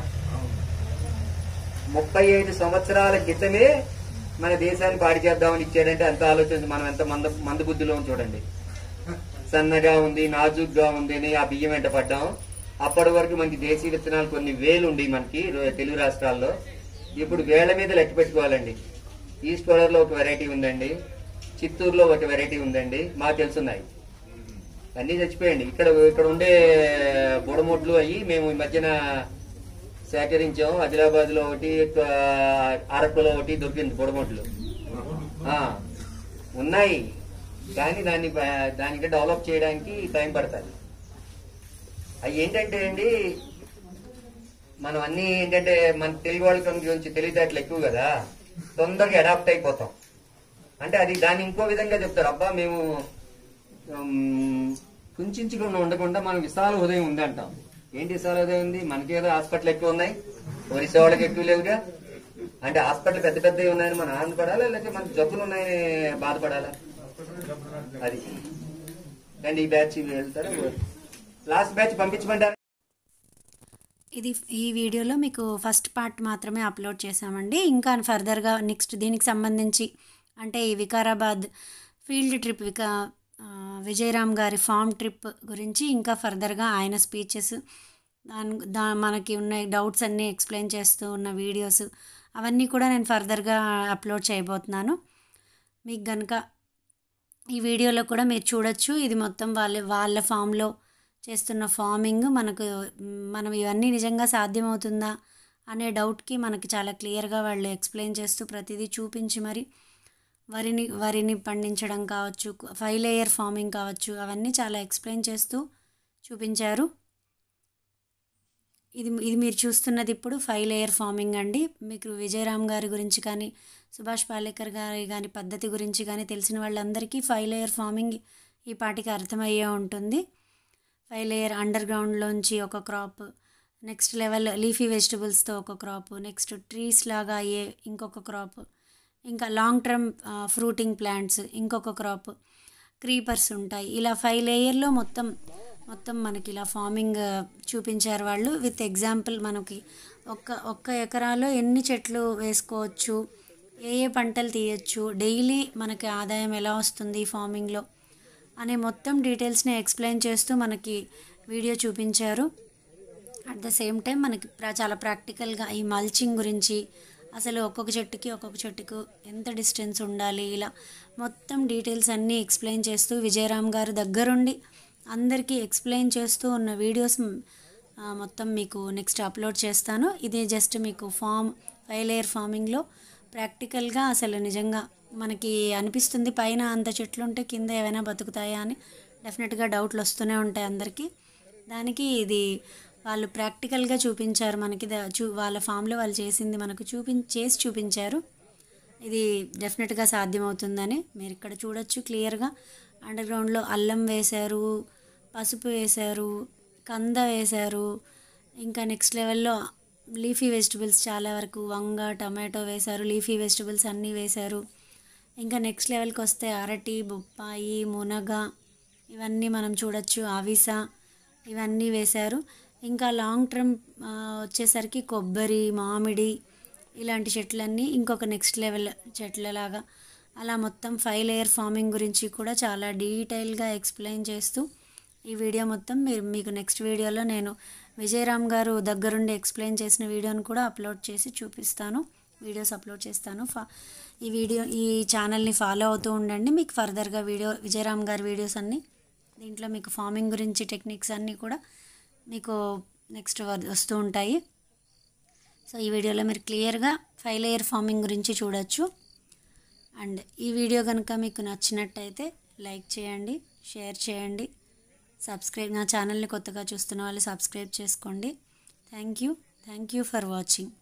ముప్పై ఐదు సంవత్సరాల క్రితమే మన దేశాన్ని పాడి చేద్దామని ఇచ్చాడంటే అంత ఆలోచన మనం ఎంత మంద మందబుద్ధిలో ఉంది చూడండి సన్నగా ఉంది నాజుగ్గా ఉంది అని ఆ బియ్యం వెంట పడ్డాం అప్పటి వరకు మనకి దేశీ విత్తనాలు కొన్ని వేలు ఉండి మనకి రో- తెలుగు రాష్ట్రాల్లో ఇప్పుడు వేల మీద లెక్క పెట్టుకోవాలండి ఈస్ట్ గోదావరిలో ఒక వెరైటీ ఉందండి చిత్తూరులో ఒక వెరైటీ ఉందండి మాకు తెలుసున్నాయి అన్నీ చచ్చిపోయండి ఇక్కడ ఇక్కడ ఉండే బుడమొడ్లు అయ్యి మేము ఈ మధ్యన సేకరించాం ఆదిలాబాద్ లో ఒకటి ఆ, అరకులో ఒకటి దొరికింది బుడమొడ్లు ఆ, ఉన్నాయి కానీ దాన్ని బ- దానికి డెవలప్ చేయడానికి టైం పడుతుంది అవి ఏంటంటే అండి మనం అన్ని ఏంటంటే మన తెలుగు వాళ్ళ గురించి తెలివితేటలు ఎక్కువ కదా తొందరగా అడాప్ట్ అయిపోతాం అంటే అది దాన్ని ఇంకో విధంగా చెప్తారు అబ్బా మేము ఉమ్, కుంచుకొని ఉండకుండా మనం విశాల హృదయం ఉంది అంటాం ఏంటి విశాల హృదయం ఉంది మనకేదో హాస్పిటల్ ఎక్కువ ఉన్నాయి ఒరిసా వాళ్ళకి ఎక్కువ లేవుగా అంటే హాస్పిటల్ పెద్ద పెద్దవి ఉన్నాయని మనం ఆనందపడాలా లేకపోతే మన జబ్బులు ఉన్నాయని బాధపడాలా అది అండ్ ఈ బ్యాచ్ వెళ్తారా లాస్ట్ బ్యాచ్ పంపించమంటారా ఇది ఈ వీడియోలో మీకు ఫస్ట్ పార్ట్ మాత్రమే అప్లోడ్ చేశామండి ఇంకా ఫర్దర్గా నెక్స్ట్ దీనికి సంబంధించి అంటే ఈ వికారాబాద్ ఫీల్డ్ ట్రిప్ వికా ఆ, విజయరామ్ గారి ఫామ్ ట్రిప్ గురించి ఇంకా ఫర్దర్గా ఆయన స్పీచెస్ దాని దా మనకి ఉన్న డౌట్స్ అన్నీ ఎక్స్ప్లెయిన్ చేస్తూ ఉన్న వీడియోస్ అవన్నీ కూడా నేను ఫర్దర్గా అప్లోడ్ చేయబోతున్నాను మీకు కనుక ఈ వీడియోలో కూడా మీరు చూడొచ్చు ఇది మొత్తం వాళ్ళ వాళ్ళ ఫామ్లో చేస్తున్న ఫార్మింగ్ మనకు మ్, మనం ఇవన్నీ నిజంగా సాధ్యమవుతుందా అనే డౌట్కి మనకి చాలా క్లియర్గా వాళ్ళు ఎక్స్ప్లెయిన్ చేస్తూ ప్రతిదీ చూపించి మరి వరిని వరిని పండించడం కావచ్చు ఫైవ్ లేయర్ ఫార్మింగ్ కావచ్చు అవన్నీ చాలా ఎక్స్ప్లెయిన్ చేస్తూ చూపించారు ఇది ఇది మీరు చూస్తున్నది ఇప్పుడు ఫైవ్ లేయర్ ఫార్మింగ్ అండి మీకు విజయరామ్ గారి గురించి కానీ సుభాష్ పాలేకర్ గారి కానీ పద్ధతి గురించి కానీ తెలిసిన వాళ్ళందరికీ ఫైవ్ లేయర్ ఫార్మింగ్ ఈ పాటికి అర్థమయ్యే ఉంటుంది ఫైవ్ లేయర్ అండర్ గ్రౌండ్లోంచి ఒక క్రాప్ నెక్స్ట్ లెవెల్ లీఫీ వెజిటబుల్స్తో ఒక క్రాప్ నెక్స్ట్ ట్రీస్ లాగా అయ్యే ఇంకొక క్రాప్ ఇంకా లాంగ్ టర్మ్ ఫ్రూటింగ్ ప్లాంట్స్ ఇంకొక క్రాప్ క్రీపర్స్ ఉంటాయి ఇలా ఫైవ్ లేయర్లో మొత్తం మొత్తం మనకి ఇలా ఫార్మింగ్ చూపించారు వాళ్ళు విత్ ఎగ్జాంపుల్ మనకి ఒక్క ఒక్క ఎకరాలో ఎన్ని చెట్లు వేసుకోవచ్చు ఏ ఏ పంటలు తీయచ్చు డైలీ మనకి ఆదాయం ఎలా వస్తుంది ఫార్మింగ్లో అనే మొత్తం డీటెయిల్స్ని ఎక్స్ప్లెయిన్ చేస్తూ మనకి వీడియో చూపించారు అట్ ద సేమ్ టైం మనకి ప్ర- చాలా ప్రాక్టికల్గా ఈ మల్చింగ్ గురించి అసలు ఒక్కొక్క చెట్టుకి ఒక్కొక్క చెట్టుకు ఎంత డిస్టెన్స్ ఉండాలి ఇలా మొత్తం డీటెయిల్స్ అన్నీ ఎక్స్ప్లెయిన్ చేస్తూ విజయరామ్ గారు దగ్గరుండి అందరికీ ఎక్స్ప్లెయిన్ చేస్తూ ఉన్న వీడియోస్ ఆ, మొత్తం మీకు నెక్స్ట్ అప్లోడ్ చేస్తాను ఇది జస్ట్ మీకు ఫామ్ ఫైవ్ లేయర్ ఫార్మింగ్లో ప్రాక్టికల్గా అసలు నిజంగా మనకి అనిపిస్తుంది పైన అంత చెట్లు ఉంటే కింద ఏమైనా బతుకుతాయా అని డెఫినెట్గా డౌట్లు వస్తూనే ఉంటాయి అందరికీ దానికి ఇది వాళ్ళు ప్రాక్టికల్గా చూపించారు మనకి ద- చూ వాళ్ళ ఫామ్లో వాళ్ళు చేసింది మనకు చూపి చేసి చూపించారు ఇది డెఫినెట్గా సాధ్యమవుతుందని మీరు ఇక్కడ చూడొచ్చు క్లియర్గా అండర్ గ్రౌండ్లో అల్లం వేశారు పసుపు వేశారు కంద వేశారు ఇంకా నెక్స్ట్ లెవెల్లో లీఫీ వెజిటబుల్స్ చాలా వరకు వంగ టమాటో వేశారు లీఫీ వెజిటబుల్స్ అన్నీ వేశారు ఇంకా నెక్స్ట్ లెవెల్కి వస్తే అరటి బొప్పాయి మునగ ఇవన్నీ మనం చూడొచ్చు అవిస ఇవన్నీ వేశారు ఇంకా లాంగ్ టర్మ్ ఆ, వచ్చేసరికి కొబ్బరి మామిడి ఇలాంటి చెట్లన్నీ ఇంకొక నెక్స్ట్ లెవెల్ చెట్లలాగా అలా మొత్తం ఫైవ్ లేయర్ ఫార్మింగ్ గురించి కూడా చాలా డీటెయిల్గా ఎక్స్ప్లెయిన్ చేస్తూ ఈ వీడియో మొత్తం మీరు మీకు నెక్స్ట్ వీడియోలో నేను విజయరామ్ గారు దగ్గరుండి ఎక్స్ప్లెయిన్ చేసిన వీడియోని కూడా అప్లోడ్ చేసి చూపిస్తాను వీడియోస్ అప్లోడ్ చేస్తాను ఫా ఈ వీడియో ఈ ఛానల్ని ఫాలో అవుతూ ఉండండి మీకు ఫర్దర్గా వీడియో విజయరామ్ గారి వీడియోస్ అన్నీ దీంట్లో మీకు ఫార్మింగ్ గురించి టెక్నిక్స్ అన్నీ కూడా మీకు నెక్స్ట్ వస్తూ ఉంటాయి సో ఈ వీడియోలో మీరు క్లియర్గా ఫైవ్ లేయర్ ఫార్మింగ్ గురించి చూడొచ్చు అండ్ ఈ వీడియో కనుక మీకు నచ్చినట్టయితే లైక్ చేయండి షేర్ చేయండి సబ్స్క్రైబ్ నా ఛానల్ని కొత్తగా చూస్తున్న వాళ్ళు సబ్స్క్రైబ్ చేసుకోండి thank you thank you for watching